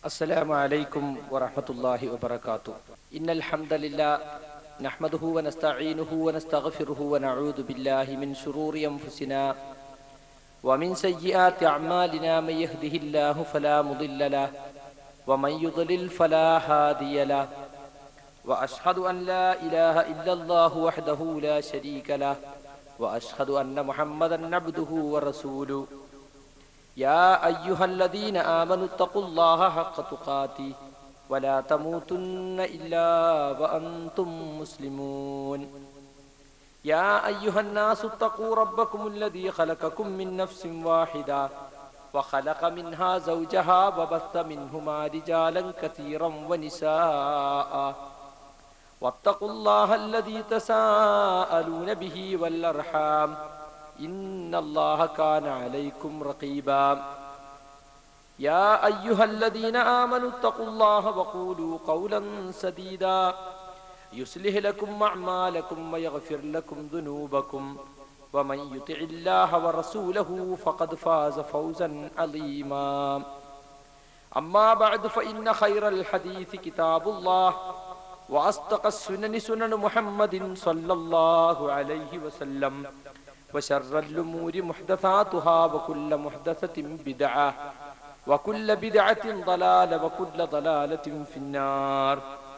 السلام عليكم ورحمة الله وبركاته إن الحمد لله نحمده ونستعينه ونستغفره ونعوذ بالله من شرور أنفسنا ومن سيئات أعمالنا من يهده الله فلا مضل له ومن يضلل فلا هادي له وأشهد أن لا إله إلا الله وحده لا شريك له وأشهد أن محمدا عبده ورسوله يا أيها الذين آمنوا اتقوا الله حق تقاته ولا تموتن إلا وأنتم مسلمون يا أيها الناس اتقوا ربكم الذي خلقكم من نفس واحدة وخلق منها زوجها وبث منهما رجالا كثيرا ونساء واتقوا الله الذي تساءلون به والأرحام إن الله كان عليكم رقيبا يا أيها الذين آمنوا اتقوا الله وقولوا قولا سديدا يصلح لكم أعمالكم ويغفر لكم ذنوبكم ومن يطع الله ورسوله فقد فاز فوزا عظيما أما بعد فإن خير الحديث كتاب الله وأصدق السنن سنن محمد صلى الله عليه وسلم وشر الأمور محدثاتها وكل محدثة بدعة وكل بدعة ضلالة وكل ضلالة في النار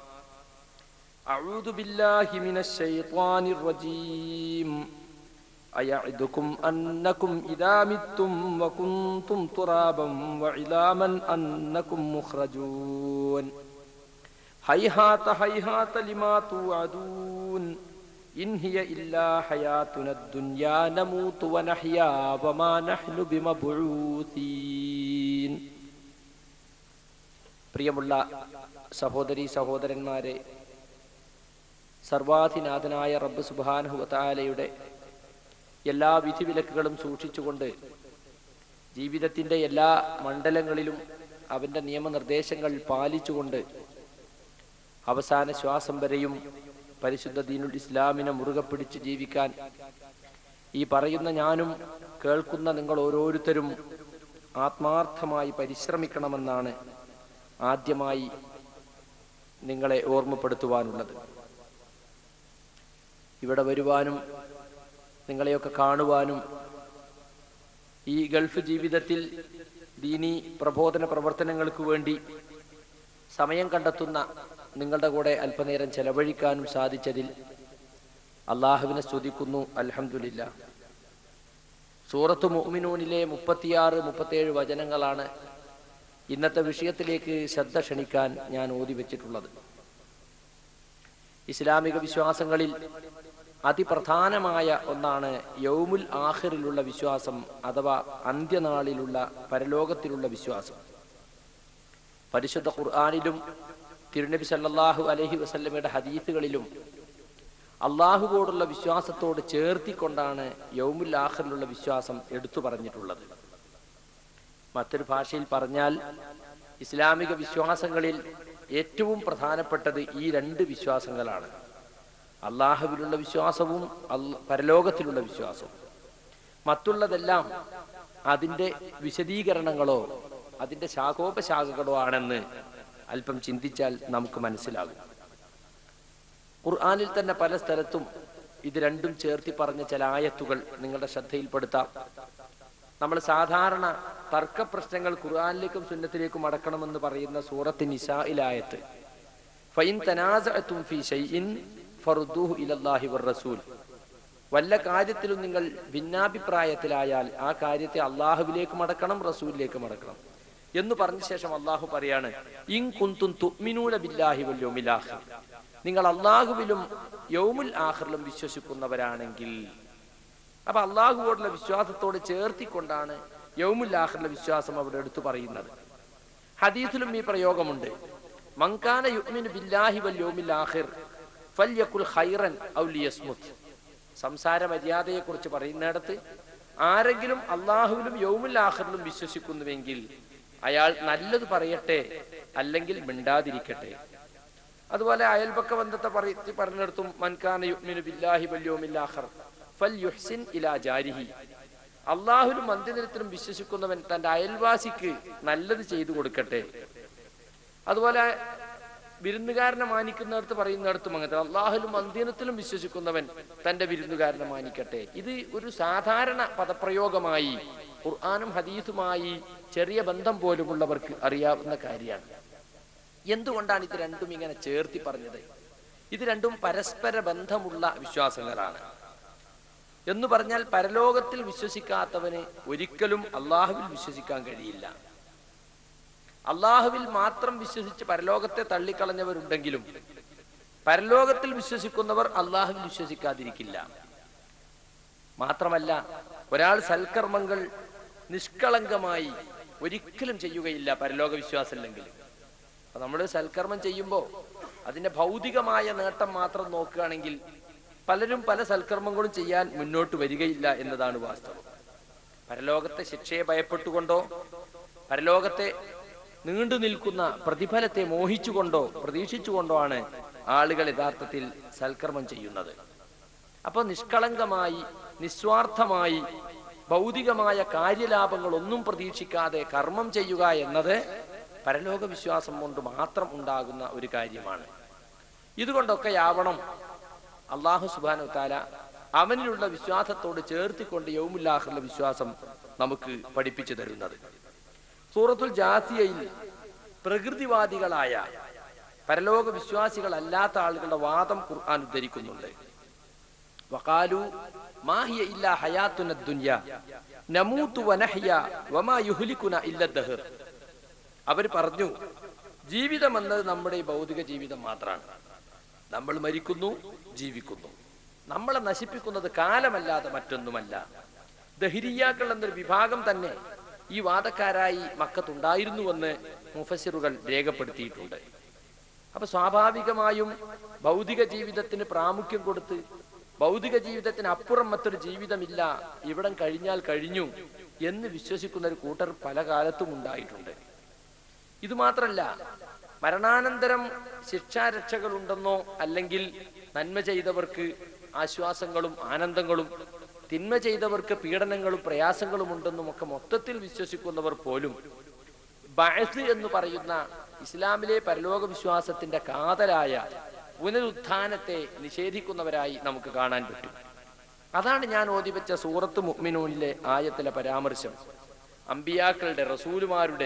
أعوذ بالله من الشيطان الرجيم أيعدكم أنكم إذا متم وكنتم ترابا وعظاما أنكم مخرجون هيهات هيهات لما توعدون إن هي إلا حياتنا الدنيا نموت ونحيا وما نحن بمبعوثين പ്രിയമുള്ള സഹോദരി സഹോദരന്മാരെ സർവാധിനാഥനായ റബ്ബ് സുബാനുഹുവത്താലയുടെ എല്ലാ വിധിവിലക്കുകളും സൂക്ഷിച്ചുകൊണ്ട് ജീവിതത്തിന്റെ എല്ലാ മണ്ഡലങ്ങളിലും അവന്റെ നിയമനിർദ്ദേശങ്ങൾ പാലിച്ചുകൊണ്ട് അവസാന ശ്വാസം വരെയും പരിശുദ്ധ ദീനുൽ ഇസ്ലാമിനെ മുറുകെ പിടിച്ച് ജീവിക്കാൻ ഈ പറയുന്ന ഞാനും കേൾക്കുന്ന നിങ്ങൾ ഓരോരുത്തരും ആത്മാർത്ഥമായി പരിശ്രമിക്കണമെന്നാണ് ആദ്യമായി നിങ്ങളെ ഓർമ്മപ്പെടുത്തുവാനുള്ളത് ഇവിടെ വരുവാനും നിങ്ങളെയൊക്കെ കാണുവാനും ഈ ഗൾഫ് ജീവിതത്തിൽ ദീനി പ്രബോധന പ്രവർത്തനങ്ങൾക്ക് വേണ്ടി സമയം കണ്ടെത്തുന്ന നിങ്ങളുടെ കൂടെ അല്പനേരം ചെലവഴിക്കാനും സാധിച്ചതിൽ അള്ളാഹുവിനെ സ്തുതിക്കുന്നു അൽഹമില്ല സൂറത്ത് മുഅ്മിനൂനിലെ മുപ്പത്തിയാറ് മുപ്പത്തേഴ് വചനങ്ങളാണ് ഇന്നത്തെ വിഷയത്തിലേക്ക് ശ്രദ്ധ ക്ഷണിക്കാൻ ഞാൻ ഓതി വെച്ചിട്ടുള്ളത് ഇസ്ലാമിക വിശ്വാസങ്ങളിൽ അതിപ്രധാനമായ ഒന്നാണ് യൗമുൽ ആഹിറിലുള്ള വിശ്വാസം അഥവാ അന്ത്യനാളിലുള്ള പരലോകത്തിലുള്ള വിശ്വാസം പരിശുദ്ധ ഖുർആാനിലും തിരുനബി സല്ലാഹു അലഹി വസല്ലമയുടെ ഹദീസുകളിലും അള്ളാഹുവോടുള്ള വിശ്വാസത്തോട് ചേർത്തിക്കൊണ്ടാണ് യൗമുൽ ആഖറിലുള്ള വിശ്വാസം എടുത്തു പറഞ്ഞിട്ടുള്ളത് മറ്റൊരു ഭാഷയിൽ പറഞ്ഞാൽ ഇസ്ലാമിക വിശ്വാസങ്ങളിൽ ഏറ്റവും പ്രധാനപ്പെട്ടത് ഈ രണ്ട് വിശ്വാസങ്ങളാണ് അള്ളാഹുവിലുള്ള വിശ്വാസവും പരലോകത്തിലുള്ള വിശ്വാസവും മറ്റുള്ളതെല്ലാം അതിൻ്റെ വിശദീകരണങ്ങളോ അതിൻ്റെ ശാഖോപശാഖകളോ ആണെന്ന് അല്പം ചിന്തിച്ചാൽ നമുക്ക് മനസ്സിലാകും ഖുർആാനിൽ തന്നെ പല സ്ഥലത്തും ഇത് രണ്ടും ചേർത്തി പറഞ്ഞ ചില ആയത്തുകൾ നിങ്ങളുടെ ശ്രദ്ധയിൽപ്പെടുത്താം നമ്മൾ സാധാരണ തർക്ക പ്രശ്നങ്ങൾ ഖുർആാനിലേക്കും സുന്നത്തിലേക്കും അടക്കണമെന്ന് പറയുന്ന സൂറത്ത് നിസായിലായത്ത് ഫൈൻ തനാസഅത്തും ഫീ ഷൈഇൻ ഫറുദ്ദൂഹു ഇലല്ലാഹി വറസൂൽ വല്ല കാര്യത്തിലും നിങ്ങൾ ഭിന്നാഭിപ്രായത്തിലായാൽ ആ കാര്യത്തെ അള്ളാഹുവിലേക്ക് മടക്കണം റസൂലിലേക്ക് മടക്കണം എന്ന് പറഞ്ഞ ശേഷം അള്ളാഹു പറയാണ് ഇൻ കുന്തും തുഅ്മിനൂന ബില്ലാഹി വൽ യൗമിൽ ആഖിർ നിങ്ങൾ അള്ളാഹുവിലും യൗമുൽ ആഖിറിലും വിശ്വസിക്കുന്നവരാണെങ്കിൽ അപ്പൊ അള്ളാഹുവോടുള്ള വിശ്വാസത്തോട് ചേർത്തിക്കൊണ്ടാണ് യൗമുൽ ആഖിറിലെ വിശ്വാസം അവിടെ എടുത്തു പറയുന്നത് ഹദീസിലും ഈ പ്രയോഗമുണ്ട് മങ്കാന യുഅ്മിനു ബില്ലാഹി വൽ യൗമിൽ ആഖിർ ഫല്യകുൽ ഖൈറൻ ഔ ലിയസ്മുത് സംസാര മര്യാദയെ കുറിച്ച് പറയുന്നിടത്ത് ആരെങ്കിലും അള്ളാഹുവിലും യൗമുൽ ആഖിറിലും വിശ്വസിക്കുന്നുവെങ്കിൽ അയാൾ നല്ലത് പറയട്ടെ അല്ലെങ്കിൽ മിണ്ടാതിരിക്കട്ടെ അതുപോലെ അയൽപക്ക ബന്ധത്തെ പറഞ്ഞിടത്തും മൻകാന യുഅ്മിനു ബില്ലാഹി വൽ യൗമിൽ ആഖിർ ഫൽയുഹ്സിൻ ഇലാ ജാരിഹി അള്ളാഹുലും അന്ത്യദിനത്തിലും വിശ്വസിക്കുന്നവൻ തന്റെ അയൽവാസിക്ക് നല്ലത് ചെയ്തു കൊടുക്കട്ടെ അതുപോലെ വിരുന്നുകാരനെ മാനിക്കുന്നിടത്ത് പറയുന്നിടത്തും അങ്ങനെ അള്ളാഹുലും അന്ത്യനത്തിലും വിശ്വസിക്കുന്നവൻ തന്റെ വിരുന്നുകാരനെ മാനിക്കട്ടെ ഇത് ഒരു സാധാരണ പദപ്രയോഗമായി ഖുർആാനും ഹദീസുമായി ചെറിയ ബന്ധം പോലുമുള്ളവർക്ക് അറിയാവുന്ന കാര്യമാണ് എന്തുകൊണ്ടാണ് ഇത് രണ്ടും ഇങ്ങനെ ചേർത്തി പറഞ്ഞത് ഇത് രണ്ടും പരസ്പര ബന്ധമുള്ള വിശ്വാസങ്ങളാണ് എന്ന് പറഞ്ഞാൽ പരലോകത്തിൽ വിശ്വസിക്കാത്തവന് ഒരിക്കലും അള്ളാഹുവിൽ വിശ്വസിക്കാൻ കഴിയില്ല അള്ളാഹുവിൽ മാത്രം വിശ്വസിച്ച് പരലോകത്തെ തള്ളിക്കളഞ്ഞവരുണ്ടെങ്കിലും പരലോകത്തിൽ വിശ്വസിക്കുന്നവർ അള്ളാഹുവിൽ വിശ്വസിക്കാതിരിക്കില്ല മാത്രമല്ല ഒരാൾ സൽക്കർമ്മങ്ങൾ നിഷ്കളങ്കമായി ഒരിക്കലും ചെയ്യുകയില്ല പരലോക വിശ്വാസമില്ലെങ്കിൽ അപ്പൊ നമ്മൾ സൽക്കർമ്മം ചെയ്യുമ്പോൾ അതിന്റെ ഭൗതികമായ നേട്ടം മാത്രം നോക്കുകയാണെങ്കിൽ പലരും പല സൽക്കർമ്മങ്ങളും ചെയ്യാൻ മുന്നോട്ട് വരികയില്ല എന്നതാണ് വാസ്തവം പരലോകത്തെ ശിക്ഷയെ ഭയപ്പെട്ടുകൊണ്ടോ പരലോകത്തെ നീണ്ടു നിൽക്കുന്ന പ്രതിഫലത്തെ മോഹിച്ചുകൊണ്ടോ പ്രതീക്ഷിച്ചുകൊണ്ടോ ആണ് ആളുകൾ യഥാർത്ഥത്തിൽ സൽക്കർമ്മം ചെയ്യുന്നത് അപ്പൊ നിഷ്കളങ്കമായി നിസ്വാർത്ഥമായി ഭൗതികമായ കാര്യലാഭങ്ങൾ ഒന്നും പ്രതീക്ഷിക്കാതെ കർമ്മം ചെയ്യുക എന്നത് പരലോക വിശ്വാസം കൊണ്ട് മാത്രം ഉണ്ടാകുന്ന ഒരു കാര്യമാണ് ഇതുകൊണ്ടൊക്കെയാവണം അള്ളാഹു സുബാനു താല അവനിലുള്ള വിശ്വാസത്തോട് ചേർത്തിക്കൊണ്ട് യൗമുല്ലാഹുള്ള വിശ്വാസം നമുക്ക് പഠിപ്പിച്ചു തരുന്നത് സൂറത്തുൽ ജാസിയയിൽ പ്രകൃതിവാദികളായ പരലോക വിശ്വാസികളല്ലാത്ത ആളുകളുടെ വാദം ഖുർആൻ ഉദ്ധരിക്കുന്നുണ്ട് വഖാലു മാഹിയ ഇല്ലാ ഹയാത്തുന ദുനിയ നമൂതു വനഹ്യ വമാ യുഹ്ലികുന ഇല്ല ദഹർ അവർ പറഞ്ഞു ജീവിതം എന്നത് നമ്മുടെ ഈ ഭൗതിക ജീവിതം മാത്രമാണ് നമ്മൾ മരിക്കുന്നു ജീവിക്കുന്നു നമ്മളെ നശിപ്പിക്കുന്നത് കാലമല്ലാതെ മറ്റൊന്നുമല്ല ദഹിരിയാക്കൾ എന്നൊരു വിഭാഗം തന്നെ ഈ വാദക്കാരായി മക്കത്തുണ്ടായിരുന്നുവെന്ന് മുഫസിറുകൾ രേഖപ്പെടുത്തിയിട്ടുണ്ട് അപ്പൊ സ്വാഭാവികമായും ഭൗതിക ജീവിതത്തിന് പ്രാമുഖ്യം കൊടുത്ത് ഭൗതിക ജീവിതത്തിന് അപ്പുറം മറ്റൊരു ജീവിതമില്ല ഇവിടം കഴിഞ്ഞാൽ കഴിഞ്ഞു എന്ന് വിശ്വസിക്കുന്ന ഒരു കൂട്ടർ പല കാലത്തും ഉണ്ടായിട്ടുണ്ട് ഇത് മാത്രല്ല മരണാനന്തരം ശിക്ഷാരക്ഷകളുണ്ടെന്നോ അല്ലെങ്കിൽ നന്മ ചെയ്തവർക്ക് ആശ്വാസങ്ങളും ആനന്ദങ്ങളും തിന്മ ചെയ്തവർക്ക് പീഡനങ്ങളും പ്രയാസങ്ങളും ഉണ്ടെന്നും ഒക്കെ മൊത്തത്തിൽ വിശ്വസിക്കുന്നവർ പോലും ബഅസ് എന്ന് പറയുന്ന ഇസ്ലാമിലെ പരലോക വിശ്വാസത്തിന്റെ കാതലായ പുനരുത്ഥാനത്തെ നിഷേധിക്കുന്നവരായി നമുക്ക് കാണാൻ പറ്റും അതാണ് ഞാൻ ഓതിവെച്ച സൂറത്ത് മുഅ്മിനൂനിലെ ആയത്തിലെ പരാമർശം അമ്പിയാക്കളുടെ റസൂലുമാരുടെ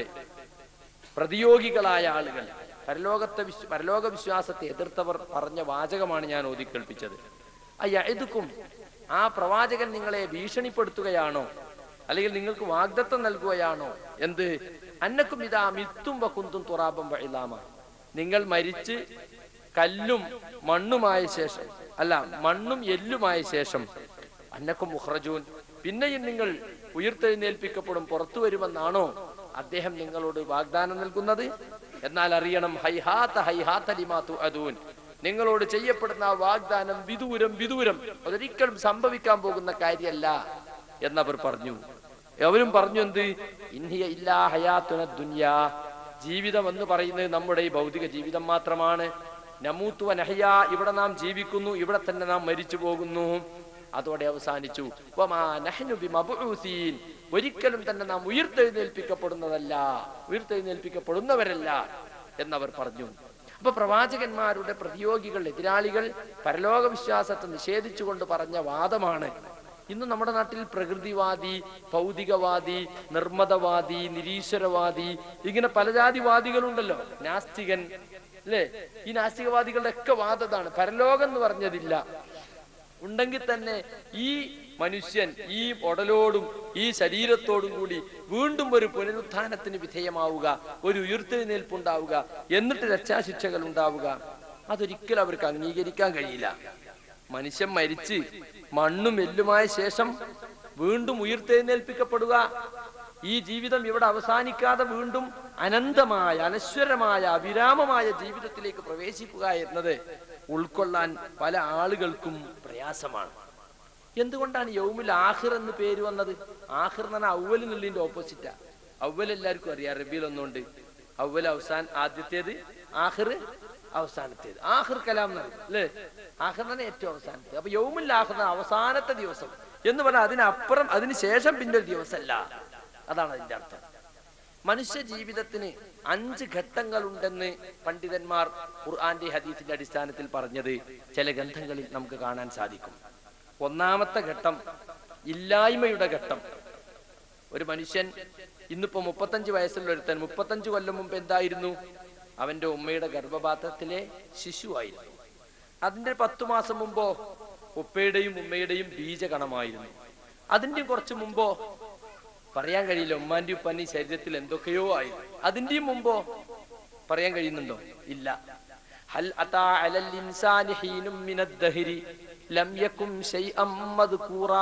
പ്രതിയോഗികളായ ആളുകൾ പരലോകത്തെ വിശ്വ പരലോക വിശ്വാസത്തെ എതിർത്തവർ പറഞ്ഞ വാചകമാണ് ഞാൻ ഓതി കേൾപ്പിച്ചത് അയ്യതുക്കും ആ പ്രവാചകൻ നിങ്ങളെ ഭീഷണിപ്പെടുത്തുകയാണോ അല്ലെങ്കിൽ നിങ്ങൾക്ക് വാഗ്ദത്തം നൽകുകയാണോ എന്ത് അന്നക്കും ഇതാ മിത്തും വക്കുന്തും തുറാബം വഴിലാമ നിങ്ങൾ മരിച്ച് കല്ലും മണ്ണുമായ ശേഷം അല്ല മണ്ണും എല്ലുമായ ശേഷം അന്നക്കും മുഹ്റജൂൻ പിന്നെയും നിങ്ങൾ ഉയർത്തെഴുന്നേൽപ്പിക്കപ്പെടും പുറത്തു വരുമെന്നാണോ അദ്ദേഹം നിങ്ങളോട് വാഗ്ദാനം നൽകുന്നത് എന്നാൽ അറിയണം ഹൈഹാത്ത ഹൈഹാത്ത ലിമാതു അദൂൻ നിങ്ങളോട് ചെയ്യപ്പെടുന്ന ആ വാഗ്ദാനം വിദൂരം വിദൂരം അതൊരിക്കലും സംഭവിക്കാൻ പോകുന്ന കാര്യമല്ല എന്നവർ പറഞ്ഞു അവരും പറഞ്ഞു എന്ത് ഇന്നിയ ഇല്ലാ ഹയാത്തുന ദുനിയാ ജീവിതം എന്ന് പറയുന്നത് നമ്മുടെ ഈ ഭൗതിക ജീവിതം മാത്രമാണ് നമൂത്തുവ നഹയ ഇവിടെ നാം ജീവിക്കുന്നു ഇവിടെ തന്നെ നാം മരിച്ചു പോകുന്നു അതോടെ അവസാനിച്ചു വമാ നഹ്നു ബിമബ്ഊസീൻ. ഒരിക്കലും തന്നെ നാം ഉയർത്തെഴുന്നേൽപ്പിക്കപ്പെടുന്നതല്ല ഉയർത്തെഴുന്നേൽപ്പിക്കപ്പെടുന്നവരല്ല എന്നവർ പറഞ്ഞു അപ്പൊ പ്രവാചകന്മാരുടെ പ്രതിയോഗികൾ എതിരാളികൾ പരലോക വിശ്വാസത്തെ നിഷേധിച്ചുകൊണ്ട് പറഞ്ഞ വാദമാണ് ഇന്ന് നമ്മുടെ നാട്ടിൽ പ്രകൃതിവാദി ഭൗതികവാദി നിർമ്മതവാദി നിരീശ്വരവാദി ഇങ്ങനെ പലജാതിവാദികളുണ്ടല്ലോ നാസ്തികൻ അല്ലേ ഈ നാസ്തികവാദികളുടെ ഒക്കെ വാദതാണ് പരലോകം എന്ന് പറഞ്ഞതില്ല ഉണ്ടെങ്കിൽ തന്നെ ഈ മനുഷ്യൻ ഈ ഉടലോടും ഈ ശരീരത്തോടും കൂടി വീണ്ടും ഒരു പുനരുത്ഥാനത്തിന് വിധേയമാവുക ഒരു ഉയർത്തെഴുന്നേൽപ്പുണ്ടാവുക എന്നിട്ട് രക്ഷാശിക്ഷകൾ ഉണ്ടാവുക അതൊരിക്കലും അവർക്ക് അംഗീകരിക്കാൻ കഴിയില്ല മനുഷ്യൻ മരിച്ച് മണ്ണും എല്ലുമായ ശേഷം വീണ്ടും ഉയർത്തെഴുന്നേൽപ്പിക്കപ്പെടുക ഈ ജീവിതം ഇവിടെ അവസാനിക്കാതെ വീണ്ടും അനന്തമായ അനശ്വരമായ അവിരാമമായ ജീവിതത്തിലേക്ക് പ്രവേശിക്കുക എന്നത് ഉൾക്കൊള്ളാൻ പല ആളുകൾക്കും പ്രയാസമാണ് എന്തുകൊണ്ടാണ് യൗമുൽ ആഹിർ എന്ന് പേര് വന്നത് ആഹിർ എന്ന് പറഞ്ഞാൽ ഔവൽ എന്നുള്ളതിന്റെ ഓപ്പോസിറ്റാ ഔവൽ എല്ലാവർക്കും അറിയാം റബിയിൽ ഒന്നുണ്ട് ഔവൽ അവസാൻ ആദ്യത്തേത് ആഹിർ അവസാനത്തേത് ആഹിർ കലാം എന്നാണ് അല്ലേ ആഹിർ തന്നെ ഏറ്റവും അവസാനത്തെ അപ്പൊ യൗമുൽ ആഹിർ എന്ന അവസാനത്തെ ദിവസം എന്ന് പറഞ്ഞാൽ അതിനപ്പുറം അതിന് ശേഷം പിന്നെ ഒരു ദിവസമല്ല അതാണ് അതിന്റെ അർത്ഥം മനുഷ്യ ജീവിതത്തിന് അഞ്ച് ഘട്ടങ്ങളുണ്ടെന്ന് പണ്ഡിതന്മാർ ഖുർആന്റെ ഹദീസിന്റെ അടിസ്ഥാനത്തിൽ പറഞ്ഞത് ചില ഗ്രന്ഥങ്ങളിൽ നമുക്ക് കാണാൻ സാധിക്കും ഒന്നാമത്തെ ഘട്ടം ഇല്ലായ്മയുടെ ഘട്ടം ഒരു മനുഷ്യൻ ഇന്നിപ്പോ മുപ്പത്തഞ്ച് വയസ്സുള്ള ഒരുത്തൻ മുപ്പത്തഞ്ച് കൊല്ലം മുമ്പ് എന്തായിരുന്നു അവന്റെ ഉമ്മയുടെ ഗർഭപാത്രത്തിലെ ശിശുവായിരുന്നു അതിന്റെ പത്തു മാസം മുമ്പോ ഉപ്പയുടെയും ഉമ്മയുടെയും ബീജകണമായിരുന്നു അതിന്റെ കുറച്ച് മുമ്പോ പറയാൻ കഴിയില്ല ഉമ്മാന്റെ ഉപ്പാന്റെ ശരീരത്തിൽ എന്തൊക്കെയോ ആയി അതിന്റെയും മുമ്പോ പറയാൻ കഴിയുന്നുണ്ടോ ഇല്ല ഹൽ അതാ അലൽ ഇൻസാനി ഹീനും മിനദ് ദഹരി ലം യകും ശൈഅം മദ്കൂറാ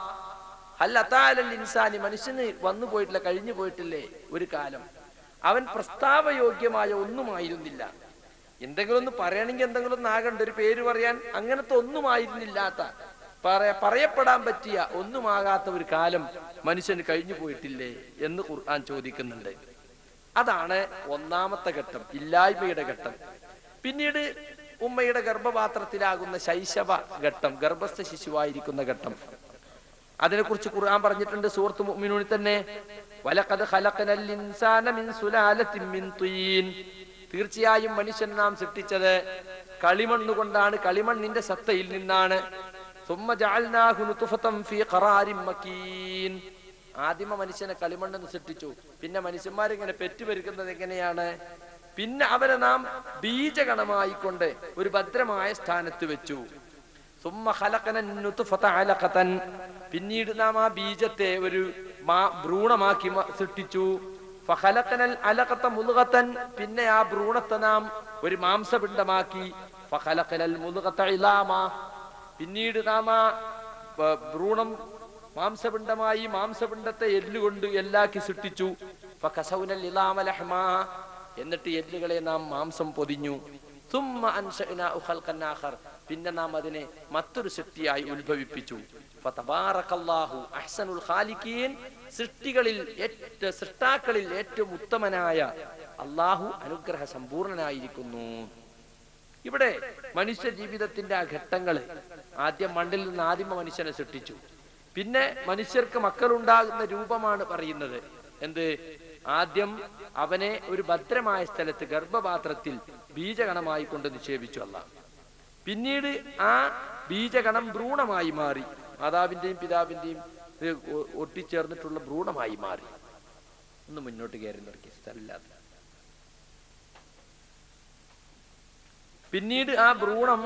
ഹൽ അതാ അലൽ ഇൻസാനി മനുഷ്യന് വന്നു പോയിട്ടില്ല കഴിഞ്ഞു പോയിട്ടില്ലേ ഒരു കാലം അവൻ പ്രസ്താവയോഗ്യമായ ഒന്നുമായിരുന്നില്ല എന്തെങ്കിലും ഒന്ന് പറയണമെങ്കിൽ എന്തെങ്കിലും ഒന്ന് ആകണ്ട ഒരു പേര് പറയാൻ അങ്ങനത്തെ ഒന്നുമായിരുന്നില്ലാത്ത പറ- പറയപ്പെടാൻ പറ്റിയ ഒന്നുമാകാത്ത ഒരു കാലം മനുഷ്യന് കഴിഞ്ഞു പോയിട്ടില്ലേ എന്ന് ഖുർആൻ ചോദിക്കുന്നുണ്ട് അതാണ് ഒന്നാമത്തെ ഘട്ടം ഇല്ലായ്മയുടെ ഘട്ടം പിന്നീട് ഉമ്മയുടെ ഗർഭപാത്രത്തിലാകുന്ന ശൈശവ ഘട്ടം ഗർഭസ്ഥ ശിശുവായിരിക്കുന്ന ഘട്ടം അതിനെക്കുറിച്ച് ഖുർആൻ പറഞ്ഞിട്ടുണ്ട് സൂറത്ത് മുഅ്മിനൂനിൽ തന്നെ വലഖദ് ഖലഖനൽ ഇൻസാന മിൻ സുലാലത്തിൻ മിൻ തീൻ തീർച്ചയായും മനുഷ്യൻ നാം സൃഷ്ടിച്ചത് കളിമണ്ണ് കൊണ്ടാണ് കളിമണ്ണിന്റെ സത്തയിൽ നിന്നാണ് ثم جعلناه نطفة في قرار مكين ആദിമ മനുഷ്യനെ കളിമണ്ണെന്ന് സൃഷ്ടിച്ചു പിന്നെ മനുഷ്യന്മാരിങ്ങനെ പെറ്റുപെരുക്കുന്നത് എങ്ങനെയാണ് പിന്നെ അവരെ നാം ബീജഗണമായിക്കൊണ്ട് ഒരു ഭദ്രമായ സ്ഥാനത്ത് വെച്ചു സുമ്മ ഖലഖന നുത്ഫത അലഖതൻ പിന്നീട് നാം ആ ബീജത്തെ ഒരു മാ- ഭ്രൂണമാക്കി മ- സൃഷ്ടിച്ചു ഫഖലഖനൽ അലഖത മുൽഗതൻ പിന്നെ ആ ഭ്രൂണത്തെ നാം ഒരു മാംസപിണ്ഡമാക്കി ഫഖലഖനൽ മുൽഗത ഇലാമ പിന്നീട് നാം ആ ബ- ഭ്രൂണം മാംസപിണ്ഡമായി മാംസപിണ്ഡത്തെ എല്ലുകൊണ്ട് എല്ലാക്കി സൃഷ്ടിച്ചു ഫകസൗനൽ ഇലാമ ലഹ്മാ എന്നിട്ട് എല്ലുകളെ നാം മാംസം പൊതിഞ്ഞു സുമ്മ അൻശഅനാഹു ഖൽഖൻ ആഖർ പിന്നെ നാം അതിനെ മറ്റൊരു സൃഷ്ടിയായി ഉത്ഭവിപ്പിച്ചു ഫതബാറകല്ലാഹു അഹ്സനുൽ ഖാലിഖീൻ സൃഷ്ടികളിൽ ഏറ്റ സൃഷ്ടാക്കളിൽ ഏറ്റവും ഉത്തമനായ അള്ളാഹു അനുഗ്രഹ സമ്പൂർണനായിരിക്കുന്നു ഇവിടെ മനുഷ്യ ജീവിതത്തിന്റെ ആ ഘട്ടങ്ങള് ആദ്യം മണ്ണിൽ നിന്ന് ആദിമ മനുഷ്യനെ സൃഷ്ടിച്ചു പിന്നെ മനുഷ്യർക്ക് മക്കളുണ്ടാകുന്ന രൂപമാണ് പറയുന്നത് എന്ത് ആദ്യം അവനെ ഒരു ഭദ്രമായ സ്ഥലത്ത് ഗർഭപാത്രത്തിൽ ബീജഗണമായി കൊണ്ട് നിക്ഷേപിച്ചു അല്ല പിന്നീട് ആ ബീജഗണം ഭ്രൂണമായി മാറി മാതാവിന്റെയും പിതാവിന്റെയും ഇത് ഒ- ഒട്ടിച്ചേർന്നിട്ടുള്ള ഭ്രൂണമായി മാറി ഒന്ന് മുന്നോട്ട് കയറി നിർത്തി സ്ഥലമില്ലാത്ത പിന്നീട് ആ ഭ്രൂണം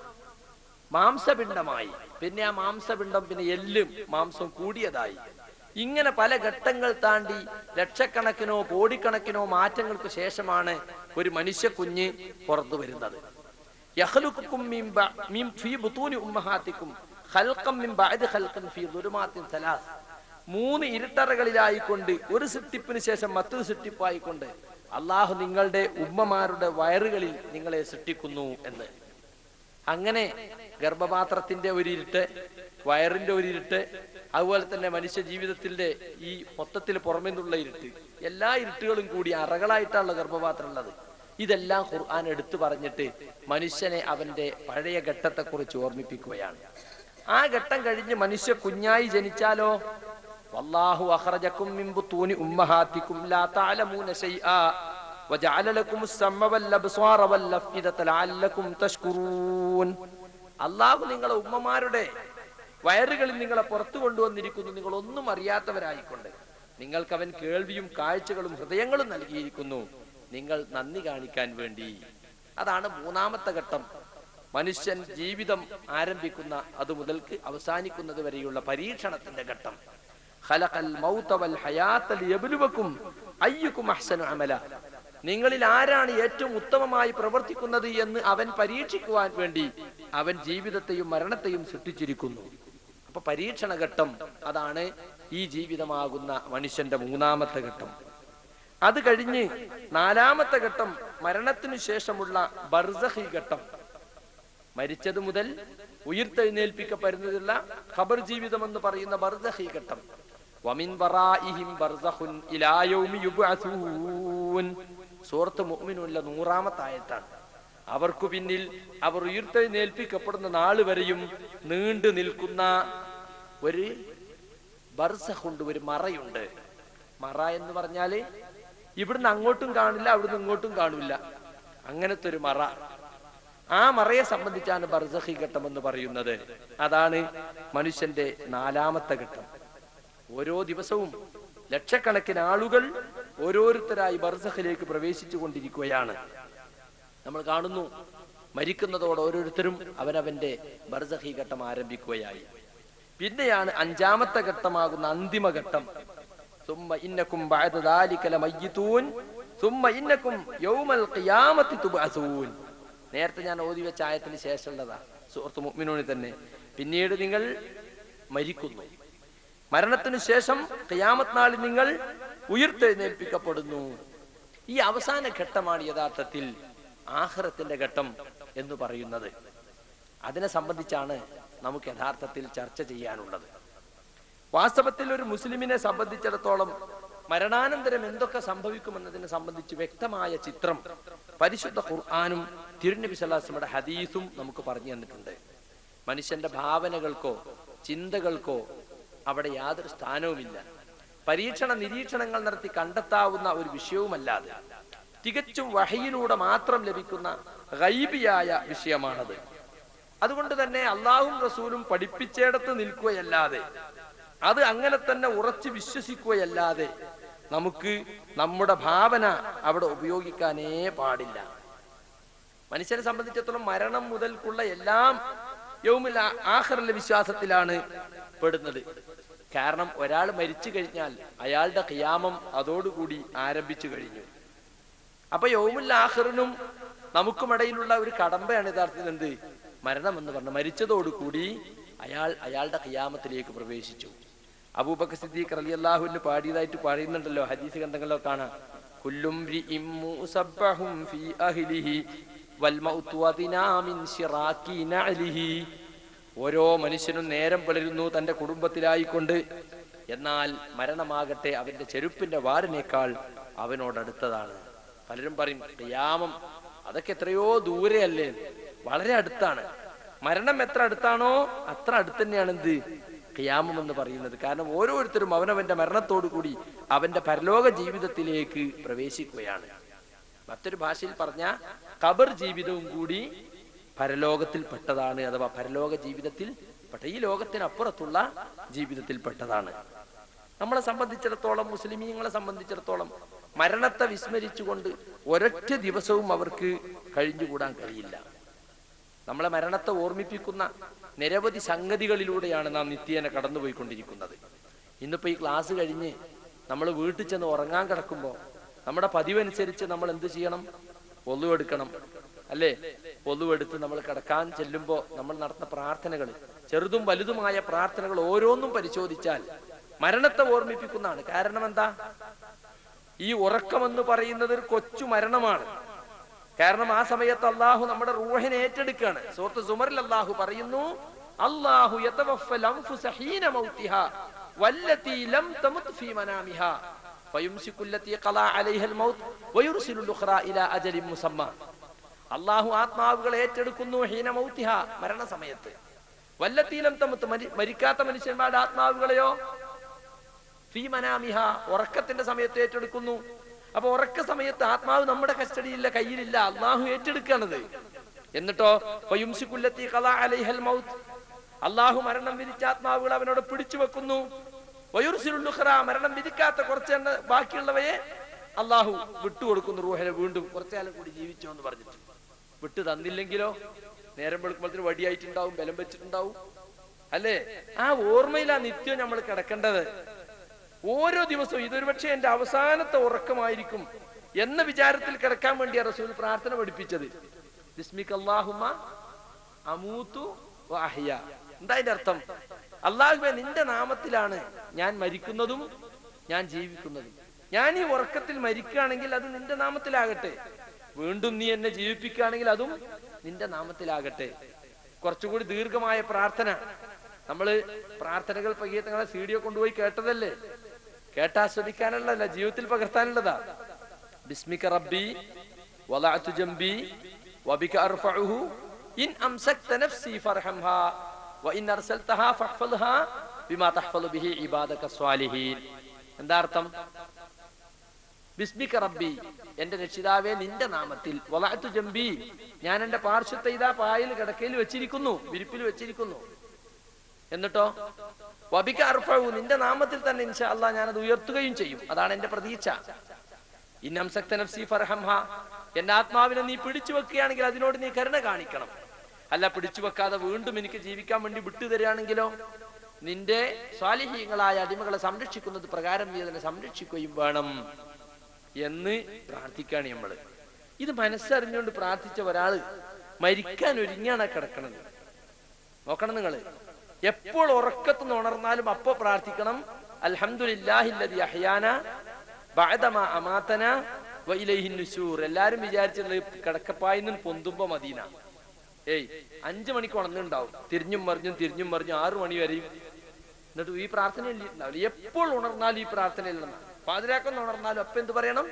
മാംസപിണ്ഡമായി പിന്നെ ആ മാംസപിണ്ഡം പിന്നെ എല്ലും മാംസം കൂടിയതായി ഇങ്ങനെ പല ഘട്ടങ്ങൾ താണ്ടി ലക്ഷക്കണക്കിനോ കോടിക്കണക്കിനോ മാറ്റങ്ങൾക്ക് ശേഷമാണ് ഒരു മനുഷ്യ കുഞ്ഞ് പുറത്തു വരുന്നത് യഖ്ലുഖുക്കും മിൻ ബ- മിൻ ഫീ ബുതൂനി ഉമ്മഹാത്തിക്കും ഖൽഖം മിൻ ബഅദി ഖൽഖിൻ ഫീ ദുലുമാത്തിൻ സലാസ് മൂന്ന് ഇരുട്ടറകളിലായിക്കൊണ്ട് ഒരു സൃഷ്ടിപ്പിന് ശേഷം മറ്റൊരു സൃഷ്ടിപ്പായിക്കൊണ്ട് അള്ളാഹു നിങ്ങളുടെ ഉമ്മമാരുടെ വയറുകളിൽ നിങ്ങളെ സൃഷ്ടിക്കുന്നു എന്ന് അങ്ങനെ ഗർഭപാത്രത്തിന്റെ ഒരു ഇരുട്ട് വയറിന്റെ ഒരു ഇരുട്ട് അതുപോലെ തന്നെ മനുഷ്യ ജീവിതത്തിന്റെ ഈ മൊത്തത്തിൽ പുറമേ നിന്നുള്ള ഇരുട്ട് എല്ലാ ഇരുട്ടുകളും കൂടി അറകളായിട്ടാണല്ലോ ഗർഭപാത്രം ഉള്ളത് ഇതെല്ലാം ഖുർആൻ എടുത്തു പറഞ്ഞിട്ട് മനുഷ്യനെ അവന്റെ പഴയ ഘട്ടത്തെക്കുറിച്ച് ഓർമ്മിപ്പിക്കുകയാണ് ആ ഘട്ടം കഴിഞ്ഞ് മനുഷ്യ കുഞ്ഞായി ജനിച്ചാലോ വല്ലാഹു അഖറജക്കും മിൻ ബുത്തൂനി ഉമ്മഹാത്തിക്കും ലാ തഅലമൂന ശൈആ وجعل لكم السمع والابصار والافئدة لعلكم تشكرون അള്ളാഹു നിങ്ങളെ ഉമ്മമാരുടെ വയറുകളിൽ നിങ്ങളെ പുറത്തു കൊണ്ടുവന്നിരിക്കുന്നു നിങ്ങൾ ഒന്നും അറിയാത്തവരായിക്കൊണ്ട് നിങ്ങൾക്ക് അവൻ കേൾവിയും കാഴ്ചകളും ഹൃദയങ്ങളും നൽകിയിരിക്കുന്നു നിങ്ങൾ നന്ദി കാണിക്കാൻ വേണ്ടി അതാണ് മൂന്നാമത്തെ ഘട്ടം മനുഷ്യൻ ജീവിതം ആരംഭിക്കുന്ന അത് മുതൽക്ക് അവസാനിക്കുന്നത് വരെയുള്ള പരീക്ഷണത്തിന്റെ ഘട്ടം ഖലഖൽ മൗത വൽ ഹയാത്ത ലിയബ്ലുവക്കും അയ്യുക്കും അഹ്സനു അമല നിങ്ങളിൽ ആരാണ് ഏറ്റവും ഉത്തമമായി പ്രവർത്തിക്കുന്നത് എന്ന് അവൻ പരീക്ഷിക്കുവാൻ വേണ്ടി അവൻ ജീവിതത്തെയും മരണത്തെയും സൃഷ്ടിച്ചിരിക്കുന്നു അപ്പൊ പരീക്ഷണ ഘട്ടം അതാണ് ഈ ജീവിതമാകുന്ന മനുഷ്യന്റെ മൂന്നാമത്തെ ഘട്ടം അത് കഴിഞ്ഞ് നാലാമത്തെ ഘട്ടം മരണത്തിനു ശേഷമുള്ള ബർസഹി ഘട്ടം മരിച്ചത് മുതൽ ഉയർത്തെഴുന്നേൽപ്പിക്കപ്പെടുന്നതിലുള്ള ഖബർ ജീവിതം എന്ന് പറയുന്ന ബർസഹി ഘട്ടം വമിൻ വറാഇഹിം ബർസഖുൻ ഇലാ യൗമി യുബ്അസൂൻ സൂറത്ത് മുഅ്മിനൂനിലെ നൂറാമത്തെ ആയത്താണ് അവർക്കു പിന്നിൽ അവർ ഉയർത്തെഴുന്നേൽപ്പിക്കപ്പെടുന്ന നാള് വരെയും നീണ്ടു നിൽക്കുന്ന ഒരു ബർസഖുണ്ട് ഒരു മറയുണ്ട് മറ എന്ന് പറഞ്ഞാല് ഇവിടുന്ന് അങ്ങോട്ടും കാണില്ല അവിടുന്ന് ഇങ്ങോട്ടും കാണില്ല അങ്ങനത്തെ ഒരു മറ ആ മറയെ സംബന്ധിച്ചാണ് ബർസഹി ഘട്ടം എന്ന് പറയുന്നത് അതാണ് മനുഷ്യന്റെ നാലാമത്തെ ഘട്ടം ഓരോ ദിവസവും ലക്ഷക്കണക്കിന് ആളുകൾ ഓരോരുത്തരായി ബർസഖിലേക്ക് പ്രവേശിച്ചു കൊണ്ടിരിക്കുകയാണ് നമ്മൾ കാണുന്നു മരിക്കുന്നതോടെ ഓരോരുത്തരും അവനവന്റെ ബർസഹി ഘട്ടം ആരംഭിക്കുകയായി പിന്നെയാണ് അഞ്ചാമത്തെ ഘട്ടമാകുന്ന അന്തിമ ഘട്ടം സുമ്മ ഇന്നക്കും ബഅദ ദാലിക ലമയ്യിതൂൻ സുമ്മ ഇന്നക്കും യൗമൽ ഖിയാമത്തി തുബ്അസൂൻ നേരത്തെ ഞാൻ ഓതി വെച്ച ആയത്തിന് ശേഷമുള്ളതാ സുഹൃത്ത് മുഅ്മിനൂനിൽ തന്നെ പിന്നീട് നിങ്ങൾ മരിക്കുന്നു മരണത്തിനു ശേഷം ഖിയാമത്ത് നാളിൽ നിങ്ങൾ ഉയർത്തെഴുന്നേൽപ്പിക്കപ്പെടുന്നു ഈ അവസാന ഘട്ടമാണ് യഥാർത്ഥത്തിൽ ആഹ്റത്തിന്റെ ഘട്ടം എന്ന് പറയുന്നത് അതിനെ സംബന്ധിച്ചാണ് നമുക്ക് യഥാർത്ഥത്തിൽ ചർച്ച ചെയ്യാനുള്ളത് വാസ്തവത്തിൽ ഒരു മുസ്ലിമിനെ സംബന്ധിച്ചിടത്തോളം മരണാനന്തരം എന്തൊക്കെ സംഭവിക്കുമെന്നതിനെ സംബന്ധിച്ച് വ്യക്തമായ ചിത്രം പരിശുദ്ധ ഖുർആാനും തിരുനബി സല്ലാസ്മയുടെ ഹദീസും നമുക്ക് പറഞ്ഞു തന്നിട്ടുണ്ട് മനുഷ്യന്റെ ഭാവനകൾക്കോ ചിന്തകൾക്കോ അവിടെ യാതൊരു സ്ഥാനവുമില്ല പരീക്ഷണ നിരീക്ഷണങ്ങൾ നടത്തി കണ്ടെത്താവുന്ന ഒരു വിഷയവുമല്ലാതെ തികച്ചും വഹയിലൂടെ മാത്രം ലഭിക്കുന്ന ഗൈബിയായ വിഷയമാണത് അതുകൊണ്ട് തന്നെ അള്ളാഹും റസൂലും പഠിപ്പിച്ചേടത്ത് നിൽക്കുകയല്ലാതെ അത് അങ്ങനെ തന്നെ ഉറച്ചു വിശ്വസിക്കുകയല്ലാതെ നമുക്ക് നമ്മുടെ ഭാവന അവിടെ ഉപയോഗിക്കാനേ പാടില്ല മനുഷ്യനെ സംബന്ധിച്ചിടത്തോളം മരണം മുതൽക്കുള്ള എല്ലാം യൗമിൽ ആഹറിലെ വിശ്വാസത്തിലാണ് പെടുന്നത് കാരണം ഒരാൾ മരിച്ചു കഴിഞ്ഞാൽ അയാളുടെ ഖിയാമം അതോടുകൂടി ആരംഭിച്ചു കഴിഞ്ഞു അപ്പൊ യൗമുൽ ആഹറിനും നമുക്കുമിടയിലുള്ള ഒരു കടമ്പയാണ് യഥാർത്ഥത്തിൽ എന്ത് മരണം എന്ന് പറഞ്ഞു മരിച്ചതോടുകൂടി അയാൾ അയാളുടെ ഖിയാമത്തിലേക്ക് പ്രവേശിച്ചു അബൂബക്കർ സിദ്ദീഖ് റളിയല്ലാഹുവിന് പാടിയതായിട്ട് പറയുന്നുണ്ടല്ലോ ഹദീസ് ഗ്രന്ഥങ്ങളിലോ കാണാം കുല്ലും രിഇം മുസബ്ബഹും ഫീ അഹ്ലിഹി വൽ മൗതു അദിനാ മിൻ ശിറാക്കി നഅലിഹി ഓരോ മനുഷ്യനും നേരം പുലരുന്നു തന്റെ കുടുംബത്തിലായിക്കൊണ്ട് എന്നാൽ മരണമാകട്ടെ അവന്റെ ചെരുപ്പിന്റെ വാറിനേക്കാൾ അവനോടടുത്തതാണ് പലരും പറയും ഖിയാമം അതൊക്കെ എത്രയോ ദൂരെയല്ലേ വളരെ അടുത്താണ് മരണം എത്ര അടുത്താണോ അത്ര അടുത്ത് തന്നെയാണ് എന്ത് ഖിയാമം എന്ന് പറയുന്നത് കാരണം ഓരോരുത്തരും അവനവന്റെ മരണത്തോടു കൂടി അവന്റെ പരലോക ജീവിതത്തിലേക്ക് പ്രവേശിക്കുകയാണ് മറ്റൊരു ഭാഷയിൽ പറഞ്ഞ ഖബർ ജീവിതവും കൂടി പരലോകത്തിൽ പെട്ടതാണ് അഥവാ പരലോക ജീവിതത്തിൽ പെട്ട ഈ ലോകത്തിനപ്പുറത്തുള്ള ജീവിതത്തിൽ പെട്ടതാണ് നമ്മളെ സംബന്ധിച്ചിടത്തോളം മുസ്ലിമീങ്ങളെ സംബന്ധിച്ചിടത്തോളം മരണത്തെ വിസ്മരിച്ചുകൊണ്ട് ഒരൊറ്റ ദിവസവും അവർക്ക് കഴിഞ്ഞുകൂടാൻ കഴിയില്ല നമ്മളെ മരണത്തെ ഓർമ്മിപ്പിക്കുന്ന നിരവധി സംഗതികളിലൂടെയാണ് നാം നിത്യേന കടന്നുപോയിക്കൊണ്ടിരിക്കുന്നത് ഇന്നിപ്പോ ഈ ക്ലാസ് കഴിഞ്ഞ് നമ്മൾ വീട്ടിൽ ചെന്ന് ഉറങ്ങാൻ കിടക്കുമ്പോൾ നമ്മുടെ പതിവനുസരിച്ച് നമ്മൾ എന്ത് ചെയ്യണം ഒന്നുവെടുക്കണം അല്ലേ ഒന്നുവെടുത്ത് നമ്മൾ കിടക്കാൻ ചെല്ലുമ്പോൾ നമ്മൾ നടത്തുന്ന പ്രാർത്ഥനകൾ ചെറുതും വലുതുമായ പ്രാർത്ഥനകൾ ഓരോന്നും പരിശോധിച്ചാൽ മരണത്തെ ഓർമ്മിപ്പിക്കുന്നതാണ് കാരണം എന്താ ഈ ഉറക്കമെന്ന് പറയുന്നത് ഒരു കൊച്ചു മരണമാണ് കാരണം ആ സമയത്ത് അള്ളാഹു നമ്മുടെ റൂഹിനെ ഏറ്റെടുക്കുകയാണ് സുഹൃത്ത് സുമറിൽ അള്ളാഹു പറയുന്നു അള്ളാഹു യതവഫൽ അൻഫുസ ഹീന മൗതിഹാ വല്ലതി ലം തമുത് ഫീ മനാമിഹാ ഫയുംസികു അല്ലതി ഖലാ അലൈഹൽ മൗത്ത് വയുർസിലു ലുഖ്റാ ഇലാ അജലിൻ മുസമ്മ അള്ളാഹു ആത്മാവുകളെ ഏറ്റെടുക്കുന്നു ഹീന മൗതിഹാ മരണസമയത്ത് വല്ലതി ലം തമുത്ത് മരി- മരിക്കാത്ത മനുഷ്യന്മാരുടെ ആത്മാവുകളെയോ ഫീ മനാമിഹ ഉറക്കത്തിന്റെ സമയത്ത് ഏറ്റെടുക്കുന്നു അപ്പൊ ഉറക്ക സമയത്ത് ആത്മാവ് നമ്മുടെ കസ്റ്റഡിയില്ല കയ്യിലില്ല അള്ളാഹു ഏറ്റെടുക്കണത് എന്നിട്ടോ ഫയുംസിക്കുല്ലത്തി ഖലാ അലൈഹൽ മൗത്ത് അള്ളാഹു മരണം വിധിച്ച ആത്മാവുകൾ അവനോട് പിടിച്ചു വെക്കുന്നു വയുർസിലുൽ ഉഖ്റ, മരണം വിധിക്കാത്ത കുറച്ച് എണ്ണ ബാക്കിയുള്ളവയെ അള്ളാഹു വിട്ടുകൊടുക്കുന്നു റൂഹനെ വീണ്ടും കുറച്ചാലും കൂടി ജീവിച്ചോ എന്ന് പറഞ്ഞിട്ട് വിട്ടു തന്നില്ലെങ്കിലോ നേരം വെളുക്കുമ്പോഴത്തിന് വടിയായിട്ടുണ്ടാവും ബലം വെച്ചിട്ടുണ്ടാവും അല്ലേ ആ ഓർമ്മയിലാ നിത്യം നമ്മൾ കിടക്കേണ്ടത് ഓരോ ദിവസവും ഇതൊരു പക്ഷേ എന്റെ അവസാനത്തെ ഉറക്കമായിരിക്കും എന്ന വിചാരത്തിൽ കിടക്കാൻ വേണ്ടിയാ റസൂൽ പ്രാർത്ഥന പഠിപ്പിച്ചത് ബിസ്മിക അല്ലാഹുമ്മ അമൂതു വ അഹ്യ എന്താ അതിന്റെ അർത്ഥം അള്ളാഹുബെ നിന്റെ നാമത്തിലാണ് ഞാൻ മരിക്കുന്നതും ഞാൻ ജീവിക്കുന്നതും ഞാൻ ഈ ഉറക്കത്തിൽ മരിക്കുകയാണെങ്കിൽ അത് നിന്റെ നാമത്തിലാകട്ടെ വീണ്ടും നീ എന്നെ ജീവിപ്പിക്കുകയാണെങ്കിൽ അതും നിന്റെ നാമത്തിലാകട്ടെ കുറച്ചുകൂടി ദീർഘമായ പ്രാർത്ഥന നമ്മള് പ്രാർത്ഥനകൾ പയ്യത്തങ്ങളെ സീഡിയോ കൊണ്ടുപോയി കേട്ടതല്ലേ കേട്ടാസ്വദിക്കാനുള്ളതല്ല ജീവിതത്തിൽ പകർത്താനുള്ളതാ ബിസ്മിക റബ്ബി വലഅതു ജംബി വബിക അർഫഉഹു ഇൻ അംസക്ത നഫ്സി ഫർഹംഹാ വഇൻ അർസൽതഹാ ഫഹ്ഫൽഹാ ബിമാ തഹ്ഫളു ബിഹി ഇബാദക സ്വാലിഹീൻ എന്താ അർത്ഥം ബിസ്മിക റബ്ബി എന്റെ രക്ഷിതാവേ നിന്റെ നാമത്തിൽ വലാത്തു ജംബി ഞാൻ എന്റെ പാർശ്വത്തെ ഇതാ പായൽ കിടക്കയിൽ വെച്ചിരിക്കുന്നു വിരിപ്പിൽ വെച്ചിരിക്കുന്നു എന്നിട്ടോ വബിക അർഫഉ നിന്റെ നാമത്തിൽ തന്നെ ഇൻഷാ അല്ലാ ഞാനത് ഉയർത്തുകയും ചെയ്യും അതാണ് എന്റെ പ്രതീക്ഷ ഇന്നംസക്ത നഫ്സി ഫർഹംഹ എന്റെ ആത്മാവിനെ നീ പിടിച്ചു വെക്കുകയാണെങ്കിൽ അതിനോട് നീ കരുണ കാണിക്കണം അല്ല പിടിച്ചു വെക്കാതെ വീണ്ടും എനിക്ക് ജീവിക്കാൻ വേണ്ടി വിട്ടുതരികയാണെങ്കിലോ നിന്റെ സ്വാലിഹീങ്ങളായ അടിമകളെ സംരക്ഷിക്കുന്നത് പ്രകാരം നീ അതിനെ സംരക്ഷിക്കുകയും വേണം എന്ന് പ്രാർത്ഥിക്കാണ് നമ്മള് ഇത് മനസ്സറിഞ്ഞുകൊണ്ട് പ്രാർത്ഥിച്ച ഒരാള് മരിക്കാൻ ഒരുങ്ങിയാണ് കിടക്കണത് നോക്കണം നിങ്ങള് എപ്പോൾ ഉറക്കത്തുനിന്ന് ഉണർന്നാലും അപ്പൊ പ്രാർത്ഥിക്കണം അൽഹംദുലില്ലാഹില്ലദി അഹ്യാന ബഅദമ അമാതന വ ഇലൈഹി നുശൂർ എല്ലാരും വിചാരിച്ചിട്ടുള്ളത് കിടക്കപ്പായിന്ന് പൊന്തുമ്പോ മദീന ഏയ് അഞ്ചു മണിക്ക് ഉണർന്നുണ്ടാവും തിരിഞ്ഞും മറിഞ്ഞും തിരിഞ്ഞും മറിഞ്ഞും ആറു മണി വരെയും എന്നിട്ട് ഈ പ്രാർത്ഥന ഉണ്ടാവില്ല എപ്പോൾ ഉണർന്നാലും ഈ പ്രാർത്ഥനയിൽ പാതിരാക്കൊന്ന് ഉണർന്നാലും അപ്പൊ എന്ത് പറയണം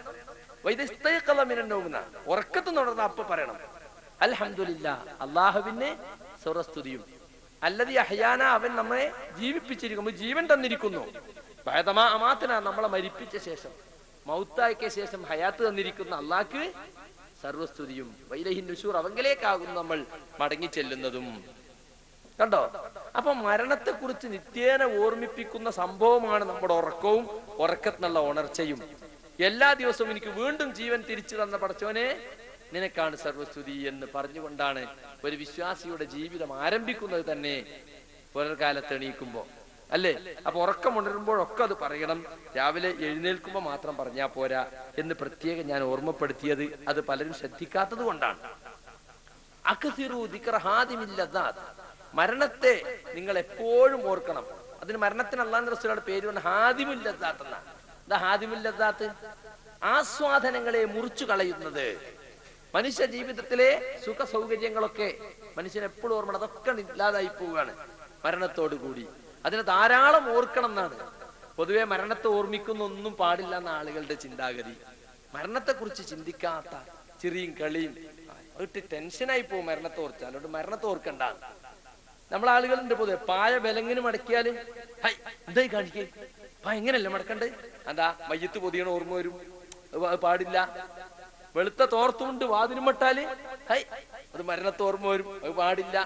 വൈദ്യസ്തയക്കലമിനുണ്ടാവുന്ന ഉറക്കത്തുനിന്ന് ഉണർന്ന അപ്പൊ പറയണം അൽഹംദുലില്ലാ അള്ളാഹുവിനെ സ്വറസ്തുതിയും അല്ലതി അഹ്യാന അവൻ നമ്മെ ജീവിപ്പിച്ചിരിക്കുന്നു ജീവൻ തന്നിരിക്കുന്നു ഭയതമാ അമാത്തന നമ്മളെ മരിപ്പിച്ച ശേഷം മൗത്തായ്ക്ക ശേഷം ഹയാത്ത് തന്നിരിക്കുന്ന അള്ളാഹ്ക്ക് സർവസ്തുതിയും വൈലഹിൻ നുഷൂർ അവങ്കിലേക്കാകും നമ്മൾ മടങ്ങി ചെല്ലുന്നതും കണ്ടോ അപ്പൊ മരണത്തെ കുറിച്ച് നിത്യേന ഓർമ്മിപ്പിക്കുന്ന സംഭവമാണ് നമ്മുടെ ഉറക്കവും ഉറക്കത്തിനുള്ള ഉണർച്ചയും എല്ലാ ദിവസവും എനിക്ക് വീണ്ടും ജീവൻ തിരിച്ചു തന്ന പടച്ചോനെ നിനക്കാണ് സർവസ്തുതി എന്ന് പറഞ്ഞുകൊണ്ടാണ് ഒരു വിശ്വാസിയുടെ ജീവിതം ആരംഭിക്കുന്നത് തന്നെ പുലർകാലത്ത് എണീക്കുമ്പോ അല്ലേ അപ്പൊ ഉറക്കം ഉണരുമ്പോഴൊക്കെ അത് പറയണം രാവിലെ എഴുന്നേൽക്കുമ്പോ മാത്രം പറഞ്ഞാ പോരാ എന്ന് പ്രത്യേകം ഞാൻ ഓർമ്മപ്പെടുത്തിയത് അത് പലരും ശ്രദ്ധിക്കാത്തത് കൊണ്ടാണ് അക്സിറു ദിക്റ ഹാദിമില്ലദാത്ത്. മരണത്തെ നിങ്ങൾ എപ്പോഴും ഓർക്കണം അതിന് മരണത്തിന് അള്ളാഹ് റസൂലുടെ പേര് പറഞ്ഞ ഹാദിമുല്ലദാത്ത് എന്നാ എന്താ ഹാദിമുല്ലദാത്ത് ആസ്വാദനങ്ങളെ മുറിച്ചു കളയുന്നത് മനുഷ്യ ജീവിതത്തിലെ സുഖ സൗകര്യങ്ങളൊക്കെ മനുഷ്യൻ എപ്പോഴും ഓർമ്മ അതൊക്കെ ഇല്ലാതായി പോവുകയാണ് മരണത്തോടു കൂടി അതിനെ ധാരാളം ഓർക്കണം എന്നാണ് പൊതുവെ മരണത്തെ ഓർമ്മിക്കുന്ന ഒന്നും പാടില്ല എന്ന ആളുകളുടെ ചിന്താഗതി മരണത്തെ കുറിച്ച് ചിന്തിക്കാത്ത ചെറിയും കളിയും ഒട്ട് ടെൻഷനായി പോകും മരണത്തെ ഓർച്ചാൽ അതുകൊണ്ട് മരണത്തെ ഓർക്കണ്ട നമ്മളെ ആളുകളുണ്ട് പൊതുവെ പായ വിലങ്ങിന് മടക്കിയാല് ഹൈ എന്തായി കാണിക്കേ പായ എങ്ങനല്ലേ മടക്കണ്ടേ എന്താ മയ്യത്ത് പൊതിയണ ഓർമ്മ വരും അത് പാ- പാടില്ല വെളുത്ത തോർത്തുകൊണ്ട് വാതിനുമട്ടാല് ഹൈ അത് മരണത്തെ ഓർമ്മ വരും അത് പാടില്ല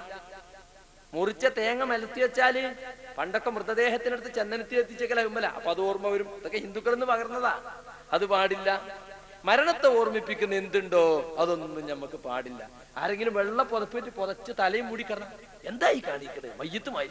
മുറിച്ച തേങ്ങ മലത്തി വെച്ചാല് പണ്ടൊക്കെ മൃതദേഹത്തിനടുത്ത് ചന്ദനത്തിൽ എത്തിച്ചേക്കലാകുമ്പല അപ്പൊ അത് ഓർമ്മ വരും ഇതൊക്കെ ഹിന്ദുക്കളിൽ നിന്ന് പകർന്നതാ അത് പാടില്ല മരണത്തെ ഓർമ്മിപ്പിക്കുന്ന എന്തുണ്ടോ അതൊന്നും നമുക്ക് പാടില്ല ആരെങ്കിലും വെള്ള പുതപ്പിട്ട് പുതച്ച് തലയും മൂടി കറണം എന്തായി കാണിക്കണത് മയ്യത്തുമായി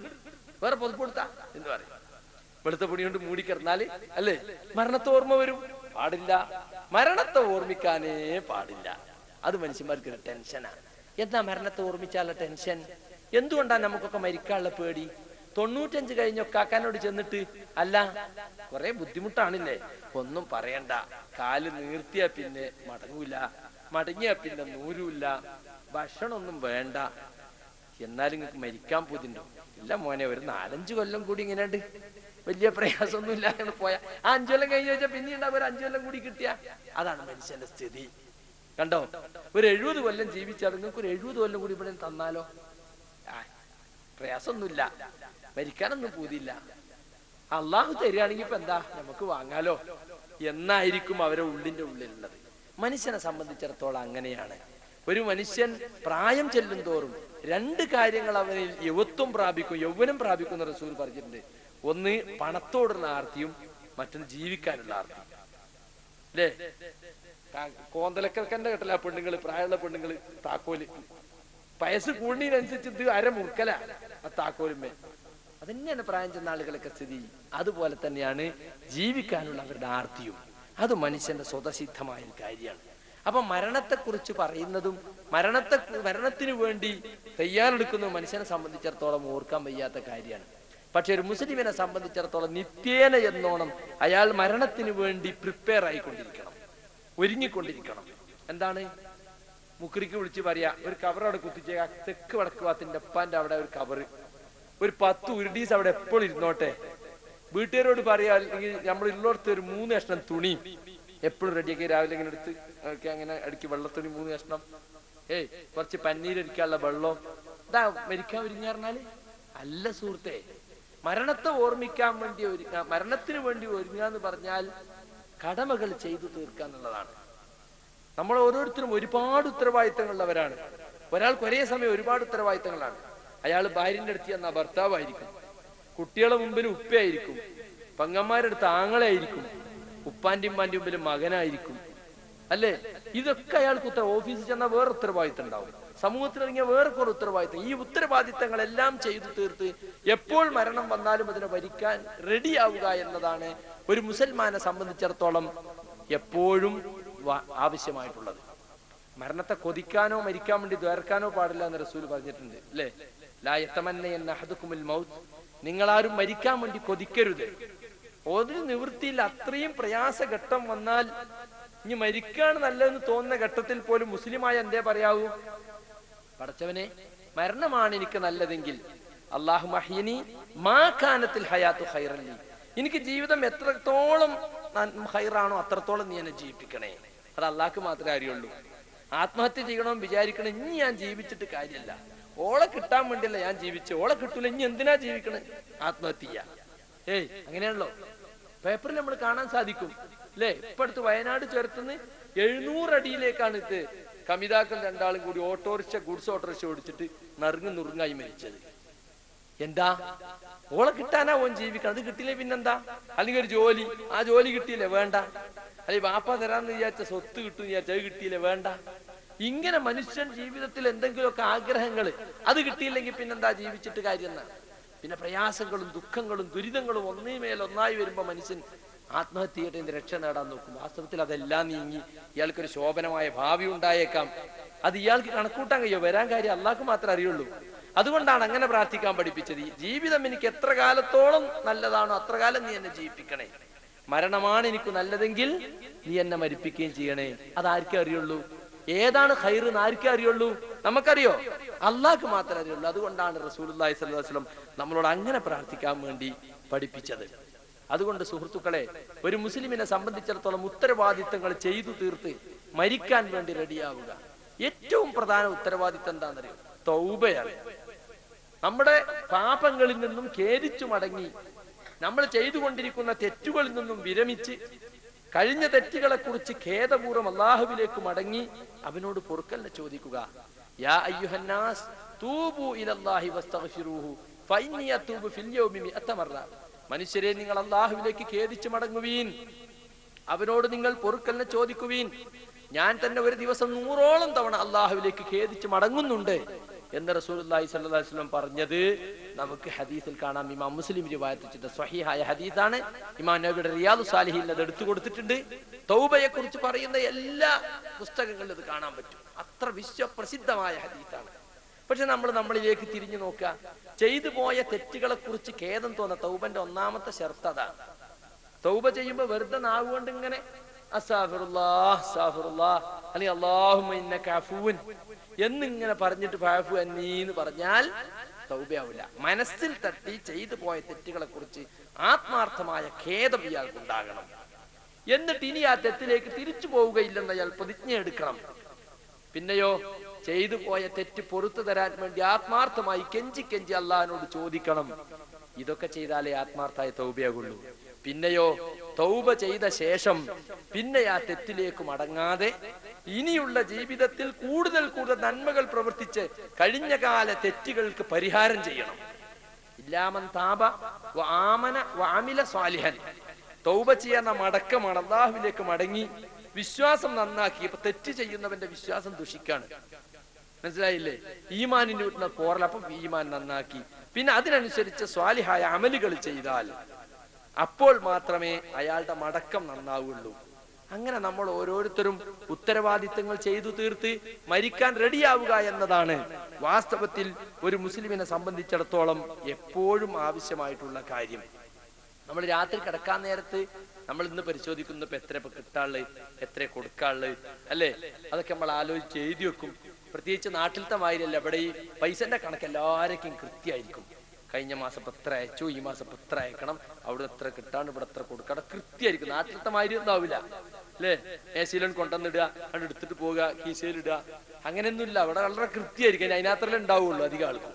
വേറെ പുതപ്പ് കൊടുത്താ എന്ന് പറയും വെളുത്ത പൊടി കൊണ്ട് മൂടിക്കിടന്നാല് അല്ലേ മരണത്തെ ഓർമ്മ വരും പാടില്ല മരണത്തെ ഓർമ്മിക്കാനേ പാടില്ല അത് മനുഷ്യന്മാർക്ക് ഒരു ടെൻഷനാണ് എന്താ മരണത്തെ ഓർമ്മിച്ചാലുള്ള ടെൻഷൻ എന്തുകൊണ്ടാ നമുക്കൊക്കെ മരിക്കാനുള്ള പേടി തൊണ്ണൂറ്റഞ്ച് കഴിഞ്ഞൊക്കെ കാക്കാനോട് ചെന്നിട്ട് അല്ല കുറെ ബുദ്ധിമുട്ടാണില്ലേ ഒന്നും പറയണ്ട കാല് നീർത്തിയാ പിന്നെ മടങ്ങൂല മടങ്ങിയാ പിന്നെ നൂരൂല്ല ഭക്ഷണമൊന്നും വേണ്ട എന്നാലും നിങ്ങൾക്ക് മരിക്കാൻ പോതിണ്ടോ ഇല്ല മോനെ ഒരു നാലഞ്ച് കൊല്ലം കൂടി ഇങ്ങനെയുണ്ട് വലിയ പ്രയാസമൊന്നും ഇല്ലാതെ പോയ ആ അഞ്ചു കൊല്ലം കഴിഞ്ഞ് വെച്ചാൽ പിന്നെ ഉണ്ടാവും ഒരു അഞ്ചു കൊല്ലം കൂടി കിട്ടിയ അതാണ് മനുഷ്യന്റെ സ്ഥിതി കണ്ടോ ഒരു എഴുപത് കൊല്ലം ജീവിച്ചാൽ നിങ്ങൾക്ക് ഒരു എഴുപത് കൊല്ലം കൂടി ഇവിടെ തന്നാലോ ആ, പ്രയാസമൊന്നുമില്ല മരിക്കാനൊന്നും പൂതിയില്ല അള്ളാഹു തരികയാണെങ്കിൽ ഇപ്പൊ എന്താ നമുക്ക് വാങ്ങാലോ എന്നായിരിക്കും അവരെ ഉള്ളിന്റെ ഉള്ളിലുള്ളത് മനുഷ്യനെ സംബന്ധിച്ചിടത്തോളം അങ്ങനെയാണ് ഒരു മനുഷ്യൻ പ്രായം ചെല്ലും തോറും രണ്ട് കാര്യങ്ങൾ അവനിൽ യുവത്വം പ്രാപിക്കും യൗവനം പ്രാപിക്കും എന്ന് റസൂൽ പറഞ്ഞിട്ടുണ്ട് ഒന്ന് പണത്തോടുള്ള ആർത്തിയും മറ്റൊന്ന് ജീവിക്കാനുള്ള ആർത്തിയും അല്ലേ കോന്തലക്കന്റെ കേട്ടല്ല പെണ്ണുങ്ങള് പ്രായമുള്ള പെണ്ണുങ്ങള് താക്കോല് വയസ്സ് കൂടുന്നതിനനുസരിച്ച് ഇത് അര മുറുക്കല ആ താക്കോലുമേ അതന്നെയാണ് പ്രായം ചെന്ന ആളുകളൊക്കെ സ്ഥിതി അതുപോലെ തന്നെയാണ് ജീവിക്കാനുള്ള അവരുടെ ആർത്തിയും അത് മനുഷ്യന്റെ സ്വതസിദ്ധമായ ഒരു കാര്യമാണ് അപ്പൊ മരണത്തെക്കുറിച്ച് പറയുന്നതും മരണത്തെ മരണത്തിന് വേണ്ടി തയ്യാറെടുക്കുന്നതും മനുഷ്യനെ സംബന്ധിച്ചിടത്തോളം ഓർക്കാൻ വയ്യാത്ത കാര്യമാണ് പക്ഷെ ഒരു മുസ്ലിമിനെ സംബന്ധിച്ചിടത്തോളം നിത്യേന എന്നോണം അയാൾ മരണത്തിന് വേണ്ടി പ്രിപ്പയർ ആയിക്കൊണ്ടിരിക്കണം ഒരുങ്ങിക്കൊണ്ടിരിക്കണം എന്താണ് മുക്രിക്ക് വിളിച്ച് പറയാ ഒരു കവർ അവിടെ കുത്തിച്ച ആ തെക്ക് വടക്ക് ഭാഗത്തിന്റെ അപ്പാന്റെ അവിടെ ഒരു കവർ ഒരു പത്ത് ഉരുടീസ് അവിടെ എപ്പോഴും ഇരുന്നോട്ടെ വീട്ടുകാരോട് പറയാ അല്ലെങ്കിൽ നമ്മൾ ഉള്ളിടത്ത് ഒരു മൂന്ന് കഷ്ണം തുണി എപ്പോഴും റെഡിയാക്കി രാവിലെ ഇങ്ങനെ എടുത്ത് ഒക്കെ അങ്ങനെ അടുക്കി വെള്ളത്തുണി മൂന്ന് കഷ്ണം ഏയ് കുറച്ച് പന്നീരടിക്കാനുള്ള വെള്ളം ഇതാ മരിക്കാൻ ഒരുങ്ങാറിനാല് അല്ല സുഹൃത്തെ മരണത്തെ ഓർമ്മിക്കാൻ വേണ്ടി ഒരുങ്ങ മരണത്തിന് വേണ്ടി ഒരുങ്ങുക എന്ന് പറഞ്ഞാൽ കടമകൾ ചെയ്തു തീർക്കുക എന്നുള്ളതാണ് നമ്മൾ ഓരോരുത്തരും ഒരുപാട് ഉത്തരവാദിത്തങ്ങളുള്ളവരാണ് ഒരാൾക്ക് ഒരേ സമയം ഒരുപാട് ഉത്തരവാദിത്തങ്ങളാണ് അയാൾ ഭാര്യന്റെ അടുത്ത് ചെന്ന ഭർത്താവായിരിക്കും കുട്ടികളെ മുമ്പിൽ ഉപ്പയായിരിക്കും പങ്ങന്മാരുടെ അടുത്ത് ആങ്ങളായിരിക്കും ഉപ്പാന്റെ ഉമ്മാന്റെ മുമ്പിൽ മകനായിരിക്കും അല്ലേ ഇതൊക്കെ അയാൾക്ക് ഉത്തര ഓഫീസിൽ ചെന്നാൽ വേറെ ഉത്തരവാദിത്തം ഉണ്ടാവും സമൂഹത്തിൽ ഇറങ്ങിയ വേറെ കുറെ ഉത്തരവാദിത്തം ഈ ഉത്തരവാദിത്തങ്ങളെല്ലാം ചെയ്തു തീർത്ത് എപ്പോൾ മരണം വന്നാലും അതിനെ ഭരിക്കാൻ റെഡിയാവുക എന്നതാണ് ഒരു മുസൽമാനെ സംബന്ധിച്ചിടത്തോളം എപ്പോഴും വ- ആവശ്യമായിട്ടുള്ളത് മരണത്തെ കൊതിക്കാനോ മരിക്കാൻ വേണ്ടി ദ്വേർക്കാനോ പാടില്ല എന്ന് റസൂൽ പറഞ്ഞിട്ടുണ്ട് അല്ലേ ലായത്തമന്ന എന്ന അഹദുക്കുമിൽ മൗത്ത് നിങ്ങളാരും മരിക്കാൻ വേണ്ടി കൊതിക്കരുത് ഒരു നിവൃത്തിയിൽ അത്രയും പ്രയാസഘട്ടം വന്നാൽ ഇനി മരിക്കാണ് നല്ലതെന്ന് തോന്നുന്ന ഘട്ടത്തിൽ പോലും മുസ്ലിമായ എന്തേ പറയാവൂ പടച്ചവനെ മരണമാണ് എനിക്ക് നല്ലതെങ്കിൽ അള്ളാഹു മഹ്യനി മാ കാനത്തിൽ ഹയാത്തു ഹൈറല്ലി എനിക്ക് ജീവിതം എത്രത്തോളം നൻ- ഹൈറാണോ അത്രത്തോളം നീ എന്നെ ജീവിപ്പിക്കണേ അത് അള്ളാഹ്ക്ക് മാത്രമേ അറിയുള്ളൂ ആത്മഹത്യ ചെയ്യണമെന്ന് വിചാരിക്കണം ഇനി ഞാൻ ജീവിച്ചിട്ട് കാര്യമല്ല ഓളെ കിട്ടാൻ വേണ്ടിയല്ല ഞാൻ ജീവിച്ചു ഓളെ കിട്ടൂല ഇനി എന്തിനാ ജീവിക്കണേ ആത്മഹത്യ ചെയ്യാ ഏയ് അങ്ങനെയാണല്ലോ പേപ്പറിൽ നമ്മൾ കാണാൻ സാധിക്കും അല്ലേ ഇപ്പൊ അടുത്ത് വയനാട് ചേർത്തുനിന്ന് എഴുന്നൂറ് അടിയിലേക്കാണ് ഇത് കമിതാക്കൾ രണ്ടാളും കൂടി ഓട്ടോറിക്ഷ ഗുഡ്സ് ഓട്ടോറിക്ഷ ഓടിച്ചിട്ട് നറുങ്ങ് നുറുങ്ങായി മരിച്ചത് എന്താ ഓളെ കിട്ടാനാ ഓൻ ജീവിക്കണം അത് കിട്ടിയില്ലേ പിന്നെന്താ അല്ലെങ്കിൽ ഒരു ജോലി ആ ജോലി കിട്ടിയില്ലേ വേണ്ട അല്ലെങ്കിൽ വാപ്പ തരാന്ന് വിചാരിച്ച സ്വത്ത് കിട്ടും വിചാരിച്ച അത് കിട്ടിയില്ലേ വേണ്ട ഇങ്ങനെ മനുഷ്യൻ ജീവിതത്തിൽ എന്തെങ്കിലുമൊക്കെ ആഗ്രഹങ്ങൾ അത് കിട്ടിയില്ലെങ്കിൽ പിന്നെന്താ ജീവിച്ചിട്ട് കാര്യം എന്നാ പിന്നെ പ്രയാസങ്ങളും ദുഃഖങ്ങളും ദുരിതങ്ങളും ഒന്നേ മേൽ ഒന്നായി വരുമ്പോ മനുഷ്യൻ ആത്മഹത്യ ചെയ്തിട്ട് ഇതിന്റെ രക്ഷ നേടാൻ നോക്കും വാസ്തവത്തിൽ അതെല്ലാം നീങ്ങി ഇയാൾക്കൊരു ശോഭനമായ ഭാവി ഉണ്ടായേക്കാം അത് ഇയാൾക്ക് കണക്കൂട്ടാൻ കഴിയോ വരാൻ കാര്യം അള്ളാഹ്ക്ക് മാത്രമേ അറിയുള്ളൂ അതുകൊണ്ടാണ് അങ്ങനെ പ്രാർത്ഥിക്കാൻ പഠിപ്പിച്ചത് ഈ ജീവിതം എനിക്ക് എത്ര കാലത്തോളം നല്ലതാണോ അത്ര കാലം നീ എന്നെ ജീവിപ്പിക്കണേ മരണമാണ് എനിക്ക് നല്ലതെങ്കിൽ നീ എന്നെ മരിപ്പിക്കുകയും ചെയ്യണേ അതാർക്കേ അറിയുള്ളൂ ഏതാണ് ഹൈർ എന്ന് ആർക്കേ അറിയുള്ളൂ നമുക്കറിയോ അള്ളാഹ്ക്ക് മാത്രമേ അറിയുള്ളൂ അതുകൊണ്ടാണ് റസൂലുള്ളാഹി സ്വല്ലല്ലാഹു അലൈഹി വസല്ലം നമ്മളോട് അങ്ങനെ പ്രാർത്ഥിക്കാൻ വേണ്ടി പഠിപ്പിച്ചത് അതുകൊണ്ട് സുഹൃത്തുക്കളെ ഒരു മുസ്ലിമിനെ സംബന്ധിച്ചിടത്തോളം ഉത്തരവാദിത്തങ്ങൾ ചെയ്തു തീർത്ത് മരിക്കാൻ വേണ്ടി റെഡിയാവുക ഏറ്റവും പ്രധാന ഉത്തരവാദിത്തം എന്താണെന്നറിയോ തൗബയാണ് നമ്മുടെ പാപങ്ങളിൽ നിന്നും ഖേദിച്ചു മടങ്ങി നമ്മൾ ചെയ്തുകൊണ്ടിരിക്കുന്ന തെറ്റുകളിൽ നിന്നും വിരമിച്ച് കഴിഞ്ഞ തെറ്റുകളെ കുറിച്ച് ഖേദപൂർവ്വം അള്ളാഹുവിലേക്ക് മടങ്ങി അവനോട് പൊറുക്കലിനെ ചോദിക്കുക യാ അയ്യുഹന്നാസ് തൂബു ഇലല്ലാഹി വസ്തഗ്ഫിറൂഹു ഫഇന്നി അതൂബു ഫിൽ യൗമി മിഅത മർറ മനുഷ്യരെ നിങ്ങൾ അള്ളാഹുവിലേക്ക് ഖേദിച്ചു മടങ്ങുവീൻ അവനോട് നിങ്ങൾ പൊറുക്കലിനെ ചോദിക്കുവീൻ ഞാൻ തന്നെ ഒരു ദിവസം നൂറോളം തവണ അള്ളാഹുവിലേക്ക് ഖേദിച്ച് മടങ്ങുന്നുണ്ട് എന്ന് റസൂലുള്ളാഹി സ്വല്ലല്ലാഹി അലൈഹി വസല്ലം പറഞ്ഞത് നമുക്ക് ഹദീസിൽ കാണാം ഇമാം മുസ്ലിം റിവായത്ത് സ്വഹീഹായ ഹദീസാണ് ഇമാം നബിയുടെ റിയാദു സാലിഹിൽ അത് എടുത്തു കൊടുത്തിട്ടുണ്ട് തൗബയെ കുറിച്ച് പറയുന്ന എല്ലാ പുസ്തകങ്ങളിലും ഇത് കാണാൻ പറ്റും അത്ര വിശ്വപ്രസിദ്ധമായ ഹദീസാണ് പക്ഷെ നമ്മൾ നമ്മളിലേക്ക് തിരിഞ്ഞു നോക്കുക ചെയ്തു പോയ തെറ്റുകളെ കുറിച്ച് ഖേദം തോന്നുന്ന തൗബന്റെ ഒന്നാമത്തെ ഷർത്ത് അതാണ് തൗബ ചെയ്യുമ്പോ വെറുതെ നാവുകൊണ്ട് ഇങ്ങനെ അസ്താഫിറുല്ലാഹ് അസ്താഫിറുല്ലാഹ് അല്ലെങ്കിൽ അല്ലാഹുമ്മ ഇന്നക അഫൂൻ എന്നിങ്ങനെ പറഞ്ഞിട്ട് ഫഅഫു അന്നീ എന്ന് പറഞ്ഞാൽ തൗബയാവില്ല മനസ്സിൽ തട്ടി ചെയ്തു പോയ തെറ്റുകളെ കുറിച്ച് ആത്മാർത്ഥമായ ഖേദം ഇയാൾക്കുണ്ടാകണം എന്നിട്ട് ഇനി ആ തെറ്റിലേക്ക് തിരിച്ചു പോവുകയില്ലെന്ന് അയാൾ പ്രതിജ്ഞ എടുക്കണം പിന്നെയോ ചെയ്തു പോയ തെറ്റ് പൊറത്തു തരാൻ വേണ്ടി ആത്മാർത്ഥമായി കെഞ്ചി കെഞ്ചി അള്ളഹാനോട് ചോദിക്കണം ഇതൊക്കെ ചെയ്താലേ ആത്മാർത്ഥായ തൗബയാകുള്ളൂ പിന്നെയോ തൗബ ചെയ്ത ശേഷം പിന്നെ ആ തെറ്റിലേക്ക് മടങ്ങാതെ ഇനിയുള്ള ജീവിതത്തിൽ കൂടുതൽ കൂടുതൽ നന്മകൾ പ്രവർത്തിച്ച് കഴിഞ്ഞ കാല തെറ്റുകൾക്ക് പരിഹാരം ചെയ്യണം ഇല്ലാമൻ താപ വ ആമന വ അമില സ്വാലിഹൻ തൗബ ചെയ്യുന്ന മടക്കമാണ് അള്ളാഹുവിലേക്ക് മടങ്ങി വിശ്വാസം നന്നാക്കി ഇപ്പൊ തെറ്റ് ചെയ്യുന്നവന്റെ വിശ്വാസം ദുഷിക്കാണ് മനസ്സിലായില്ലേ ഈമാനിന് കിട്ടുന്ന പോറൽ അപ്പം ഈമാൻ നന്നാക്കി പിന്നെ അതിനനുസരിച്ച് സ്വാലിഹായ അമലുകൾ ചെയ്താൽ അപ്പോൾ മാത്രമേ അയാളുടെ മടക്കം നന്നാവുള്ളൂ അങ്ങനെ നമ്മൾ ഓരോരുത്തരും ഉത്തരവാദിത്തങ്ങൾ ചെയ്തു തീർത്ത് മരിക്കാൻ റെഡിയാവുക എന്നതാണ് വാസ്തവത്തിൽ ഒരു മുസ്ലിമിനെ സംബന്ധിച്ചിടത്തോളം എപ്പോഴും ആവശ്യമായിട്ടുള്ള കാര്യം നമ്മൾ രാത്രി കിടക്കാൻ നേരത്ത് നമ്മൾ ഇന്ന് പരിശോധിക്കുന്നു ഇപ്പൊ എത്ര ഇപ്പൊ കിട്ടാനുള്ളത് എത്ര കൊടുക്കാനുള്ളത് അല്ലേ അതൊക്കെ നമ്മൾ ആലോചിച്ച് എഴുതി വെക്കും പ്രത്യേകിച്ച് നാട്ടിലത്തെ മാതിരിയല്ല ഇവിടെ ഈ പൈസന്റെ കണക്ക് എല്ലാവരേക്കും കൃത്യമായിരിക്കും കഴിഞ്ഞ മാസം ഇപ്പൊ എത്ര അയച്ചു ഈ മാസം ഇപ്പൊ എത്ര അയക്കണം അവിടെ എത്ര കിട്ടാണ്ട് ഇവിടെ എത്ര കൊടുക്കണം കൃത്യമായിരിക്കും നാട്ടിലത്തെ മാതിരി ഒന്നും ആവില്ല അല്ലേ എ സിയിലും കൊണ്ടുവന്നിടുക അവിടെ എടുത്തിട്ട് പോവുക കീശയിലിടുക അങ്ങനെയൊന്നുമില്ല അവിടെ വളരെ കൃത്യമായിരിക്കും അതിനകത്തല്ലേ ഉണ്ടാവുള്ളൂ അധികം ആൾക്കും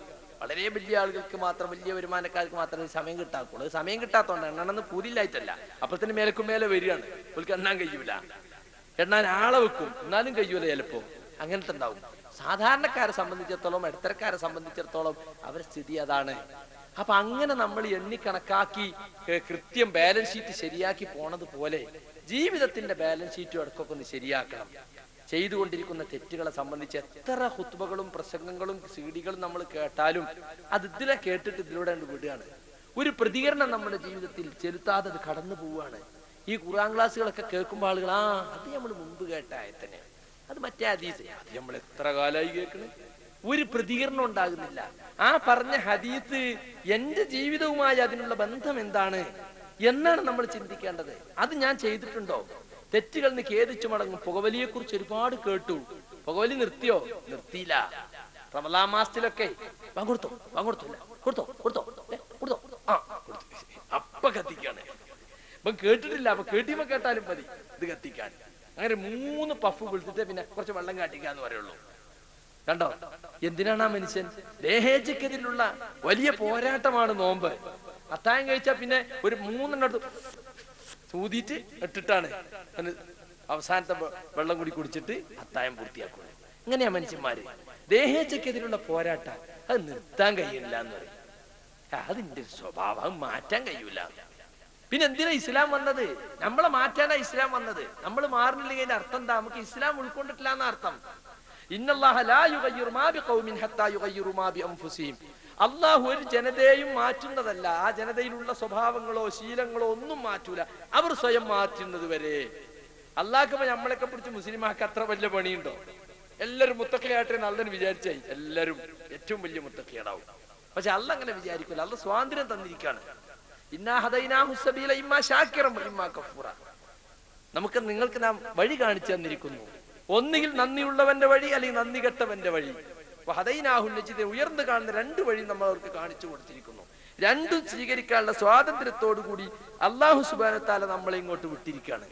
വളരെ വലിയ ആളുകൾക്ക് മാത്രം വലിയ വരുമാനക്കാർക്ക് മാത്രമേ സമയം കിട്ടാക്കുള്ളൂ അത് സമയം കിട്ടാത്തോണ്ട് എണ്ണമെന്ന് പൂതിയില്ലായിട്ടല്ല അപ്പത്തിന് മേലക്കും മേലെ വരികയാണ് അവർക്ക് എണ്ണാൻ കഴിയൂല എണ്ണാൻ ആളെ വെക്കും എന്നാലും കഴിയൂല ചിലപ്പോ അങ്ങനത്തെ ഉണ്ടാവും സാധാരണക്കാരെ സംബന്ധിച്ചിടത്തോളം ഇടത്തരക്കാരെ സംബന്ധിച്ചിടത്തോളം അവരുടെ സ്ഥിതി അതാണ് അപ്പൊ അങ്ങനെ നമ്മൾ എണ്ണി കണക്കാക്കി ഏ, കൃത്യം ബാലൻസ് ഷീറ്റ് ശരിയാക്കി പോണത് പോലെ ജീവിതത്തിന്റെ ബാലൻസ് ഷീറ്റും ഇടക്കൊക്കെ ഒന്ന് ശരിയാക്കണം ചെയ്തുകൊണ്ടിരിക്കുന്ന തെറ്റുകളെ സംബന്ധിച്ച് എത്ര ഹുത്തുബകളും പ്രസംഗങ്ങളും സീഡികളും നമ്മൾ കേട്ടാലും അത് ഇതിലെ കേട്ടിട്ട് ഇതിലൂടെ അങ്ങട് വിടുകയാണ് ഒരു പ്രതികരണം നമ്മുടെ ജീവിതത്തിൽ ചെലുത്താതെ അത് കടന്നു പോവുകയാണ് ഈ ഖുറാൻ ക്ലാസ്സുകളൊക്കെ കേൾക്കുമ്പോൾ ആളുകൾ ആ അത് നമ്മൾ മുമ്പ് കേട്ട ആയത്തന്നെ അത് മറ്റേ ഹദീസ് അത് നമ്മൾ എത്ര കാലമായി കേൾക്കണ് ഒരു പ്രതികരണം ഉണ്ടാകുന്നില്ല ആ പറഞ്ഞ ഹദീസ് എന്റെ ജീവിതവുമായി അതിനുള്ള ബന്ധം എന്താണ് എന്നാണ് നമ്മൾ ചിന്തിക്കേണ്ടത് അത് ഞാൻ ചെയ്തിട്ടുണ്ടോ തെറ്റുകൾ നിന്ന് ഖേദിച്ചു മടങ്ങും പുകവലിയെ കുറിച്ച് ഒരുപാട് കേട്ടു പുകവലി നിർത്തിയോ നിർത്തിയില്ല റമലാ മാസത്തിലൊക്കെ വാങ്ങൊടുത്തോ വാങ്ങൊടുത്തോ ഇല്ല കൊടുത്തോ കൊടുത്തോ ഏ, കൊടുത്തോ ആ കൊടുത്തു അപ്പ കത്തിക്കാണ് ഇപ്പൊ കേട്ടിട്ടില്ല അപ്പൊ കേട്ടിയുമ്പോ കേട്ടാലും മതി ഇത് കത്തിക്കാൻ അങ്ങനെ മൂന്ന് പഫ് വിളിച്ചിട്ട് പിന്നെ കുറച്ച് വെള്ളം കാട്ടിക്കാന്ന് പറയുള്ളൂ കണ്ടോ എന്തിനാണ് ആ മനുഷ്യൻ ദേഹേജക്കെതിലുള്ള വലിയ പോരാട്ടമാണ് നോമ്പ് അത്തായം കഴിച്ചാൽ പിന്നെ ഒരു മൂന്നെണ്ണം എടുത്ത് സൂതിയിട്ട് ഇട്ടിട്ടാണ് അത് അവസാനത്തെ വെ- വെള്ളം കൂടി കുടിച്ചിട്ട് അത്തായം പൂർത്തിയാക്കുന്നത് ഇങ്ങനെയാ മനുഷ്യന്മാര് ദേഹേച്ഛക്കെതിലുള്ള പോരാട്ടം അത് നിർത്താൻ കഴിയില്ല എന്ന് പറയും ആ, അതിന്റെ ഒരു സ്വഭാവം അത് മാറ്റാൻ കഴിയൂല പിന്നെ എന്തിനാ ഇസ്ലാം വന്നത് നമ്മളെ മാറ്റാനാ ഇസ്ലാം വന്നത് നമ്മൾ മാറുന്നില്ലെങ്കിൽ അതിന്റെ അർത്ഥം എന്താ നമുക്ക് ഇസ്ലാം ഉൾക്കൊണ്ടിട്ടില്ല എന്ന അർത്ഥം ഇന്നല്ലാഹ ലാ യുഗയ്യിറു മാ ബിഖൗമിൻ ഹത്താ യുഗയ്യിറു മാ ബിഅൻഫുസിഹിം അള്ളാഹു ഒരു ജനതയെയും മാറ്റുന്നതല്ല ആ ജനതയിലുള്ള സ്വഭാവങ്ങളോ ശീലങ്ങളോ ഒന്നും മാറ്റൂല അവർ സ്വയം മാറ്റുന്നത് വരെ അള്ളാഹ്ക്കുമ്പോ നമ്മളൊക്കെ പിടിച്ച് മുസ്ലിമാക്ക് അത്ര വലിയ പണിയുണ്ടോ എല്ലാരും മുത്തക്കയാട്ടെ നല്ലതിന് വിചാരിച്ചായി എല്ലാരും ഏറ്റവും വലിയ മുത്തക്കയാടാവും പക്ഷെ അല്ല അങ്ങനെ വിചാരിക്കൂല അല്ല സ്വാതന്ത്ര്യം തന്നിരിക്കാണ് ഇന്നാ ഹദൈനാഹു സബീല ഇമ്മാ ശാക്കിറം ഇമ്മാ കഫൂറ നമുക്ക് നിങ്ങൾക്ക് നാം വഴി കാണിച്ചു തന്നിരിക്കുന്നു ഒന്നുകിൽ നന്ദിയുള്ളവന്റെ വഴി അല്ലെങ്കിൽ നന്ദി കെട്ടവന്റെ വഴി അപ്പൊ ഹദൈനാഹു നജിദെ ഉയർന്നു കാണുന്ന രണ്ട് വഴി നമ്മൾ അവർക്ക് കാണിച്ചു കൊടുത്തിരിക്കുന്നു രണ്ടും സ്വീകരിക്കാനുള്ള സ്വാതന്ത്ര്യത്തോടു കൂടി അള്ളാഹു സുബാനത്താല നമ്മളെ ഇങ്ങോട്ട് വിട്ടിരിക്കുകയാണ്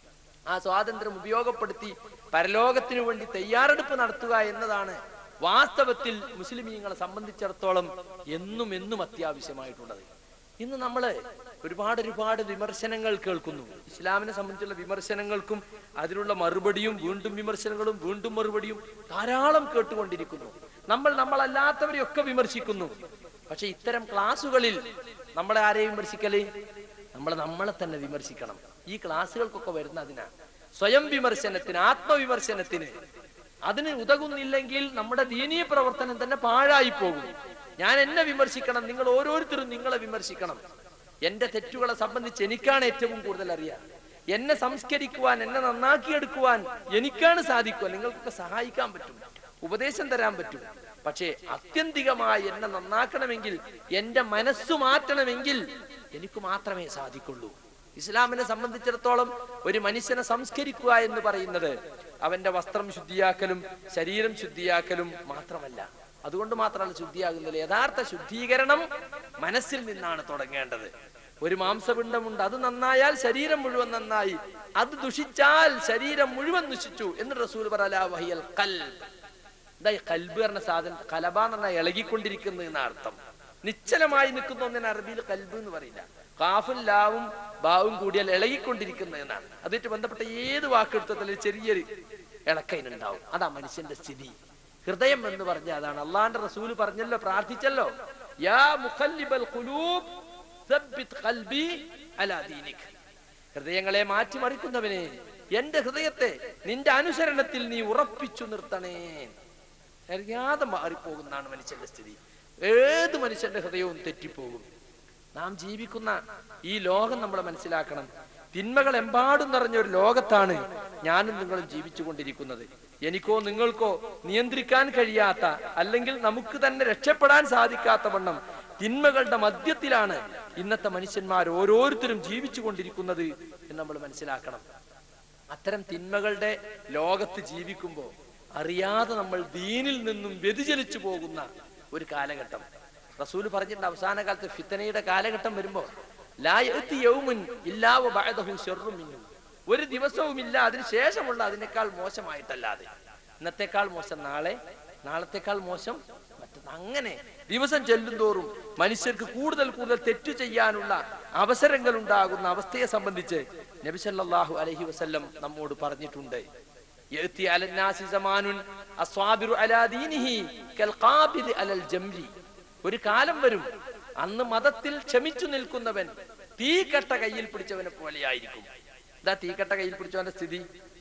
ആ സ്വാതന്ത്ര്യം ഉപയോഗപ്പെടുത്തി പരലോകത്തിനു വേണ്ടി തയ്യാറെടുപ്പ് നടത്തുക എന്നതാണ് വാസ്തവത്തിൽ മുസ്ലിമീങ്ങളെ സംബന്ധിച്ചിടത്തോളം എന്നും എന്നും അത്യാവശ്യമായിട്ടുള്ളത് ഇന്ന് നമ്മള് ഒരുപാട് ഒരുപാട് വിമർശനങ്ങൾ കേൾക്കുന്നു ഇസ്ലാമിനെ സംബന്ധിച്ചുള്ള വിമർശനങ്ങൾക്കും അതിനുള്ള മറുപടിയും വീണ്ടും വിമർശനങ്ങളും വീണ്ടും മറുപടിയും ധാരാളം കേട്ടുകൊണ്ടിരിക്കുന്നു നമ്മൾ നമ്മളല്ലാത്തവരെയൊക്കെ വിമർശിക്കുന്നു പക്ഷെ ഇത്തരം ക്ലാസ്സുകളിൽ നമ്മളെ ആരെയും വിമർശിക്കല് നമ്മൾ നമ്മളെ തന്നെ വിമർശിക്കണം ഈ ക്ലാസ്സുകൾക്കൊക്കെ വരുന്ന അതിനാ സ്വയം വിമർശനത്തിന് ആത്മവിമർശനത്തിന് അതിന് ഉതകുന്നില്ലെങ്കിൽ നമ്മുടെ ദീനീയ പ്രവർത്തനം തന്നെ പാഴായി പോകും ഞാൻ എന്നെ വിമർശിക്കണം നിങ്ങൾ ഓരോരുത്തരും നിങ്ങളെ വിമർശിക്കണം എന്റെ തെറ്റുകളെ സംബന്ധിച്ച് എനിക്കാണ് ഏറ്റവും കൂടുതൽ അറിയാം എന്നെ സംസ്കരിക്കുവാൻ എന്നെ നന്നാക്കിയെടുക്കുവാൻ എനിക്കാണ് സാധിക്കുക നിങ്ങൾക്കൊക്കെ സഹായിക്കാൻ പറ്റും ഉപദേശം തരാൻ പറ്റും പക്ഷേ അത്യന്തികമായി എന്നെ നന്നാക്കണമെങ്കിൽ എന്റെ മനസ്സ് മാറ്റണമെങ്കിൽ എനിക്ക് മാത്രമേ സാധിക്കുള്ളൂ ഇസ്ലാമിനെ സംബന്ധിച്ചിടത്തോളം ഒരു മനുഷ്യനെ സംസ്കരിക്കുക എന്ന് പറയുന്നത് അവന്റെ വസ്ത്രം ശുദ്ധിയാക്കലും ശരീരം ശുദ്ധിയാക്കലും മാത്രമല്ല അതുകൊണ്ട് മാത്രമല്ല ശുദ്ധിയാകുന്നില്ല യഥാർത്ഥ ശുദ്ധീകരണം മനസ്സിൽ നിന്നാണ് തുടങ്ങേണ്ടത് ഒരു മാംസപിണ്ഡമുണ്ട് അത് നന്നായാൽ ശരീരം മുഴുവൻ നന്നായി അത് ദുഷിച്ചാൽ ശരീരം മുഴുവൻ ദുഷിച്ചു എന്ന് റസൂൽ പറലാ വഹിയൽ കൽ എന്താ ഈ കൽബ് പറഞ്ഞ സാധനം കലബ എന്ന് പറഞ്ഞാൽ ഇളകിക്കൊണ്ടിരിക്കുന്നത് എന്ന അർത്ഥം നിശ്ചലമായി നിൽക്കുന്ന ഒന്നിന് അറബിയിൽ കൽബ് എന്ന് പറയില്ല കാഫും ലാവും ബാവും കൂടിയാൽ ഇളകിക്കൊണ്ടിരിക്കുന്നത് എന്നാണ് അതുമായിട്ട് ബന്ധപ്പെട്ട ഏത് വാക്കെടുത്താലും ചെറിയൊരു ഇളക്കയിനുണ്ടാവും അതാ മനുഷ്യന്റെ സ്ഥിതി ഹൃദയം എന്ന് പറഞ്ഞ അതാണ് അള്ളാന്റെ റസൂല് പറഞ്ഞല്ലോ പ്രാർത്ഥിച്ചല്ലോ യാ മുഖല്ലിബൽ ഖുലൂബ് സബ്ബിത് ഖൽബി അലാ ദീനിക് ഹൃദയങ്ങളെ മാറ്റിമറിക്കുന്നവനെ എന്റെ ഹൃദയത്തെ നിന്റെ അനുസരണത്തിൽ നീ ഉറപ്പിച്ചു നിർത്തണേ അറിയാതെ മാറിപ്പോകുന്നതാണ് മനുഷ്യന്റെ സ്ഥിതി ഏത് മനുഷ്യന്റെ ഹൃദയവും തെറ്റിപ്പോകും നാം ജീവിക്കുന്ന ഈ ലോകം നമ്മൾ മനസ്സിലാക്കണം തിന്മകൾ എമ്പാടും നിറഞ്ഞ ഒരു ലോകത്താണ് ഞാനും നിങ്ങളും ജീവിച്ചു കൊണ്ടിരിക്കുന്നത് എനിക്കോ നിങ്ങൾക്കോ നിയന്ത്രിക്കാൻ കഴിയാത്ത അല്ലെങ്കിൽ നമുക്ക് തന്നെ രക്ഷപ്പെടാൻ സാധിക്കാത്ത വണ്ണം തിന്മകളുടെ മധ്യത്തിലാണ് ഇന്നത്തെ മനുഷ്യന്മാർ ഓരോരുത്തരും ജീവിച്ചു കൊണ്ടിരിക്കുന്നത് എന്ന് നമ്മൾ മനസ്സിലാക്കണം അത്തരം തിന്മകളുടെ ലോകത്ത് ജീവിക്കുമ്പോൾ അറിയാതെ നമ്മൾ ദീനിൽ നിന്നും വ്യതിചലിച്ചു പോകുന്ന ഒരു കാലഘട്ടം റസൂൽ പറഞ്ഞിട്ടുണ്ട് അവസാന കാലത്ത് ഫിത്തനയുടെ കാലഘട്ടം വരുമ്പോ ലാ യഅ്തി യൗമുൻ ഇല്ലാ വബഅദഹു ശർറും മിൻഹു. ഒരു ദിവസവും ഇല്ല അതിന് ശേഷമുള്ള അതിനേക്കാൾ മോശമായിട്ടല്ലാതെ ഇന്നത്തെക്കാൾ മോശം നാളെ നാളത്തെക്കാൾ മോശം മറ്റന്നാൾ അങ്ങനെ ദിവസം ചെല്ലുന്തോറും മനുഷ്യർക്ക് കൂടുതൽ കൂടുതൽ തെറ്റു ചെയ്യാനുള്ള അവസരങ്ങൾ ഉണ്ടാകുന്ന അവസ്ഥയെ സംബന്ധിച്ച് നബി സല്ലല്ലാഹു അലൈഹി വസല്ലം നമ്മോട് പറഞ്ഞിട്ടുണ്ട് യഅതി അലന്നാസി സമാനുൻ അസ്വാബിറു അലാ ദീനിഹി കൽഖാബിദ് അലൽ ജംരി ഒരു കാലം വരും അന്ന് മതത്തിൽ ക്ഷമിച്ചു നിൽക്കുന്നവൻ തീക്കട്ട കയ്യിൽ പിടിച്ചവനെ പോലെയായിരിക്കും ഇതാ തീക്കട്ട കയ്യിൽ പിടിച്ചവന്റെ സ്ഥിതി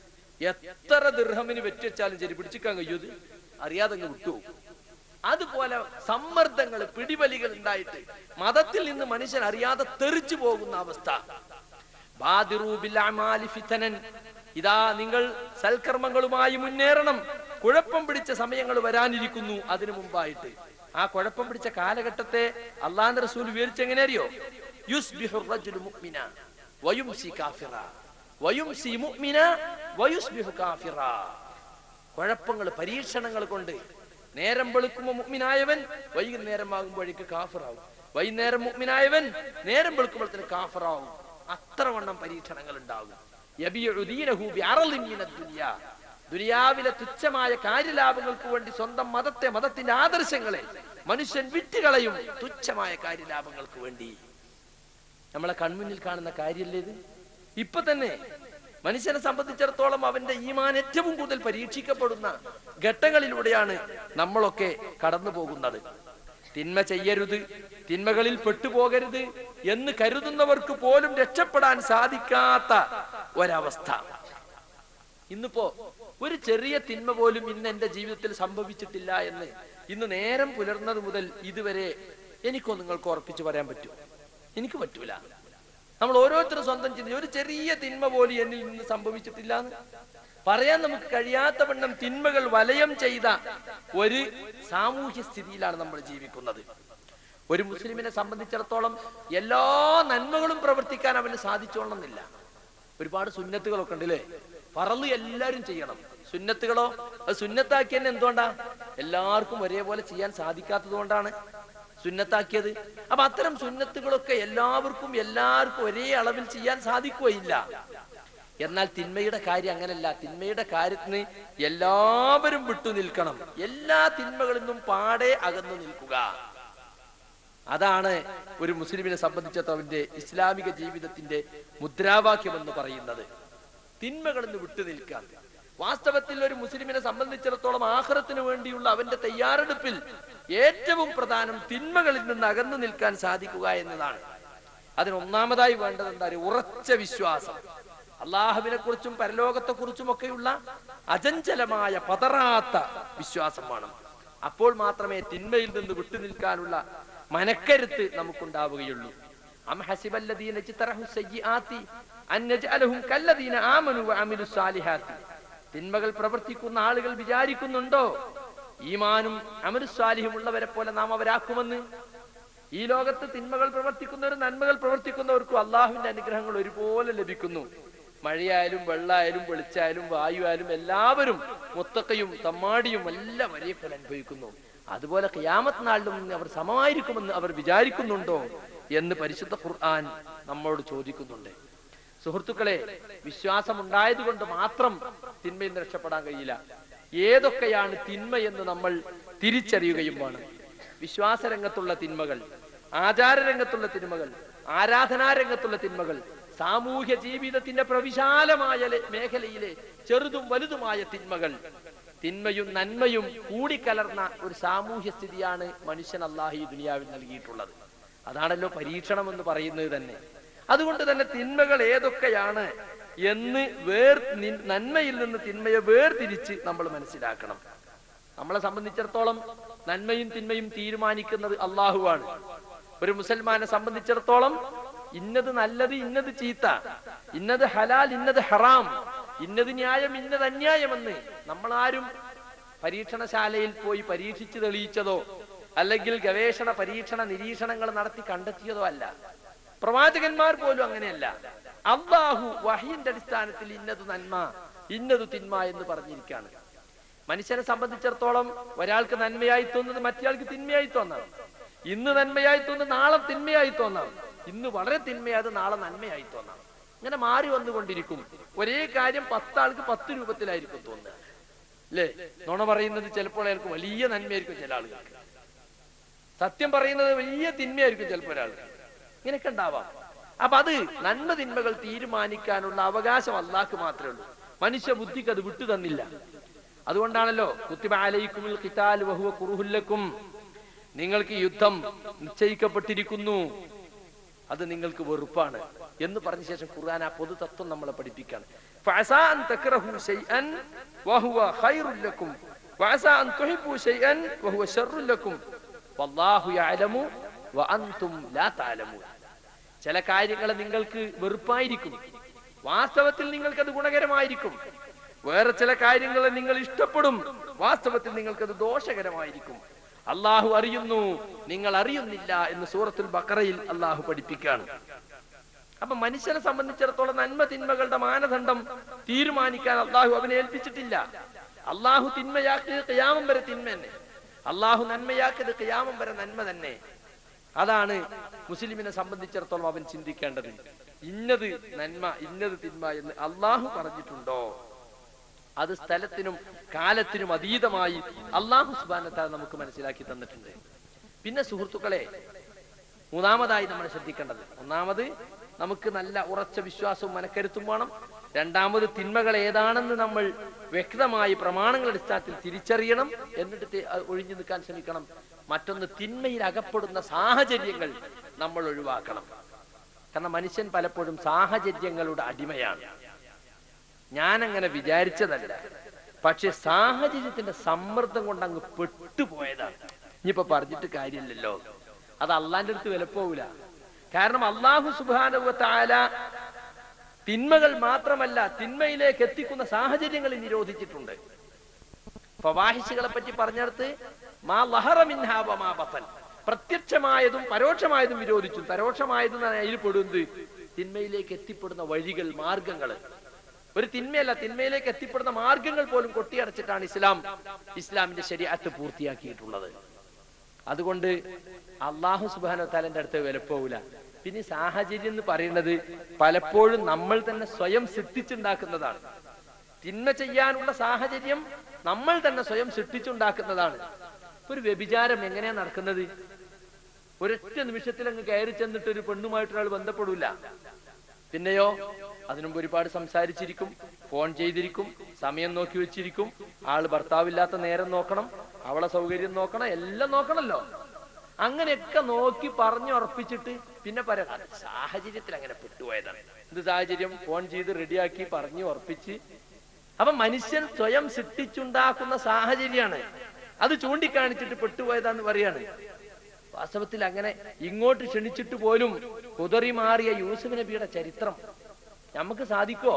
എത്ര ദീർഘമിന് വെച്ചുവെച്ചാലും ശരി പിടിച്ചിക്കാൻ കഴിയൂത് അറിയാതെ അങ്ങ് വിട്ടുപോകും അതുപോലെ സമ്മർദ്ദങ്ങൾ പിടിവലികൾ ഉണ്ടായിട്ട് മതത്തിൽ നിന്ന് മനുഷ്യൻ അറിയാതെ തെറിച്ചു പോകുന്ന അവസ്ഥ ബാദിറൂ ബിൽ അമാലി ഫിതനൻ. ഇതാ നിങ്ങൾ സൽക്കർമ്മങ്ങളുമായി മുന്നേറണം കുഴപ്പം പിടിച്ച സമയങ്ങൾ വരാനിരിക്കുന്നു അതിനു മുമ്പായിട്ട് ആ കുഴപ്പം പിടിച്ച കാലഘട്ടത്തെ അള്ളാന്റെ റസൂൽ വിവരിച്ചെങ്ങനെ അറിയോ യുസ്ബിഹു റജുലു മുഅ്മിന വയുംസി കാഫിറ വയുംസി മുഅ്മിന വയുസ്ബിഹു കാഫിറ കുഴപ്പങ്ങൾ പരീക്ഷണങ്ങൾ കൊണ്ട് നേരം വെളുക്കുമ്പോ മുഗ്മിനായവൻ വൈകുന്നേരം ആകുമ്പോഴേക്ക് കാഫറാവും വൈകുന്നേരം മുഗ്മിനായവൻ നേരം വെളുക്കുമ്പോഴത്തേന് കാഫറാവും അത്ര വണ്ണം പരീക്ഷണങ്ങൾ ഉണ്ടാകും യബിഉ ദീനഹു ബിഅറളിൻ മിനദ് ദുനിയ. ദുനിയാവിലെ തുച്ഛമായ കാര്യലാഭങ്ങൾക്ക് വേണ്ടി സ്വന്തം മതത്തെ മതത്തിന്റെ ആദർശങ്ങളെ മനുഷ്യൻ വിറ്റുകളയും തുച്ഛമായ കാര്യലാഭങ്ങൾക്ക് വേണ്ടി നമ്മളെ കൺമുന്നിൽ കാണുന്ന കാര്യമല്ലേ ഇത് ഇപ്പൊ തന്നെ മനുഷ്യനെ സംബന്ധിച്ചിടത്തോളം അവന്റെ ഈമാൻ ഏറ്റവും കൂടുതൽ പരീക്ഷിക്കപ്പെടുന്ന ഘട്ടങ്ങളിലൂടെയാണ് നമ്മളൊക്കെ കടന്നു പോകുന്നത് തിന്മ ചെയ്യരുത് തിന്മകളിൽ പെട്ടുപോകരുത് എന്ന് കരുതുന്നവർക്ക് പോലും രക്ഷപ്പെടാൻ സാധിക്കാത്ത ഒരവസ്ഥ ഇന്നിപ്പോ ഒരു ചെറിയ തിന്മ പോലും ഇന്ന് എന്റെ ജീവിതത്തിൽ സംഭവിച്ചിട്ടില്ല എന്ന് ഇന്ന് നേരം പുലർന്നത് മുതൽ ഇതുവരെ എനിക്കോ നിങ്ങൾക്ക് ഉറപ്പിച്ചു പറയാൻ പറ്റുമോ എനിക്ക് പറ്റൂല നമ്മൾ ഓരോരുത്തരും സ്വന്തം ചിന്തി ഒരു ചെറിയ തിന്മ പോലും എന്നിൽ നിന്ന് സംഭവിച്ചിട്ടില്ല എന്ന് പറയാൻ നമുക്ക് കഴിയാത്ത വണ്ണം തിന്മകൾ വലയം ചെയ്ത ഒരു സാമൂഹ്യ സ്ഥിതിയിലാണ് നമ്മൾ ജീവിക്കുന്നത് ഒരു മുസ്ലിമിനെ സംബന്ധിച്ചിടത്തോളം എല്ലാ നന്മകളും പ്രവർത്തിക്കാൻ അവന് സാധിച്ചോളണമെന്നില്ല ഒരുപാട് സുന്നത്തുകളൊക്കെ ഉണ്ട് അല്ലേ പറന്ന് എല്ലാവരും ചെയ്യണം സുന്നത്തുകളോ അത് സുന്നത്താക്കി തന്നെ എന്തുകൊണ്ടാ എല്ലാവർക്കും ഒരേപോലെ ചെയ്യാൻ സാധിക്കാത്തത് കൊണ്ടാണ് സുന്നത്താക്കിയത് അപ്പൊ അത്തരം സുന്നത്തുകളൊക്കെ എല്ലാവർക്കും എല്ലാവർക്കും ഒരേ അളവിൽ ചെയ്യാൻ സാധിക്കുകയില്ല എന്നാൽ തിന്മയുടെ കാര്യം അങ്ങനല്ല തിന്മയുടെ കാര്യത്തിന് എല്ലാവരും വിട്ടു നിൽക്കണം എല്ലാ തിന്മകളിൽ നിന്നും പാടെ അകന്നു നിൽക്കുക അതാണ് ഒരു മുസ്ലിമിനെ സംബന്ധിച്ചിടത്തോളം അവന്റെ ഇസ്ലാമിക ജീവിതത്തിന്റെ മുദ്രാവാക്യം എന്ന് പറയുന്നത് തിന്മകളിൽ നിന്ന് വിട്ടു നിൽക്കാൻ വാസ്തവത്തിൽ ഒരു മുസ്ലിമിനെ സംബന്ധിച്ചിടത്തോളം ആഹ്റത്തിന് വേണ്ടിയുള്ള അവന്റെ തയ്യാറെടുപ്പിൽ ഏറ്റവും പ്രധാനം തിന്മകളിൽ നിന്ന് അകന്നു നിൽക്കാൻ സാധിക്കുക എന്നതാണ് അതിന് ഒന്നാമതായി വേണ്ടത് എന്താ പറയുക ഉറച്ച വിശ്വാസം അള്ളാഹുവിനെ കുറിച്ചും പരലോകത്തെ കുറിച്ചും ഒക്കെയുള്ള അചഞ്ചലമായ പതറാത്ത വിശ്വാസം വേണം അപ്പോൾ മാത്രമേ തിന്മയിൽ നിന്ന് വിട്ടുനിൽക്കാനുള്ള മനക്കരുത്ത് നമുക്കുണ്ടാവുകയുള്ളൂ അം ഹസിബല്ലദീന ഇജ്തറഹു സയ്യിആതി അൻ നജ്അലഹും കല്ലദീന ആമനു വഅമിലു സാലിഹാത്തി തിന്മകൾ പ്രവർത്തിക്കുന്ന ആളുകൾ വിചാരിക്കുന്നുണ്ടോ ഈമാനും അമലുസ്വാലിഹും ഉള്ളവരെ പോലെ നാം അവരാക്കുമെന്ന് ഈ ലോകത്ത് തിന്മകൾ പ്രവർത്തിക്കുന്നവരും നന്മകൾ പ്രവർത്തിക്കുന്നവർക്കും അള്ളാഹുവിന്റെ അനുഗ്രഹങ്ങൾ ഒരുപോലെ ലഭിക്കുന്നു മഴയായാലും വെള്ളായാലും വെളിച്ചായാലും വായുവായാലും എല്ലാവരും മുത്തക്കയും തമ്മാടിയും എല്ലാം ഒരേപോലെ അനുഭവിക്കുന്നു അതുപോലെ ഖിയാമത്ത് നാളിലും അവർ സമമായിരിക്കുമെന്ന് അവർ വിചാരിക്കുന്നുണ്ടോ എന്ന് പരിശുദ്ധ ഖുർആൻ നമ്മോട് ചോദിക്കുന്നുണ്ട് സുഹൃത്തുക്കളെ വിശ്വാസം ഉണ്ടായതുകൊണ്ട് മാത്രം തിന്മയിൽ നിന്ന് രക്ഷപ്പെടാൻ കഴിയില്ല ഏതൊക്കെയാണ് തിന്മ എന്ന് നമ്മൾ തിരിച്ചറിയുകയും വേണം വിശ്വാസരംഗത്തുള്ള തിന്മകൾ ആചാരരംഗത്തുള്ള തിന്മകൾ ആരാധനാരംഗത്തുള്ള തിന്മകൾ സാമൂഹ്യ ജീവിതത്തിന്റെ പ്രവിശാലമായ ലെ- മേഖലയിലെ ചെറുതും വലുതുമായ തിന്മകൾ തിന്മയും നന്മയും കൂടിക്കലർന്ന ഒരു സാമൂഹ്യ സ്ഥിതിയാണ് മനുഷ്യൻ അള്ളാഹി ദുനിയാവിൽ നൽകിയിട്ടുള്ളത് അതാണല്ലോ പരീക്ഷണം എന്ന് പറയുന്നത് തന്നെ അതുകൊണ്ട് തന്നെ തിന്മകൾ ഏതൊക്കെയാണ് എന്ന് വേർ നി- നന്മയിൽ നിന്ന് തിന്മയെ വേർതിരിച്ച് നമ്മൾ മനസ്സിലാക്കണം നമ്മളെ സംബന്ധിച്ചിടത്തോളം നന്മയും തിന്മയും തീരുമാനിക്കുന്നത് അള്ളാഹുവാണ് ഒരു മുസൽമാനെ സംബന്ധിച്ചിടത്തോളം ഇന്നത് നല്ലത് ഇന്നത് ചീത്ത ഇന്നത് ഹലാൽ ഇന്നത് ഹറാം ഇന്നത് ന്യായം ഇന്നത് അന്യായമെന്ന് നമ്മളാരും പരീക്ഷണശാലയിൽ പോയി പരീക്ഷിച്ച് തെളിയിച്ചതോ അല്ലെങ്കിൽ ഗവേഷണ പരീക്ഷണ നിരീക്ഷണങ്ങൾ നടത്തി കണ്ടെത്തിയതോ അല്ല പ്രവാചകന്മാർ പോലും അങ്ങനെയല്ല അള്ളാഹു വഹിന്റെ അടിസ്ഥാനത്തിൽ ഇന്നത് നന്മ ഇന്നത് തിന്മ എന്ന് പറഞ്ഞിരിക്കുകയാണ് മനുഷ്യനെ സംബന്ധിച്ചിടത്തോളം ഒരാൾക്ക് നന്മയായി തോന്നുന്നത് മറ്റേയാൾക്ക് തിന്മയായി തോന്നാം ഇന്ന് നന്മയായി തോന്നുന്നത് നാളെ തിന്മയായി തോന്നാം ഇന്ന് വളരെ തിന്മയായത് നാളെ നന്മയായി തോന്നാം ഇങ്ങനെ മാറി വന്നുകൊണ്ടിരിക്കും ഒരേ കാര്യം പത്താൾക്ക് പത്ത് രൂപത്തിലായിരിക്കും തോന്നുക അല്ലേ നുണ പറയുന്നത് ചിലപ്പോൾ അയാൾക്ക് വലിയ നന്മയായിരിക്കും ചില ആളുകൾക്ക് സത്യം പറയുന്നത് വലിയ തിന്മയായിരിക്കും ചിലപ്പോൾ ഒരാൾ ഇങ്ങനെയൊക്കെ ഉണ്ടാവാം അപ്പൊ അത് നന്മ തിന്മകൾ തീരുമാനിക്കാനുള്ള അവകാശം അള്ളാഹ്ക്ക് മാത്രമേ ഉള്ളൂ മനുഷ്യ ബുദ്ധിക്ക് അത് വിട്ടു തന്നില്ല അതുകൊണ്ടാണല്ലോ കുത്തിബ അലൈക്കുമുൽ ഖിതാൽ വഹുവ കുറുഹുല്ലക്കും നിങ്ങൾക്ക് യുദ്ധം നിശ്ചയിക്കപ്പെട്ടിരിക്കുന്നു അത് നിങ്ങൾക്ക് വെറുപ്പാണ് എന്ന് പറഞ്ഞ ശേഷം ഖുർആൻ ആ പൊതു തത്വം നമ്മളെ പഠിപ്പിക്കാണ് ഫഅസാ അൻ തക്റഹു ശൈഅൻ വഹുവ ഖൈറുൽ ലക്കും വഅസാ അൻ തുഹിബ്ബു ശൈഅൻ വഹുവ ശർറുൽ ലക്കും വല്ലാഹു യഅലമു വഅൻതും ലാ തഅലമൂൻ ചില കാര്യങ്ങൾ നിങ്ങൾക്ക് വെറുപ്പായിരിക്കും വാസ്തവത്തിൽ നിങ്ങൾക്കത് ഗുണകരമായിരിക്കും വേറെ ചില കാര്യങ്ങൾ നിങ്ങൾ ഇഷ്ടപ്പെടും വാസ്തവത്തിൽ നിങ്ങൾക്കത് ദോഷകരമായിരിക്കും അള്ളാഹു അറിയുന്നു നിങ്ങൾ അറിയുന്നില്ല എന്ന് സൂറത്തുൽ ബക്കറയിൽ അള്ളാഹു പഠിപ്പിക്കുകയാണ് അപ്പൊ മനുഷ്യനെ സംബന്ധിച്ചിടത്തോളം നന്മ തിന്മകളുടെ മാനദണ്ഡം തീരുമാനിക്കാൻ അള്ളാഹു അവനെ ഏൽപ്പിച്ചിട്ടില്ല അള്ളാഹു തിന്മയാക്കിയത് കയാമം വരെ തിന്മ തന്നെ അള്ളാഹു നന്മയാക്കിയത് കയാമം വരെ നന്മ തന്നെ അതാണ് മുസ്ലിമിനെ സംബന്ധിച്ചിടത്തോളം അവൻ ചിന്തിക്കേണ്ടത് ഇന്നത് നന്മ ഇന്നത് തിന്മ എന്ന് അള്ളാഹു പറഞ്ഞിട്ടുണ്ടോ അത് സ്ഥലത്തിനും കാലത്തിനും അതീതമായി അള്ളാഹു സുബാനത്താൽ നമുക്ക് മനസ്സിലാക്കി തന്നിട്ടുണ്ട് പിന്നെ സുഹൃത്തുക്കളെ മൂന്നാമതായി നമ്മൾ ശ്രദ്ധിക്കേണ്ടത് ഒന്നാമത് നമുക്ക് നല്ല ഉറച്ച വിശ്വാസവും മനക്കരുത്തും വേണം രണ്ടാമത് തിന്മകൾ ഏതാണെന്ന് നമ്മൾ വ്യക്തമായി പ്രമാണങ്ങളുടെ അടിസ്ഥാനത്തിൽ തിരിച്ചറിയണം എന്നിട്ട് തി- അത് ഒഴിഞ്ഞു നിൽക്കാൻ ശ്രമിക്കണം മറ്റൊന്ന് തിന്മയിൽ അകപ്പെടുന്ന സാഹചര്യങ്ങൾ നമ്മൾ ഒഴിവാക്കണം കാരണം മനുഷ്യൻ പലപ്പോഴും സാഹചര്യങ്ങളുടെ അടിമയാണ് ഞാൻ അങ്ങനെ വിചാരിച്ചതല്ല പക്ഷെ സാഹചര്യത്തിന്റെ സമ്മർദ്ദം കൊണ്ട് അങ്ങ് പെട്ടുപോയതാണ് ഇനിയിപ്പോ പറഞ്ഞിട്ട് കാര്യമില്ലല്ലോ അത് അള്ളാന്റെ അടുത്ത് വിലപ്പോവില്ല കാരണം അള്ളാഹു സുബാനുവത്താല തിന്മകൾ മാത്രമല്ല തിന്മയിലേക്ക് എത്തിക്കുന്ന സാഹചര്യങ്ങൾ നിരോധിച്ചിട്ടുണ്ട് ഫവാഹിഷുകളെ പറ്റി പറഞ്ഞെടുത്ത് മാ ലഹറ മിൻഹാ വമാ ബത്തൻ പ്രത്യക്ഷമായതും പരോക്ഷമായതും വിരോധിച്ചു പരോക്ഷമായതും അതിൽ പെടുന്നത് തിന്മയിലേക്ക് എത്തിപ്പെടുന്ന വഴികൾ മാർഗങ്ങൾ ഒരു തിന്മയല്ല തിന്മയിലേക്ക് എത്തിപ്പെടുന്ന മാർഗങ്ങൾ പോലും കൊട്ടിയടച്ചിട്ടാണ് ഇസ്ലാം ഇസ്ലാമിന്റെ ശരീരത്ത് പൂർത്തിയാക്കിയിട്ടുള്ളത് അതുകൊണ്ട് അള്ളാഹു സുബാന താലന്റെ അടുത്ത് വിലപ്പോവില്ല പിന്നെ ഈ സാഹചര്യം എന്ന് പറയുന്നത് പലപ്പോഴും നമ്മൾ തന്നെ സ്വയം സൃഷ്ടിച്ചുണ്ടാക്കുന്നതാണ് തിന്മ ചെയ്യാനുള്ള സാഹചര്യം നമ്മൾ തന്നെ സ്വയം സൃഷ്ടിച്ചുണ്ടാക്കുന്നതാണ് ഒരു വ്യഭിചാരം എങ്ങനെയാ നടക്കുന്നത് ഒരൊറ്റ നിമിഷത്തിൽ അങ്ങ് കയറി ചെന്നിട്ട് ഒരു പെണ്ണുമായിട്ട് ഒരാൾ ബന്ധപ്പെടൂല പിന്നെയോ അതിനുമുമ്പ് ഒരുപാട് സംസാരിച്ചിരിക്കും ഫോൺ ചെയ്തിരിക്കും സമയം നോക്കി വെച്ചിരിക്കും ആള് ഭർത്താവില്ലാത്ത നേരം നോക്കണം അവളെ സൗകര്യം നോക്കണം എല്ലാം നോക്കണല്ലോ അങ്ങനെയൊക്കെ നോക്കി പറഞ്ഞുറപ്പിച്ചിട്ട് പിന്നെ പറയാം "അത് സാഹചര്യത്തിൽ അങ്ങനെ പെട്ടുപോയതാണ് എന്ത് സാഹചര്യം ഫോൺ ചെയ്ത് റെഡിയാക്കി പറഞ്ഞു ഉറപ്പിച്ച് അപ്പൊ മനുഷ്യൻ സ്വയം സൃഷ്ടിച്ചുണ്ടാക്കുന്ന സാഹചര്യമാണ് അത് ചൂണ്ടിക്കാണിച്ചിട്ട് പെട്ടുപോയതാന്ന് പറയാണ് വാസ്തവത്തിൽ അങ്ങനെ ഇങ്ങോട്ട് ക്ഷണിച്ചിട്ട് പോലും കുതറി മാറിയ യൂസുഫ് നബിയുടെ ചരിത്രം നമുക്ക് സാധിക്കോ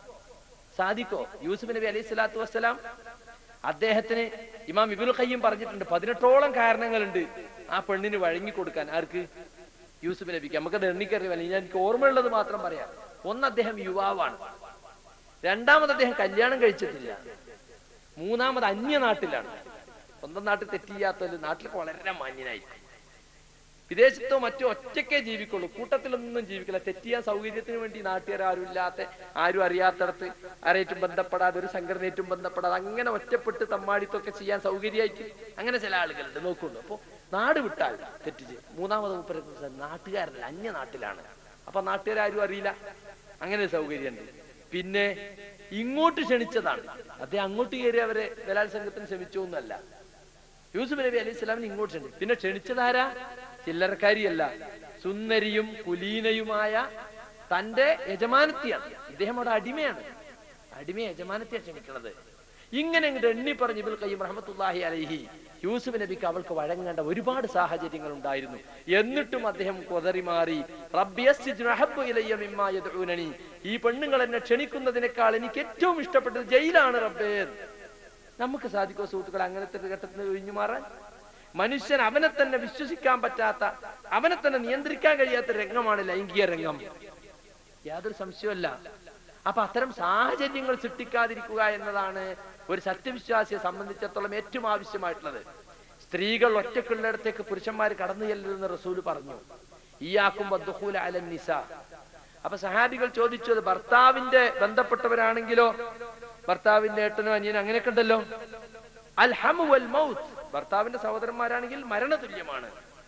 സാധിക്കോ യൂസുഫ് നബി അലൈഹി സ്വലാത്തു വസ്സലാം അദ്ദേഹത്തിന് ഇമാം ഇബുൽ ഖയ്യം പറഞ്ഞിട്ടുണ്ട് പതിനെട്ടോളം കാരണങ്ങളുണ്ട് ആ പെണ്ണിന് വഴങ്ങി കൊടുക്കാൻ ആർക്ക് യൂസുഫ് നബിക്ക് നമുക്കത് എണ്ണിക്കറിയാൻ ഞാൻ എനിക്ക് ഓർമ്മയുള്ളത് മാത്രം പറയാം ഒന്ന് അദ്ദേഹം യുവാവാണ് രണ്ടാമത് അദ്ദേഹം കല്യാണം കഴിച്ചിട്ടില്ല മൂന്നാമത് അന്യനാട്ടിലാണ് സ്വന്തം നാട്ടിൽ തെറ്റിയാത്ത നാട്ടിലൊക്കെ വളരെ മാന്യനായിരിക്കും വിദേശത്തോ മറ്റോ ഒറ്റയ്ക്കേ ജീവിക്കുള്ളൂ കൂട്ടത്തിലൊന്നും ജീവിക്കില്ല തെറ്റിയാൻ സൗകര്യത്തിന് വേണ്ടി നാട്ടുകാർ ആരും ഇല്ലാത്ത ആരും അറിയാത്തടത്ത് ആരേറ്റും ബന്ധപ്പെടാതെ ഒരു സംഘടനയേറ്റും ബന്ധപ്പെടാതെ അങ്ങനെ ഒറ്റപ്പെട്ട് തമ്മാടിത്തൊക്കെ ചെയ്യാൻ സൗകര്യമായിട്ട് അങ്ങനെ ചില ആളുകളുണ്ട് നോക്കുള്ളൂ അപ്പൊ നാട് വിട്ടാൽ തെറ്റ് ചെയ്യും മൂന്നാമത് മൂപ്പരെ നാട്ടുകാരല്ല അന്യ നാട്ടിലാണ് അപ്പൊ നാട്ടുകാരും അറിയില്ല അങ്ങനെ ഒരു സൗകര്യമുണ്ട് പിന്നെ ഇങ്ങോട്ട് ക്ഷണിച്ചതാണ് അദ്ദേഹം അങ്ങോട്ട് കയറി അവരെ ബലാത്സംഗത്തിന് ശ്രമിച്ചൊന്നുമല്ല യൂസുഫ് നബി അലൈഹി സ്വലാമിന് ഇങ്ങോട്ട് ക്ഷണിച്ചു പിന്നെ ക്ഷണിച്ചതാരാ ചില്ലറക്കാരിയല്ല സുന്ദരിയും കുലീനയുമായ തന്റെ യജമാനത്തിയാണ് ഇദ്ദേഹം അവിടെ അടിമയാണ് അടിമയെ യജമാനത്തിയാണ് ക്ഷണിക്കുന്നത് ഇങ്ങനെ അങ്ങോട്ട് എണ്ണി പറഞ്ഞ് ഇബുൽ കയ്യം റഹമത്തുല്ലാഹി അലൈഹി യൂസുഫ് നബിക്ക് അവൾക്ക് വഴങ്ങേണ്ട ഒരുപാട് സാഹചര്യങ്ങൾ ഉണ്ടായിരുന്നു എന്നിട്ടും അദ്ദേഹം കൊതറി മാറി "റബ്ബി യസ്സിജ്നു അഹബ്ബു ഇലയ്യ മിമ്മാ യദ്ഊനനി." ഈ പെണ്ണുങ്ങൾ എന്നെ ക്ഷണിക്കുന്നതിനേക്കാൾ എനിക്ക് ഏറ്റവും ഇഷ്ടപ്പെട്ടത് ജയിലാണ് റബ്ബേ നമുക്ക് സാധിക്കോ സുഹൃത്തുക്കൾ അങ്ങനത്തെ ഒരു ഘട്ടത്തിൽ ഒഴിഞ്ഞു മാറാൻ മനുഷ്യൻ അവനെ തന്നെ വിശ്വസിക്കാൻ പറ്റാത്ത അവനെ തന്നെ നിയന്ത്രിക്കാൻ കഴിയാത്ത രംഗമാണ് ലൈംഗിക രംഗം യാതൊരു സംശയമല്ല അപ്പൊ അത്തരം സാഹചര്യങ്ങൾ സൃഷ്ടിക്കാതിരിക്കുക എന്നതാണ് ഒരു സത്യവിശ്വാസിയെ സംബന്ധിച്ചിടത്തോളം ഏറ്റവും ആവശ്യമായിട്ടുള്ളത് സ്ത്രീകൾ ഒറ്റക്കുള്ളിടത്തേക്ക് പുരുഷന്മാർ കടന്നു ചെല്ലരുതെന്ന് റസൂല് പറഞ്ഞു ഈയാക്കും വദ്ദുഖൂല അലൻ നിസ അപ്പൊ സഹാബികൾ ചോദിച്ചത് ഭർത്താവിന്റെ ബന്ധപ്പെട്ടവരാണെങ്കിലോ ഭർത്താവിന്റെ ഏട്ടനോ അനിയനോ അങ്ങനെയൊക്കെ ഉണ്ടല്ലോ അൽഹമു വൽ മൗത്ത് ഭർത്താവിന്റെ സഹോദരന്മാരാണെങ്കിൽ മരണതുല്യമാണ്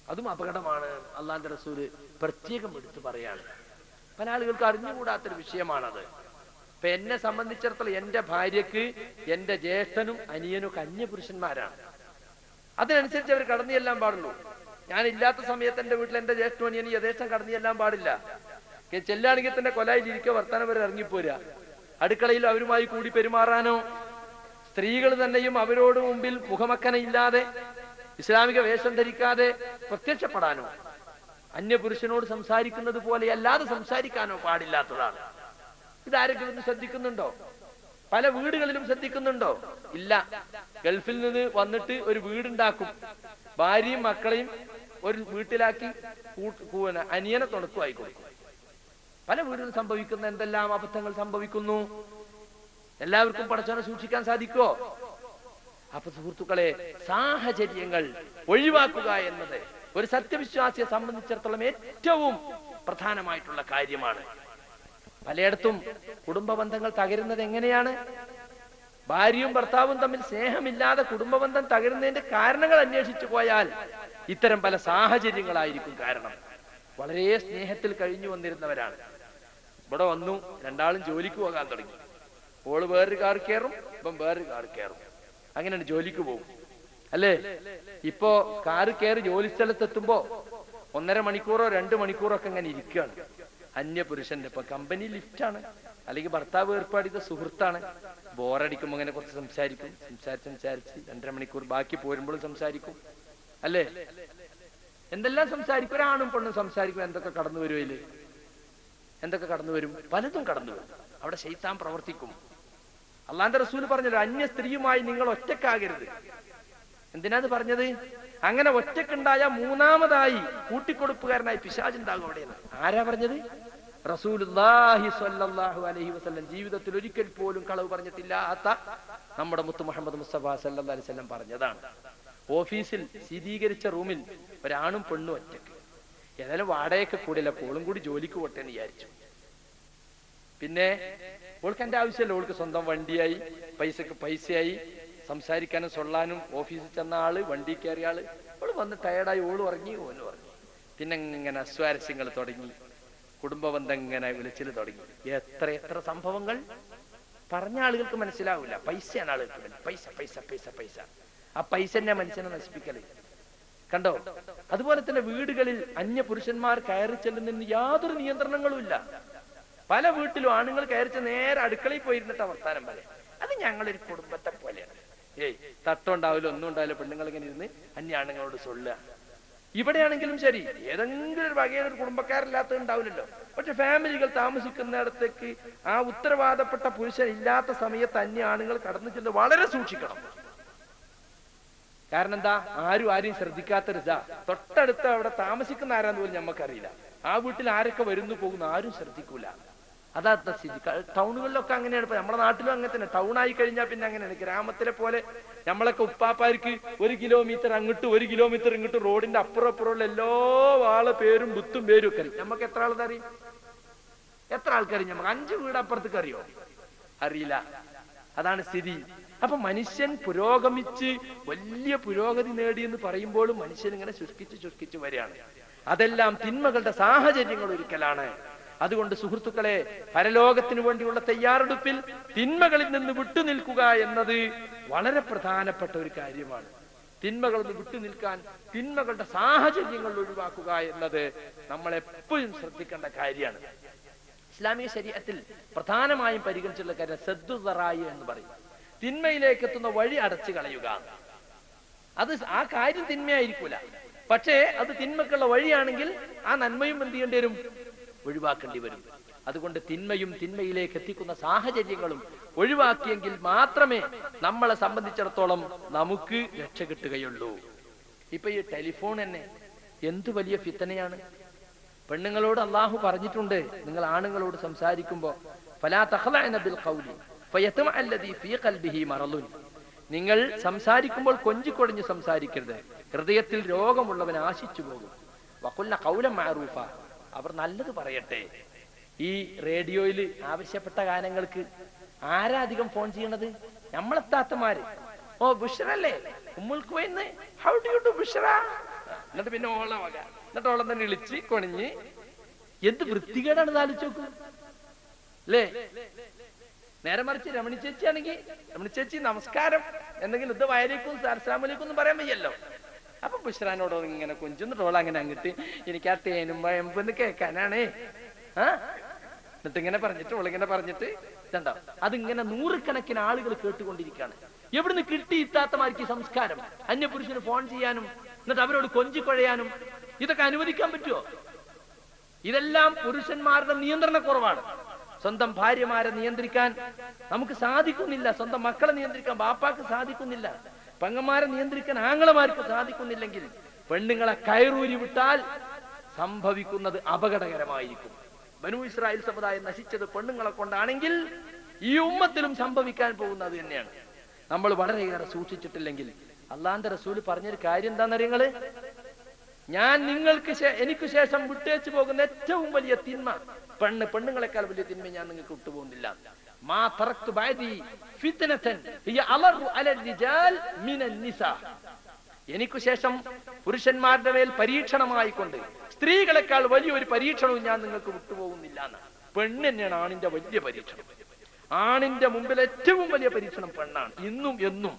അതും അപകടമാണ് അള്ളാന്റെ റസൂല് പ്രത്യേകം എടുത്തു പറയാണ് പല ആളുകൾക്ക് അറിഞ്ഞുകൂടാത്തൊരു വിഷയമാണത് ഇപ്പൊ എന്നെ സംബന്ധിച്ചിടത്തോളം എന്റെ ഭാര്യക്ക് എന്റെ ജ്യേഷ്ഠനും അനിയനും ഒക്കെ അന്യപുരുഷന്മാരാണ് അതിനനുസരിച്ച് അവർ കടന്നു ചെല്ലാൻ പാടുള്ളൂ ഞാൻ ഇല്ലാത്ത സമയത്ത് എന്റെ വീട്ടിൽ എന്റെ ജ്യേഷ്ഠനും അനിയനും യഥേഷ്ടം കടന്നു ചെല്ലാൻ പാടില്ല കെ- ചെല്ലാണെങ്കിൽ തന്നെ കൊലായിൽ ഇരിക്കുക വർത്താനം വരെ ഇറങ്ങിപ്പോരാ അടുക്കളയിൽ അവരുമായി കൂടി പെരുമാറാനോ സ്ത്രീകൾ തന്നെയും അവരോട് മുമ്പിൽ മുഖമക്കനയില്ലാതെ ഇസ്ലാമിക വേഷം ധരിക്കാതെ പ്രത്യക്ഷപ്പെടാനോ അന്യപുരുഷനോട് സംസാരിക്കുന്നത് പോലെ അല്ലാതെ സംസാരിക്കാനോ പാടില്ലാത്തതാണ് ഇതാരെങ്കിലും ഒന്ന് ശ്രദ്ധിക്കുന്നുണ്ടോ പല വീടുകളിലും ശ്രദ്ധിക്കുന്നുണ്ടോ ഇല്ല ഗൾഫിൽ നിന്ന് വന്നിട്ട് ഒരു വീടുണ്ടാക്കും ഭാര്യയും മക്കളെയും ഒരു വീട്ടിലാക്കി കൂട്ട്- കൂന- അനിയനെ തുണക്കുമായി കൊടുക്കും പല വീടുകളിൽ സംഭവിക്കുന്ന എന്തെല്ലാം അബദ്ധങ്ങൾ സംഭവിക്കുന്നു എല്ലാവർക്കും പടച്ചോനെ സൂക്ഷിക്കാൻ സാധിക്കോ അപ്പൊ സുഹൃത്തുക്കളെ സാഹചര്യങ്ങൾ ഒഴിവാക്കുക എന്നത് ഒരു സത്യവിശ്വാസിയെ സംബന്ധിച്ചിടത്തോളം ഏറ്റവും പ്രധാനമായിട്ടുള്ള കാര്യമാണ് പലയിടത്തും കുടുംബ ബന്ധങ്ങൾ തകരുന്നത് എങ്ങനെയാണ് ഭാര്യയും ഭർത്താവും തമ്മിൽ സ്നേഹമില്ലാതെ കുടുംബ ബന്ധം തകരുന്നതിന്റെ കാരണങ്ങൾ അന്വേഷിച്ചു പോയാൽ ഇത്തരം പല സാഹചര്യങ്ങളായിരിക്കും കാരണം വളരെ സ്നേഹത്തിൽ കഴിഞ്ഞു വന്നിരുന്നവരാണ് ഇവിടെ വന്നു രണ്ടാളും ജോലിക്ക് പോകാൻ തുടങ്ങി ഓള് വേറൊരു കാർ കയറും ഇപ്പം വേറൊരു കാർ കയറും അങ്ങനെയാണ് ജോലിക്ക് പോകും അല്ലേ ഇപ്പോ കാറ് കയറി ജോലി സ്ഥലത്ത് എത്തുമ്പോ ഒന്നര മണിക്കൂറോ രണ്ട് മണിക്കൂറോ ഒക്കെ ഇങ്ങനെ ഇരിക്കുകയാണ് അന്യപുരുഷന്റെ ഇപ്പൊ കമ്പനി ലിഫ്റ്റാണ് അല്ലെങ്കിൽ ഭർത്താവ് ഏർപ്പാട് ചെയ്ത സുഹൃത്താണ് ബോറടിക്കുമ്പോ അങ്ങനെ കുറച്ച് സംസാരിക്കും സംസാരിച്ച് സംസാരിച്ച് രണ്ടര മണിക്കൂർ ബാക്കി പോരുമ്പോഴും സംസാരിക്കും അല്ലേ എന്തെല്ലാം സംസാരിക്കും ഒരാണും പെണ്ണും സംസാരിക്കും എന്തൊക്കെ കടന്നു വരുവയില് എന്തൊക്കെ കടന്നു വരും പലതും കടന്നു വരും അവിടെ ശൈത്താൻ പ്രവർത്തിക്കും അള്ളാന്റെ റസൂൽ പറഞ്ഞല്ലോ അന്യ സ്ത്രീയുമായി നിങ്ങൾ ഒറ്റക്കാകരുത് എന്തിനാത് പറഞ്ഞത് അങ്ങനെ ഒറ്റക്കുണ്ടായ മൂന്നാമതായി കൂട്ടിക്കൊടുപ്പുകാരനായി പിശാജുണ്ടാകും അവിടെയെന്ന് ആരാ പറഞ്ഞത് റസൂലുള്ളാഹി സ്വല്ലല്ലാഹു അലൈഹി വസല്ലം ജീവിതത്തിൽ ഒരിക്കൽ പോലും കളവ് പറഞ്ഞിട്ടില്ലാത്ത നമ്മുടെ മുത്തു മുഹമ്മദ് മുസ്തഫ സല്ലല്ലാഹു അലൈഹി വസല്ലം പറഞ്ഞതാണ് ഓഫീസിൽ ശീതീകരിച്ച റൂമിൽ ഒരാണും പെണ്ണും ഒറ്റക്ക് ഏതായാലും വാടകയൊക്കെ കൂടില്ല പോളും കൂടി ജോലിക്ക് പോട്ടെ എന്ന് വിചാരിച്ചു പിന്നെ ഓൾക്ക് എന്റെ ആവശ്യമല്ല ഓൾക്ക് സ്വന്തം വണ്ടിയായി പൈസക്ക് പൈസയായി സംസാരിക്കാനും സൊള്ളാനും ഓഫീസിൽ ചെന്ന ആള് വണ്ടി കയറിയ ആള് ഓള് വന്ന് ടയർഡായി ഓള് ഉറങ്ങി ഓന് ഉറങ്ങി പിന്നെ ഇങ്ങനെ അസ്വാരസ്യങ്ങൾ തുടങ്ങി കുടുംബ ബന്ധം ഇങ്ങനെ വിളിച്ചിൽ തുടങ്ങി എത്ര എത്ര സംഭവങ്ങൾ പറഞ്ഞ ആളുകൾക്ക് മനസ്സിലാവില്ല പൈസയാണ് ആളുകൾക്ക് വേണ്ടത്. പൈസ പൈസ പൈസ പൈസ ആ പൈസ തന്നെ മനുഷ്യനെ നശിപ്പിക്കല് കണ്ടോ അതുപോലെ തന്നെ വീടുകളിൽ അന്യ പുരുഷന്മാർ കയറി ചെല്ലുന്നതിന് യാതൊരു നിയന്ത്രണങ്ങളും ഇല്ല പല വീട്ടിലും ആണുങ്ങൾ കയറിച്ച് നേരെ അടുക്കളയിൽ പോയിരുന്നിട്ട് വർത്താനം പറയും അത് ഞങ്ങളൊരു കുടുംബത്തെ പോലെയാണ് ഏയ് തട്ടുണ്ടാവില്ല ഒന്നും ഉണ്ടാവില്ല പെണ്ണുങ്ങൾ ഇങ്ങനെ ഇരുന്ന് അന്യ ആണുങ്ങളോട് സൊല്ലുക ഇവിടെയാണെങ്കിലും ശരി ഏതെങ്കിലും ഒരു വകയിൽ ഒരു കുടുംബക്കാരില്ലാത്തത് ഉണ്ടാവില്ലല്ലോ പക്ഷെ ഫാമിലികൾ താമസിക്കുന്നിടത്തേക്ക് ആ ഉത്തരവാദപ്പെട്ട പുരുഷൻ ഇല്ലാത്ത സമയത്ത് അന്യ ആണുങ്ങൾ കടന്നു ചെന്ന് വളരെ സൂക്ഷിക്കണം കാരണം എന്താ ആരും ആരെയും ശ്രദ്ധിക്കാത്തൊരു ഇതാ തൊട്ടടുത്ത് അവിടെ താമസിക്കുന്ന ആരാന്ന് പോലും നമുക്കറിയില്ല ആ വീട്ടിൽ ആരൊക്കെ വരുന്നു പോകുന്നു ആരും ശ്രദ്ധിക്കൂല അതാ ഇന്നത്തെ സ്ഥിതി ക- ടൗണുകളിലൊക്കെ അങ്ങനെയാണ് ഇപ്പൊ നമ്മുടെ നാട്ടിലും അങ്ങനെ തന്നെ ടൗൺ ആയി കഴിഞ്ഞാൽ പിന്നെ അങ്ങനെയാണ് ഗ്രാമത്തിലെ പോലെ നമ്മളൊക്കെ ഉപ്പാപ്പാർക്ക് ഒരു കിലോമീറ്റർ അങ്ങോട്ട് ഒരു കിലോമീറ്റർ ഇങ്ങോട്ട് റോഡിന്റെ അപ്പുറം അപ്പുറമുള്ള എല്ലാ ആളെ പേരും ബുത്തും പേരും ഒക്കെ അറിയും നമുക്ക് എത്ര ആളത് അറിയും എത്ര ആൾക്കറിയും നമുക്ക് അഞ്ച് വീട് അപ്പുറത്തേക്ക് അറിയോ അറിയില്ല അതാണ് സ്ഥിതി അപ്പൊ മനുഷ്യൻ പുരോഗമിച്ച് വലിയ പുരോഗതി നേടി എന്ന് പറയുമ്പോഴും മനുഷ്യൻ ഇങ്ങനെ ശുഷ്കിച്ച് ശുഷ്കിച്ച് വരികയാണ് അതെല്ലാം തിന്മകളുടെ സാഹചര്യങ്ങൾ ഒരിക്കലാണ് അതുകൊണ്ട് സുഹൃത്തുക്കളെ പരലോകത്തിന് വേണ്ടിയുള്ള തയ്യാറെടുപ്പിൽ തിന്മകളിൽ നിന്ന് വിട്ടുനിൽക്കുക എന്നത് വളരെ പ്രധാനപ്പെട്ട ഒരു കാര്യമാണ് തിന്മകളിൽ നിന്ന് വിട്ടുനിൽക്കാൻ തിന്മകളുടെ സാഹചര്യങ്ങൾ ഒഴിവാക്കുക എന്നത് നമ്മൾ എപ്പോഴും ശ്രദ്ധിക്കേണ്ട കാര്യമാണ് ഇസ്ലാമിക ശരീരത്തിൽ പ്രധാനമായും പരിഗണിച്ചുള്ള കാര്യം സദ്ദുറായി എന്ന് പറയും തിന്മയിലേക്ക് എത്തുന്ന വഴി അടച്ചു കളയുക അത് ആ കാര്യം തിന്മയായിരിക്കൂല പക്ഷേ അത് തിന്മക്കുള്ള വഴിയാണെങ്കിൽ ആ നന്മയും എന്ത് ചെയ്യേണ്ടി വരും ഒഴിവാക്കേണ്ടി വരും അതുകൊണ്ട് തിന്മയും തിന്മയിലേക്ക് എത്തിക്കുന്ന സാഹചര്യങ്ങളും ഒഴിവാക്കിയെങ്കിൽ മാത്രമേ നമ്മളെ സംബന്ധിച്ചിടത്തോളം നമുക്ക് രക്ഷ കിട്ടുകയുള്ളൂ ഇപ്പൊ ഈ ടെലിഫോൺ തന്നെ എന്ത് വലിയ ഫിത്തനയാണ് പെണ്ണുങ്ങളോട് അള്ളാഹു പറഞ്ഞിട്ടുണ്ട് നിങ്ങൾ ആണുങ്ങളോട് സംസാരിക്കുമ്പോ ഫലാ തഖ്ലഅന ബിൽ ഖൗലി ഫയത്മഅ അല്ലദീ ഫീ ഖൽബിഹി മറളുൻ നിങ്ങൾ സംസാരിക്കുമ്പോൾ കൊഞ്ചിക്കൊടിഞ്ഞ് സംസാരിക്കരുത് ഹൃദയത്തിൽ രോഗമുള്ളവൻ ആശിച്ചു പോകും വഖുൽന ഖൗലൻ മഅറൂഫ അവർ നല്ലത് പറയട്ടെ ഈ റേഡിയോയിൽ ആവശ്യപ്പെട്ട ഗാനങ്ങൾക്ക് ആരാ അധികം ഫോൺ ചെയ്യണത് നമ്മളെത്താത്തമാര് ഓ ബുഷറല്ലേ ഉമ്മുൽ കുവൈന്ന് how do you do Bushra എന്നിട്ട് പിന്നെ ഓള വക എന്നിട്ട് ഓളം തന്നെ ഇളിച്ച് കൊണിഞ്ഞ് എന്ത് വൃത്തികേടാണ് ആലോചിച്ച് നോക്കൂ അല്ലേ നേരെ മറിച്ച് രമണി ചേച്ചി ആണെങ്കിൽ രമണി ചേച്ചി നമസ്കാരം എന്തെങ്കിലും ഇത് വയലേക്കും അസ്ലാമലേക്കും ഒന്നും പറയാൻ വയ്യല്ലോ അപ്പൊ ബുഷ്രാനോടോ ഇങ്ങനെ കൊഞ്ചുന്നിട്ട് ഓൾ അങ്ങനെ അങ്ങോട്ട് എനിക്ക് ആ തേനും വയമ്പെന്ന് കേൾക്കാനാണേ ആ എന്നിട്ട് ഇങ്ങനെ പറഞ്ഞിട്ട് ഓളിങ്ങനെ പറഞ്ഞിട്ട് ഇതണ്ടോ അതിങ്ങനെ നൂറുകണക്കിന് ആളുകൾ കേട്ടുകൊണ്ടിരിക്കുകയാണ് എവിടുന്ന് കിട്ടി ഇത്താത്തമാർക്ക് ഈ സംസ്കാരം അന്യപുരുഷന് ഫോൺ ചെയ്യാനും എന്നിട്ട് അവരോട് കൊഞ്ചിക്കൊഴയാനും ഇതൊക്കെ അനുവദിക്കാൻ പറ്റുമോ ഇതെല്ലാം പുരുഷന്മാരുടെ നിയന്ത്രണക്കുറവാണ് സ്വന്തം ഭാര്യമാരെ നിയന്ത്രിക്കാൻ നമുക്ക് സാധിക്കുന്നില്ല സ്വന്തം മക്കളെ നിയന്ത്രിക്കാൻ ബാപ്പാക്ക് സാധിക്കുന്നില്ല പെങ്ങന്മാരെ നിയന്ത്രിക്കാൻ ആങ്ങളമാർക്ക് സാധിക്കുന്നില്ലെങ്കിൽ പെണ്ണുങ്ങളെ കയറൂരി വിട്ടാൽ സംഭവിക്കുന്നത് അപകടകരമായിരിക്കും ബനു ഇസ്രായേൽ സമുദായം നശിച്ചത് പെണ്ണുങ്ങളെ കൊണ്ടാണെങ്കിൽ ഈ ഉമ്മത്തിലും സംഭവിക്കാൻ പോകുന്നത് തന്നെയാണ് നമ്മൾ വളരെയേറെ സൂക്ഷിച്ചിട്ടില്ലെങ്കിൽ അള്ളാന്റെ റസൂല് പറഞ്ഞൊരു കാര്യം എന്താണെന്നറിയങ്ങള് ഞാൻ നിങ്ങൾക്ക് ശേ- എനിക്ക് ശേഷം വിട്ടേച്ചു പോകുന്ന ഏറ്റവും വലിയ തിന്മ പെണ്ണ് പെണ്ണുങ്ങളെക്കാൾ വലിയ തിന്മ ഞാൻ നിങ്ങൾക്ക് വിട്ടുപോകുന്നില്ല മാ തറക്തു ബഅദി ഫിത്നതൻ ഹിയ അലറു അലൽ റിജാൽ മിനൻ നിസാ എനിക്കു ശേഷം പുരുഷന്മാരുടെ മേൽ പരീക്ഷണമായിക്കൊണ്ട് സ്ത്രീകളെക്കാൾ വലിയൊരു പരീക്ഷണവും ഞാൻ നിങ്ങൾക്ക് വിട്ടുപോകുന്നില്ല എന്ന് പെണ്ണ് തന്നെയാണ് ആണിന്റെ വലിയ പരീക്ഷണം ആണിന്റെ മുമ്പിൽ ഏറ്റവും വലിയ പരീക്ഷണം പെണ്ണാണ് ഇന്നും എന്നും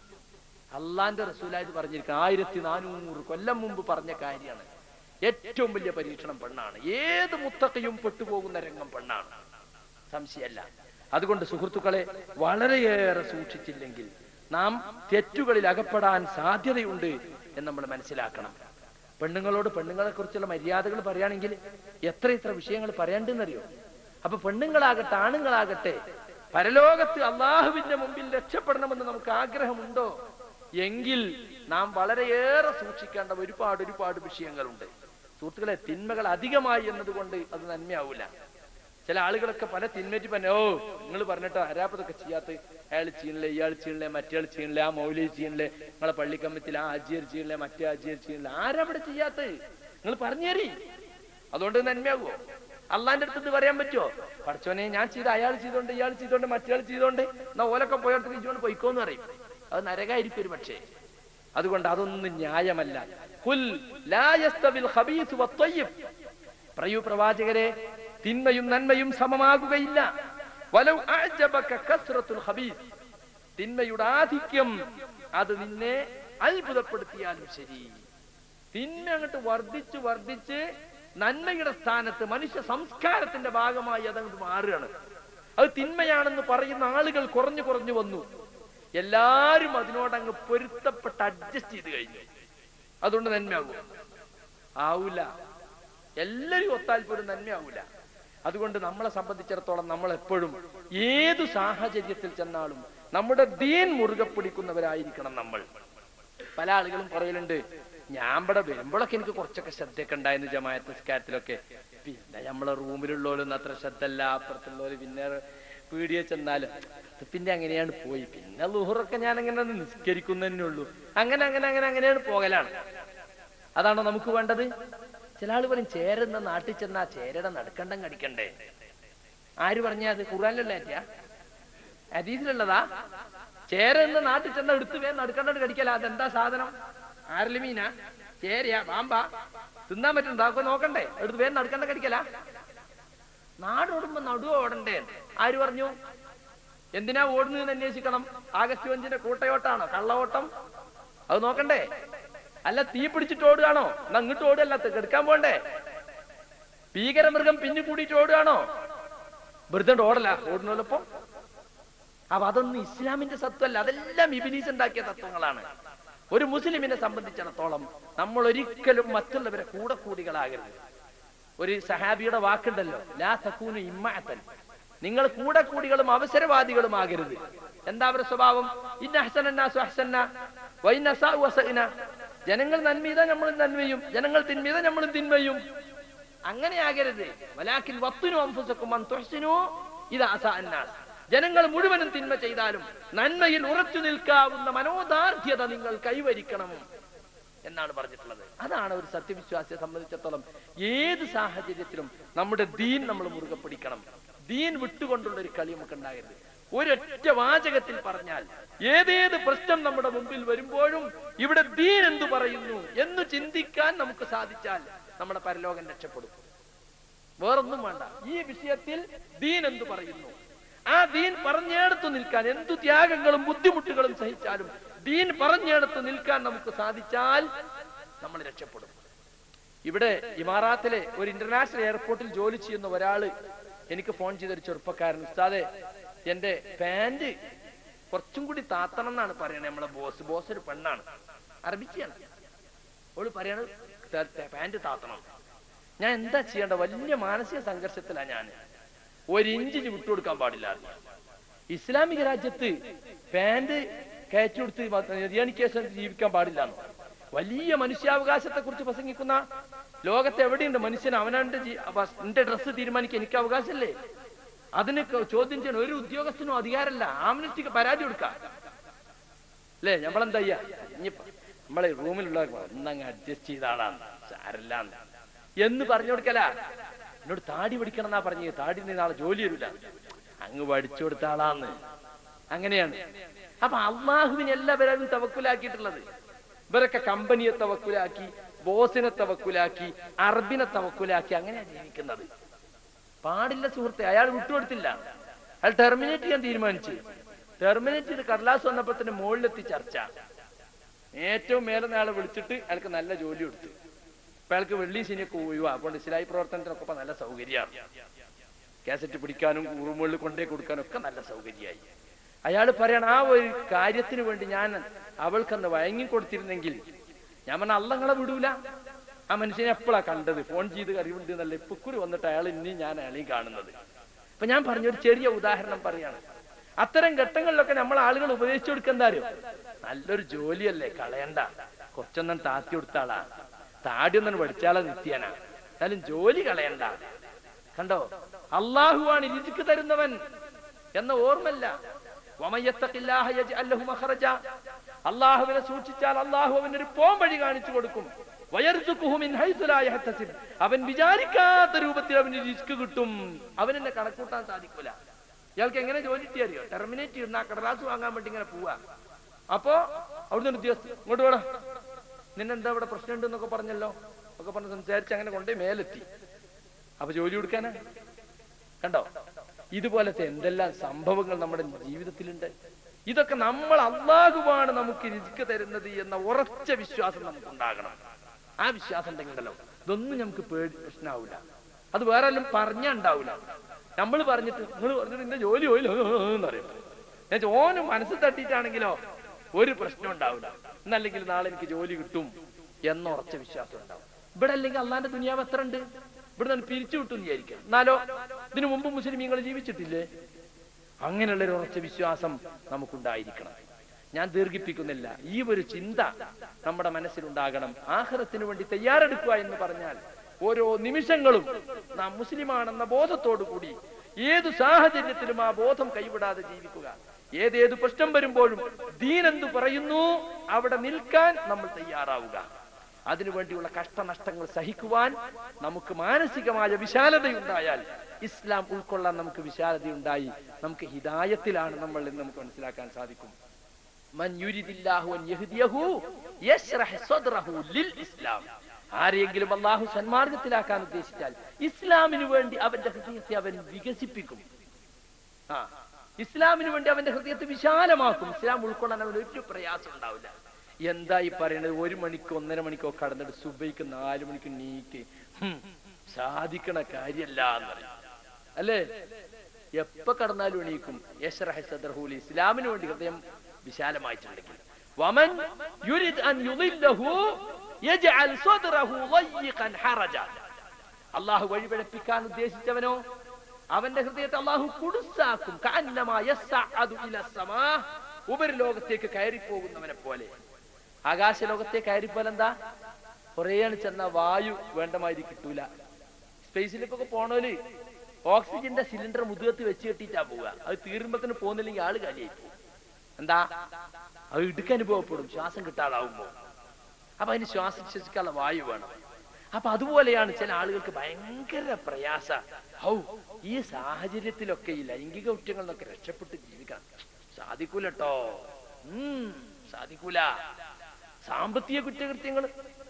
അള്ളാന്റെ റസൂലായിട്ട് പറഞ്ഞിരിക്കുക ആയിരത്തി നാനൂറ് കൊല്ലം മുമ്പ് പറഞ്ഞ കാര്യമാണ് ഏറ്റവും വലിയ പരീക്ഷണം പെണ്ണാണ് ഏത് മുത്തക്കയും പെട്ടുപോകുന്ന രംഗം പെണ്ണാണ് സംശയമല്ല അതുകൊണ്ട് സുഹൃത്തുക്കളെ വളരെയേറെ സൂക്ഷിച്ചില്ലെങ്കിൽ നാം തെറ്റുകളിൽ അകപ്പെടാൻ സാധ്യതയുണ്ട് എന്ന് നമ്മൾ മനസ്സിലാക്കണം പെണ്ണുങ്ങളോട് പെണ്ണുങ്ങളെ കുറിച്ചുള്ള മര്യാദകൾ പറയുകയാണെങ്കിൽ എത്ര എത്ര വിഷയങ്ങൾ പറയണ്ടെന്നറിയോ അപ്പൊ പെണ്ണുങ്ങളാകട്ടെ ആണുങ്ങളാകട്ടെ പരലോകത്ത് അള്ളാഹുവിന്റെ മുമ്പിൽ രക്ഷപ്പെടണമെന്ന് നമുക്ക് ആഗ്രഹമുണ്ടോ എങ്കിൽ നാം വളരെയേറെ സൂക്ഷിക്കേണ്ട ഒരുപാട് ഒരുപാട് വിഷയങ്ങളുണ്ട് സുഹൃത്തുക്കളെ തിന്മകൾ അധികമായി എന്നതുകൊണ്ട് അത് നന്മയാവൂല ചില ആളുകളൊക്കെ പല തിന്മറ്റി പറഞ്ഞ ഓ നിങ്ങൾ പറഞ്ഞിട്ട് ആരാപ്പതൊക്കെ ചെയ്യാത്ത അയാൾ ചെയ്യണില്ലേ ഇയാൾ ചെയ്യണില്ലേ മറ്റേ ചെയ്യണില്ലേ ആ മൗലി ചെയ്യണില്ലേ നിങ്ങളെ പള്ളി കമ്മിറ്റിയിൽ ആ അജിയർ ചെയ്യണില്ലേ മറ്റേ അജിയർ ചെയ്യണില്ലേ ആരവിടെ ചെയ്യാത്ത നിങ്ങൾ പറഞ്ഞു തരി അതുകൊണ്ട് നന്മയാകുമോ അള്ളാന്റെ അടുത്ത് ഇത് പറയാൻ പറ്റുമോ പഠിച്ചോനെ ഞാൻ ചെയ്ത അയാൾ ചെയ്തോണ്ട് ഇയാൾ ചെയ്തോണ്ട് മറ്റേ ചെയ്തോണ്ട് എന്നാ ഓലൊക്കെ പോയടത്ത് ഇജോണ്ട് പൊയ്ക്കോന്ന് പറയും അത് നരകായിരിക്കും ഒരു പക്ഷേ അതുകൊണ്ട് അതൊന്നും ന്യായമല്ല കുൽ ലാ യസ്തവിൽ ഖബീസ് വത്വയ്യിബ് പറയൂ പ്രവാചകരെ തിന്മയും നന്മയും സമമാകുകയില്ല വലൗ അഅജബക കസ്റത്തുൽ ഖബീസ് തിന്മയുടെ ആധിക്യം അത് നിന്നെ അത്ഭുതപ്പെടുത്തിയാലും ശരി തിന്മ അങ്ങോട്ട് വർദ്ധിച്ച് വർദ്ധിച്ച് നന്മയുടെ സ്ഥാനത്ത് മനുഷ്യ സംസ്കാരത്തിന്റെ ഭാഗമായി അതങ്ങോട്ട് മാറുകയാണ് അത് തിന്മയാണെന്ന് പറയുന്ന ആളുകൾ കുറഞ്ഞു കുറഞ്ഞു വന്നു എല്ലാരും അതിനോടങ്ങ് പൊരുത്തപ്പെട്ട് അഡ്ജസ്റ്റ് ചെയ്ത് കഴിഞ്ഞു അതുകൊണ്ട് നന്മയാകും ആവൂല എല്ലാരും ഒത്താൽ പോലും നന്മയാവൂല അതുകൊണ്ട് നമ്മളെ സംബന്ധിച്ചിടത്തോളം നമ്മൾ എപ്പോഴും ഏതു സാഹചര്യത്തിൽ ചെന്നാലും നമ്മുടെ ദീൻ മുറുകെ പിടിക്കുന്നവരായിരിക്കണം നമ്മൾ പല ആളുകളും പറയലുണ്ട് ഞാൻ ഇവിടെ വരുമ്പോഴൊക്കെ എനിക്ക് കുറച്ചൊക്കെ ശ്രദ്ധയൊക്കെ ഉണ്ടായിരുന്നു ജമായത്ത് നിസ്കാരത്തിലൊക്കെ പിന്നെ നമ്മളെ റൂമിലുള്ളവരൊന്നും അത്ര ശ്രദ്ധല്ല അപ്പുറത്തുള്ളവര് പിന്നെ പീടിയെ ചെന്നാലും അത് പിന്നെ അങ്ങനെയാണ് പോയി പിന്നെ ലുഹറൊക്കെ ഞാൻ അങ്ങനെ നിസ്കരിക്കുന്നതന്നെ ഉള്ളൂ അങ്ങനെ അങ്ങനെ അങ്ങനെ അങ്ങനെയാണ് പോകലാണ് അതാണോ നമുക്ക് വേണ്ടത് ചില ആള് പറയും ചേരെന്ന നാട്ടിൽ ചെന്നാ ചേരയുടെ നടുക്കണ്ടം കടിക്കണ്ടേ ആര് പറഞ്ഞാ അത് ഖുറാനിലല്ലേ അതീതിലുള്ളതാ ചേര എന്ന നാട്ടിൽ ചെന്ന എടുത്ത് വേ നടുക്കണ്ടം കടിക്കല അതെന്താ സാധനം ആരല് മീനാ ചേരയാ പാമ്പാ തിന്നാൻ പറ്റുന്നുണ്ടോ അതൊക്കെ നോക്കണ്ടേ എടുത്ത് വേ നടുക്കണ്ടം കടിക്കല നാടോടുമ്പോ നടുവോ ഓടണ്ടേ ആര് പറഞ്ഞു എന്തിനാ ഓടുന്നതെന്ന് അന്വേഷിക്കണം ആഗസ്റ്റ് അഞ്ചിന്റെ കൂട്ടയോട്ടാണോ കള്ളവോട്ടം അത് നോക്കണ്ടേ അല്ല തീ പിടിച്ചിട്ട് ഓടുകയാണോ എന്നാ അങ്ങോട്ട് ഓടുകയല്ല കെടുക്കാൻ പോണ്ടേ ഭീകരമൃഗം പിന്നി കൂടിയിട്ട് ഓടുകയാണോ വെറുതെ ഓടല ഓടുന്നോലപ്പം അപ്പൊ അതൊന്നും ഇസ്ലാമിന്റെ തത്വമല്ല അതെല്ലാം ഇബിനീസ് ഉണ്ടാക്കിയ തത്വങ്ങളാണ് ഒരു മുസ്ലിമിനെ സംബന്ധിച്ചിടത്തോളം നമ്മൾ ഒരിക്കലും മറ്റുള്ളവരെ കൂടെ കൂടികളാകരുത് ഒരു സഹാബിയുടെ വാക്കുണ്ടല്ലോ ലാ തക്കൂനു ഇമ്മാത്തൻ നിങ്ങൾ കൂടെ കൂടികളും അവസരവാദികളും ആകരുത് എന്താ അവരുടെ സ്വഭാവം ഇന്ന ഹസനന്നാസു ഹസന്ന വൈന അസാഉ അസഇന. ജനങ്ങൾ നന്മീത നമ്മളും നന്മയും ജനങ്ങൾ തിന്മീത നമ്മളും തിന്മയും അങ്ങനെ ആകരുത് വലാക്കിൻ വത്തുനു അംഫുസക്കും അൻ തുഹ്സിനു ഇദാ അസാ അന്നാസ് ജനങ്ങൾ മുഴുവനും തിന്മ ചെയ്താലും നന്മയിൽ ഉറച്ചു നിൽക്കാവുന്ന മനോദാർഢ്യത നിങ്ങൾ കൈവരിക്കണം എന്നാണ് പറഞ്ഞിട്ടുള്ളത് അതാണ് ഒരു സത്യവിശ്വാസിയെ സംബന്ധിച്ചിടത്തോളം ഏത് സാഹചര്യത്തിലും നമ്മുടെ ദീൻ നമ്മൾ മുറുകെ പിടിക്കണം ദീൻ വിട്ടുകൊണ്ടുള്ള ഒരു കളി നമുക്ക് ഉണ്ടാകരുത് ഒരൊറ്റ വാചകത്തിൽ പറഞ്ഞാൽ ഏതേത് പ്രശ്നം നമ്മുടെ മുമ്പിൽ വരുമ്പോഴും ഇവിടെ ദീൻ എന്തു പറയുന്നു എന്ന് ചിന്തിക്കാൻ നമുക്ക് സാധിച്ചാൽ നമ്മുടെ പരലോകം രക്ഷപ്പെടും വേറൊന്നും വേണ്ട ഈ വിഷയത്തിൽ ദീൻ എന്തു പറയുന്നു ആ ദീൻ പറഞ്ഞെടുത്ത് നിൽക്കാൻ എന്തു ത്യാഗങ്ങളും ബുദ്ധിമുട്ടുകളും സഹിച്ചാലും ദീൻ പറഞ്ഞെടുത്ത് നിൽക്കാൻ നമുക്ക് സാധിച്ചാൽ നമ്മൾ രക്ഷപ്പെടും ഇവിടെ ഇമാറാത്തിലെ ഒരു ഇന്റർനാഷണൽ എയർപോർട്ടിൽ ജോലി ചെയ്യുന്ന ഒരാള് എനിക്ക് ഫോൺ ചെയ്തൊരു ചെറുപ്പക്കാരൻ ഉസ്താദെ എന്റെ പാന്റ് കുറച്ചും കൂടി താത്തണം എന്നാണ് പറയണത് നമ്മളെ ബോസ് ബോസ് ഒരു പെണ്ണാണ് അറബിക്കാണ് അവള് പറയണത് പാന്റ് താത്തണം ഞാൻ എന്താ ചെയ്യേണ്ട വലിയ മാനസിക സംഘർഷത്തിലാണ് ഞാൻ ഒരു ഇഞ്ചിന് വിട്ടുകൊടുക്കാൻ പാടില്ല ഇസ്ലാമിക രാജ്യത്ത് പാന്റ് കയറ്റി കൊടുത്ത് നിര്യാണിക്കേഷൻ ജീവിക്കാൻ പാടില്ല വലിയ മനുഷ്യാവകാശത്തെ കുറിച്ച് പ്രസംഗിക്കുന്ന ലോകത്ത് എവിടെയുണ്ട് മനുഷ്യൻ അവനവന്റെ ജീ- അവ- എന്റെ ഡ്രസ്സ് തീരുമാനിക്കാൻ എനിക്ക് അവകാശമല്ലേ അതിന് ക- ചോദ്യം ചെയ്യാൻ ഒരു ഉദ്യോഗസ്ഥനും അധികാരമല്ല ആംനസ്റ്റിക്ക് പരാതി കൊടുക്കാം അല്ലേ നമ്മളെന്താ ചെയ്യാ ഇനിയിപ്പോ നമ്മളെ റൂമിലുള്ള ഒന്നങ്ങ് അഡ്ജസ്റ്റ് ചെയ്ത ആളാണ് സാരല്ലാന്ന് എന്ന് പറഞ്ഞു കൊടുക്കല എന്നോട് താടി പഠിക്കണം എന്നാ പറഞ്ഞത് താടി നിന്ന് നാളെ ജോലി വരില്ല അങ്ങ് പഠിച്ചു കൊടുത്ത ആളാന്ന് അങ്ങനെയാണ് അപ്പൊ അള്ളാഹുവിനെ എല്ലാവരും തവക്കുലാക്കിയിട്ടുള്ളത് ഇവരൊക്കെ കമ്പനിയെ തവക്കുലാക്കി ബോസിനെ തവക്കുലാക്കി അറബിനെ തവക്കുലാക്കി അങ്ങനെയാ ജീവിക്കുന്നത് പാടില്ല സുഹൃത്തെ അയാൾ വിട്ടുകൊടുത്തില്ല അയാൾ ടെർമിനേറ്റ് ചെയ്യാൻ തീരുമാനിച്ചു ടെർമിനേറ്റ് ചെയ്ത് കടലാസ് വന്നപ്പോ തന്നെ മുകളിലെത്തി ചർച്ച ഏറ്റവും മേലെ അയാളെ വിളിച്ചിട്ട് അയാൾക്ക് നല്ല ജോലി കൊടുത്തു അപ്പൊ അയാൾക്ക് വെള്ളി ശനിയൊക്കെ ഒഴിവാ അപ്പോൾ ഇസ്ലായി പ്രവർത്തനത്തിനൊക്കെ ഇപ്പൊ നല്ല സൗകര്യമാണ് കാസറ്റ് പിടിക്കാനും റൂമുകളിൽ കൊണ്ടേ കൊടുക്കാനും ഒക്കെ നല്ല സൗകര്യമായി അയാൾ പറയണം ആ ഒരു കാര്യത്തിന് വേണ്ടി ഞാൻ അവൾക്കന്ന് വഴങ്ങി കൊടുത്തിരുന്നെങ്കിൽ ഞാൻ പറഞ്ഞ അള്ളങ്ങളെ വിടൂല ആ മനുഷ്യനെ എപ്പോഴാ കണ്ടത് ഫോൺ ചെയ്ത് അറിവുണ്ട് എന്നല്ല ഇപ്പൊക്കുറി വന്നിട്ട് അയാൾ ഇനി ഞാൻ അയാളെയും കാണുന്നത് അപ്പൊ ഞാൻ പറഞ്ഞൊരു ചെറിയ ഉദാഹരണം പറയാണ് അത്തരം ഘട്ടങ്ങളിലൊക്കെ നമ്മൾ ആളുകൾ ഉപദേശിച്ചു കൊടുക്കുന്ന അറിയോ നല്ലൊരു ജോലിയല്ലേ കളയണ്ട കുറച്ചൊന്നും താത്തി കൊടുത്താളാ താടി ഒന്നും പഠിച്ചാളെ നിത്യാനാ എന്നാലും ജോലി കളയണ്ട കണ്ടോ അള്ളാഹുവാണ് രുചിക്ക് തരുന്നവൻ എന്ന ഓർമ്മല്ല വമയ്യത്തഖില്ലാഹ യജ്അൽ ലഹു മഖറജ. അള്ളാഹുവിനെ സൂക്ഷിച്ചാൽ അള്ളാഹു അവനൊരു പോം വഴി കാണിച്ചു കൊടുക്കും വയർസുഖുഹു മിൻ ഹൈസു ലാ യഹ്തസിബ്. അവൻ വിചാരിക്കാത്ത രൂപത്തിൽ അവന് റിസ്ക് കിട്ടും അവനെന്നെ കണക്കൂട്ടാൻ സാധിക്കൂല ഇയാൾക്ക് എങ്ങനെ ജോലി കിട്ടി അറിയോ ടെർമിനേറ്റ് ചെയ്യുന്ന ആ കടലാസ് വാങ്ങാൻ വേണ്ടി ഇങ്ങനെ പോവാ അപ്പോ അവിടുന്ന് ഉദ്യോഗസ്ഥ ഇങ്ങോട്ട് വേണം നിന്നെന്താ ഇവിടെ പ്രശ്നമുണ്ട് എന്നൊക്കെ പറഞ്ഞല്ലോ ഒക്കെ പറഞ്ഞ് സംസാരിച്ച് അങ്ങനെ കൊണ്ടേ മേലെത്തി അപ്പൊ ജോലി കൊടുക്കാനാ കണ്ടോ ഇതുപോലത്തെ എന്തെല്ലാം സംഭവങ്ങൾ നമ്മുടെ ജീവിതത്തിലുണ്ട് ഇതൊക്കെ നമ്മൾ അള്ളാഹുവാണ് നമുക്ക് രുചിക്ക് തരുന്നത് എന്ന ഉറച്ച വിശ്വാസം നമുക്ക് ഉണ്ടാകണം ആ വിശ്വാസം ഉണ്ടെങ്കിലോ ഇതൊന്നും നമുക്ക് പേടി പ്രശ്നമാവില്ല അത് വേറെ എല്ലാം പറഞ്ഞാ ഉണ്ടാവില്ല നമ്മൾ പറഞ്ഞിട്ട് നിങ്ങൾ പറഞ്ഞിട്ട് നിന്റെ ജോലി പോയില്ലോ എന്ന് പറയും ഞാൻ ചോദിച്ചു, ഓന് മനസ്സിൽ തട്ടിയിട്ടാണെങ്കിലോ ഒരു പ്രശ്നം ഉണ്ടാവില്ല എന്നല്ലെങ്കിൽ നാളെ എനിക്ക് ജോലി കിട്ടും എന്ന ഉറച്ച വിശ്വാസം ഉണ്ടാവും ഇവിടെ അല്ലെങ്കിൽ അള്ളാന്റെ ദുനിയാവ് എത്ര ഉണ്ട് ഇവിടെ നിന്ന് പിരിച്ചു വിട്ടു എന്ന് വിചാരിക്കാം എന്നാലോ ഇതിനു മുമ്പ് മുസ്ലിമീങ്ങൾ ജീവിച്ചിട്ടില്ലേ അങ്ങനെയുള്ള ഒരു ഉറച്ച വിശ്വാസം നമുക്കുണ്ടായിരിക്കണം ഞാൻ ദീർഘിപ്പിക്കുന്നില്ല ഈ ഒരു ചിന്ത നമ്മുടെ മനസ്സിലുണ്ടാകണം ആഹ്റത്തിന് വേണ്ടി തയ്യാറെടുക്കുക എന്ന് പറഞ്ഞാൽ ഓരോ നിമിഷങ്ങളും നാം മുസ്ലിമാണെന്ന ബോധത്തോടു കൂടി ഏതു സാഹചര്യത്തിലും ആ ബോധം കൈവിടാതെ ജീവിക്കുക ഏതേത് പ്രശ്നം വരുമ്പോഴും ദീനെന്തു പറയുന്നു അവിടെ നിൽക്കാൻ നമ്മൾ തയ്യാറാവുക അതിനുവേണ്ടിയുള്ള കഷ്ടനഷ്ടങ്ങൾ സഹിക്കുവാൻ നമുക്ക് മാനസികമായ വിശാലതയുണ്ടായാൽ ഇസ്ലാം ഉൾക്കൊള്ളാൻ നമുക്ക് വിശാലതയുണ്ടായി നമുക്ക് ഹിദായത്തിലാണ് നമ്മൾ എന്ന് നമുക്ക് മനസ്സിലാക്കാൻ സാധിക്കും മൻ യുരിദില്ലാഹു അൻ യഹ്ദിയഹു യശ്റഹ് സദ്റഹു ലിൽ ഇസ്ലാം ആരെങ്കിലും അള്ളാഹു സന്മാർഗത്തിലാക്കാൻ ഉദ്ദേശിച്ചാൽ ഇസ്ലാമിന് വേണ്ടി അവന്റെ ഹൃദയത്തെ അവൻ വികസിപ്പിക്കും ആ ഇസ്ലാമിന് വേണ്ടി അവന്റെ ഹൃദയത്തെ വിശാലമാക്കും ഇസ്ലാം ഉൾക്കൊള്ളാൻ അവന് ഒരു പ്രയാസം ഉണ്ടാവില്ല എന്താ ഈ പറയുന്നത് ഒരു മണിക്കോ ഒന്നര മണിക്കോ കടന്നിട്ട് സുബൈക്ക് നാലു മണിക്ക് നീക്ക് ഹും, സാധിക്കണ കാര്യല്ല എന്നറിയും അല്ലേ എപ്പ കടന്നാലും എണീക്കും യശ്റഹ സദ്റഹു ഇസ്ലാമിന് വേണ്ടി ഹൃദയം വിശാലമായിട്ടുണ്ടെങ്കിൽ വമൻ യുരിദ് അൻ യുളില്ലഹു യജ്അൽ സദ്റഹു ളയ്യിഖൻ ഹറജ അള്ളാഹു വഴിപിഴപ്പിക്കാൻ ഉദ്ദേശിച്ചവനോ അവന്റെ ഹൃദയത്തെ അള്ളാഹു കുടുസാക്കും കഅന്നമാ യസ്അദു ഇല സമാ ഉപരിലോകത്തേക്ക് കയറിപ്പോകുന്നവനെ പോലെ ആകാശലോകത്തേക്ക് കയറിപ്പോലെ എന്താ കുറേയാണ് ചെന്ന വായു വേണ്ടമാതിരി കിട്ടൂല സ്പേസിലേക്കൊക്കെ പോണോല് ഓക്സിജന്റെ സിലിണ്ടർ മുതുകത്ത് വെച്ച് കെട്ടിയിട്ടാ പോവുക അത് തീരുമ്പത്തിന് പോകുന്നില്ലെങ്കിൽ ആള് കാലിയായി പോകും എന്താ അത് ഇടുക്ക് അനുഭവപ്പെടും ശ്വാസം കിട്ടാതാവുമ്പോ അപ്പൊ അതിന് ശ്വാസം ശ്വസിക്കാനുള്ള വായു വേണം അപ്പൊ അതുപോലെയാണ് ചില ആളുകൾക്ക് ഭയങ്കര പ്രയാസ ഹൗ ഈ സാഹചര്യത്തിലൊക്കെ ഈ ലൈംഗിക കുറ്റങ്ങളിൽ നിന്നൊക്കെ രക്ഷപ്പെട്ട് ജീവിക്കണം സാധിക്കൂലട്ടോ ഉം സാധിക്കൂല സാമ്പത്തിക കുറ്റകൃത്യങ്ങൾ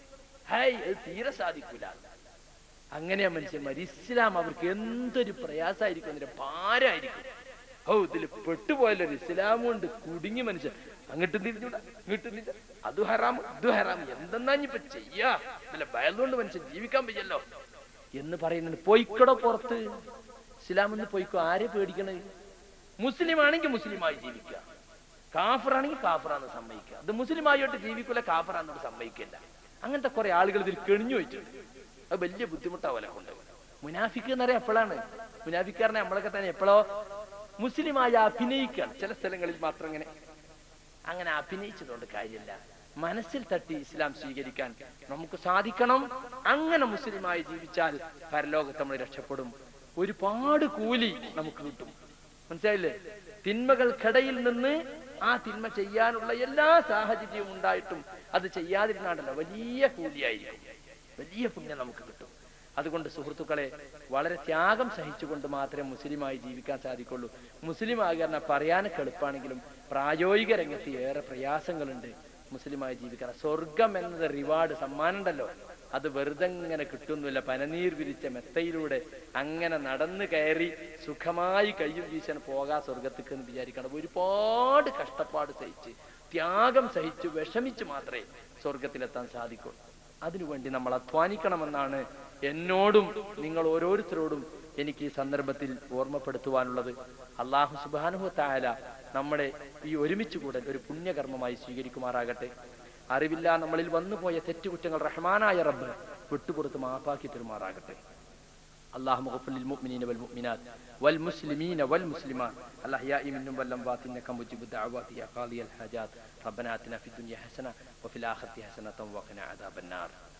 ഹൈ അത് തീരെ സാധിക്കൂല അങ്ങനെയാ മനുഷ്യന്മാർ ഇസ്ലാം അവർക്ക് എന്തൊരു പ്രയാസമായിരിക്കും അതിന്റെ ഭാരമായിരിക്കും ഓ ഇതിൽ പെട്ടുപോയല്ലോ ഇസ്ലാം കൊണ്ട് കുടുങ്ങി മനുഷ്യൻ അങ്ങോട്ട് തിരിഞ്ഞൂടാ ഇങ്ങോട്ട് തിരിഞ്ഞ അത് ഹറാം ഇത് ഹറാം എന്തെന്നാ ഇനിയിപ്പൊ ചെയ്യാ ഇതിലെ ഭയന്നുകൊണ്ട് മനുഷ്യൻ ജീവിക്കാൻ വയ്യല്ലോ എന്ന് പറയുന്നുണ്ട് പൊയ്ക്കടോ പുറത്ത് ഇസ്ലാം എന്ന് പൊയ്ക്കോ ആരെ പേടിക്കണത് മുസ്ലിം ആണെങ്കിൽ മുസ്ലിമായി ജീവിക്കുക കാഫറാണെങ്കിൽ കാഫറാന്ന് സമ്മതിക്കുക ഇത് മുസ്ലിമായിട്ട് ജീവിക്കൂല കാഫറാന്നോട് സമ്മതിക്കില്ല അങ്ങനത്തെ കുറെ ആളുകൾ ഇതിൽ കെണിഞ്ഞു വെച്ചിട്ടുണ്ട് അത് വലിയ ബുദ്ധിമുട്ടാവലെ കൊണ്ട് മുനാഫിക്ക് എന്ന് പറയാൻ എപ്പോഴാണ് മുനാഫിക്കാരനെ നമ്മളൊക്കെ തന്നെ എപ്പോഴോ മുസ്ലിമായി അഭിനയിക്കുകയാണ് ചില സ്ഥലങ്ങളിൽ മാത്രം ഇങ്ങനെ അങ്ങനെ അഭിനയിച്ചതുകൊണ്ട് കാര്യമില്ല മനസ്സിൽ തട്ടി ഇസ്ലാം സ്വീകരിക്കാൻ നമുക്ക് സാധിക്കണം അങ്ങനെ മുസ്ലിമായി ജീവിച്ചാൽ പരലോകത്ത് നമ്മൾ രക്ഷപ്പെടും ഒരുപാട് കൂലി നമുക്ക് കിട്ടും മനസ്സിലായില്ലേ തിന്മകൾക്കിടയിൽ നിന്ന് ആ തിന്മ ചെയ്യാനുള്ള എല്ലാ സാഹചര്യവും ഉണ്ടായിട്ടും അത് ചെയ്യാതിരുന്നാണ്ടല്ലോ വലിയ കൂലിയായിരിക്കും വലിയ പുണ്യം നമുക്ക് കിട്ടും അതുകൊണ്ട് സുഹൃത്തുക്കളെ വളരെ ത്യാഗം സഹിച്ചുകൊണ്ട് മാത്രമേ മുസ്ലിമായി ജീവിക്കാൻ സാധിക്കുള്ളൂ മുസ്ലിം ആകാൻ പറയാനൊക്കെ എളുപ്പമാണെങ്കിലും പ്രായോഗിക രംഗത്ത് ഏറെ പ്രയാസങ്ങളുണ്ട് മുസ്ലിമായി ജീവിക്കാൻ സ്വർഗം എന്നത് റിവാർഡ് സമ്മാനം ഉണ്ടല്ലോ അത് വെറുതെ ഇങ്ങനെ കിട്ടുന്നില്ല പനനീർ വിരിച്ച മെത്തയിലൂടെ അങ്ങനെ നടന്നു കയറി സുഖമായി കയ്യും വീശാൻ പോകാ സ്വർഗത്തേക്ക് എന്ന് വിചാരിക്കണം ഒരുപാട് കഷ്ടപ്പാട് സഹിച്ച് ത്യാഗം സഹിച്ച് വിഷമിച്ച് മാത്രമേ സ്വർഗത്തിലെത്താൻ സാധിക്കുള്ളൂ അതിനുവേണ്ടി നമ്മൾ അധ്വാനിക്കണമെന്നാണ് എന്നോടും നിങ്ങൾ ഓരോരുത്തരോടും എനിക്ക് ഈ സന്ദർഭത്തിൽ ഓർമ്മപ്പെടുത്തുവാനുള്ളത് അള്ളാഹു സുബാനുഹു തായാല നമ്മളെ ഈ ഒരുമിച്ച് കൂടൽ ഒരു പുണ്യകർമ്മമായി സ്വീകരിക്കുമാറാകട്ടെ അറിവില്ല നമ്മളിൽ വന്നുപോയ തെറ്റുകുറ്റങ്ങൾ റഹ്മാനായ റബ്ബ് വിട്ടുപുറത്ത് മാപ്പാക്കി പെരുമാറാകട്ടെ اللهم اغفر للمؤمنين والمؤمنات والمسلمين والمسلمات الأحياء منهم والأموات إنك مجيب الدعوات يا قاضي الحاجات ربنا آتنا في الدنيا حسنة وفي الآخرة حسنة وقنا عذاب النار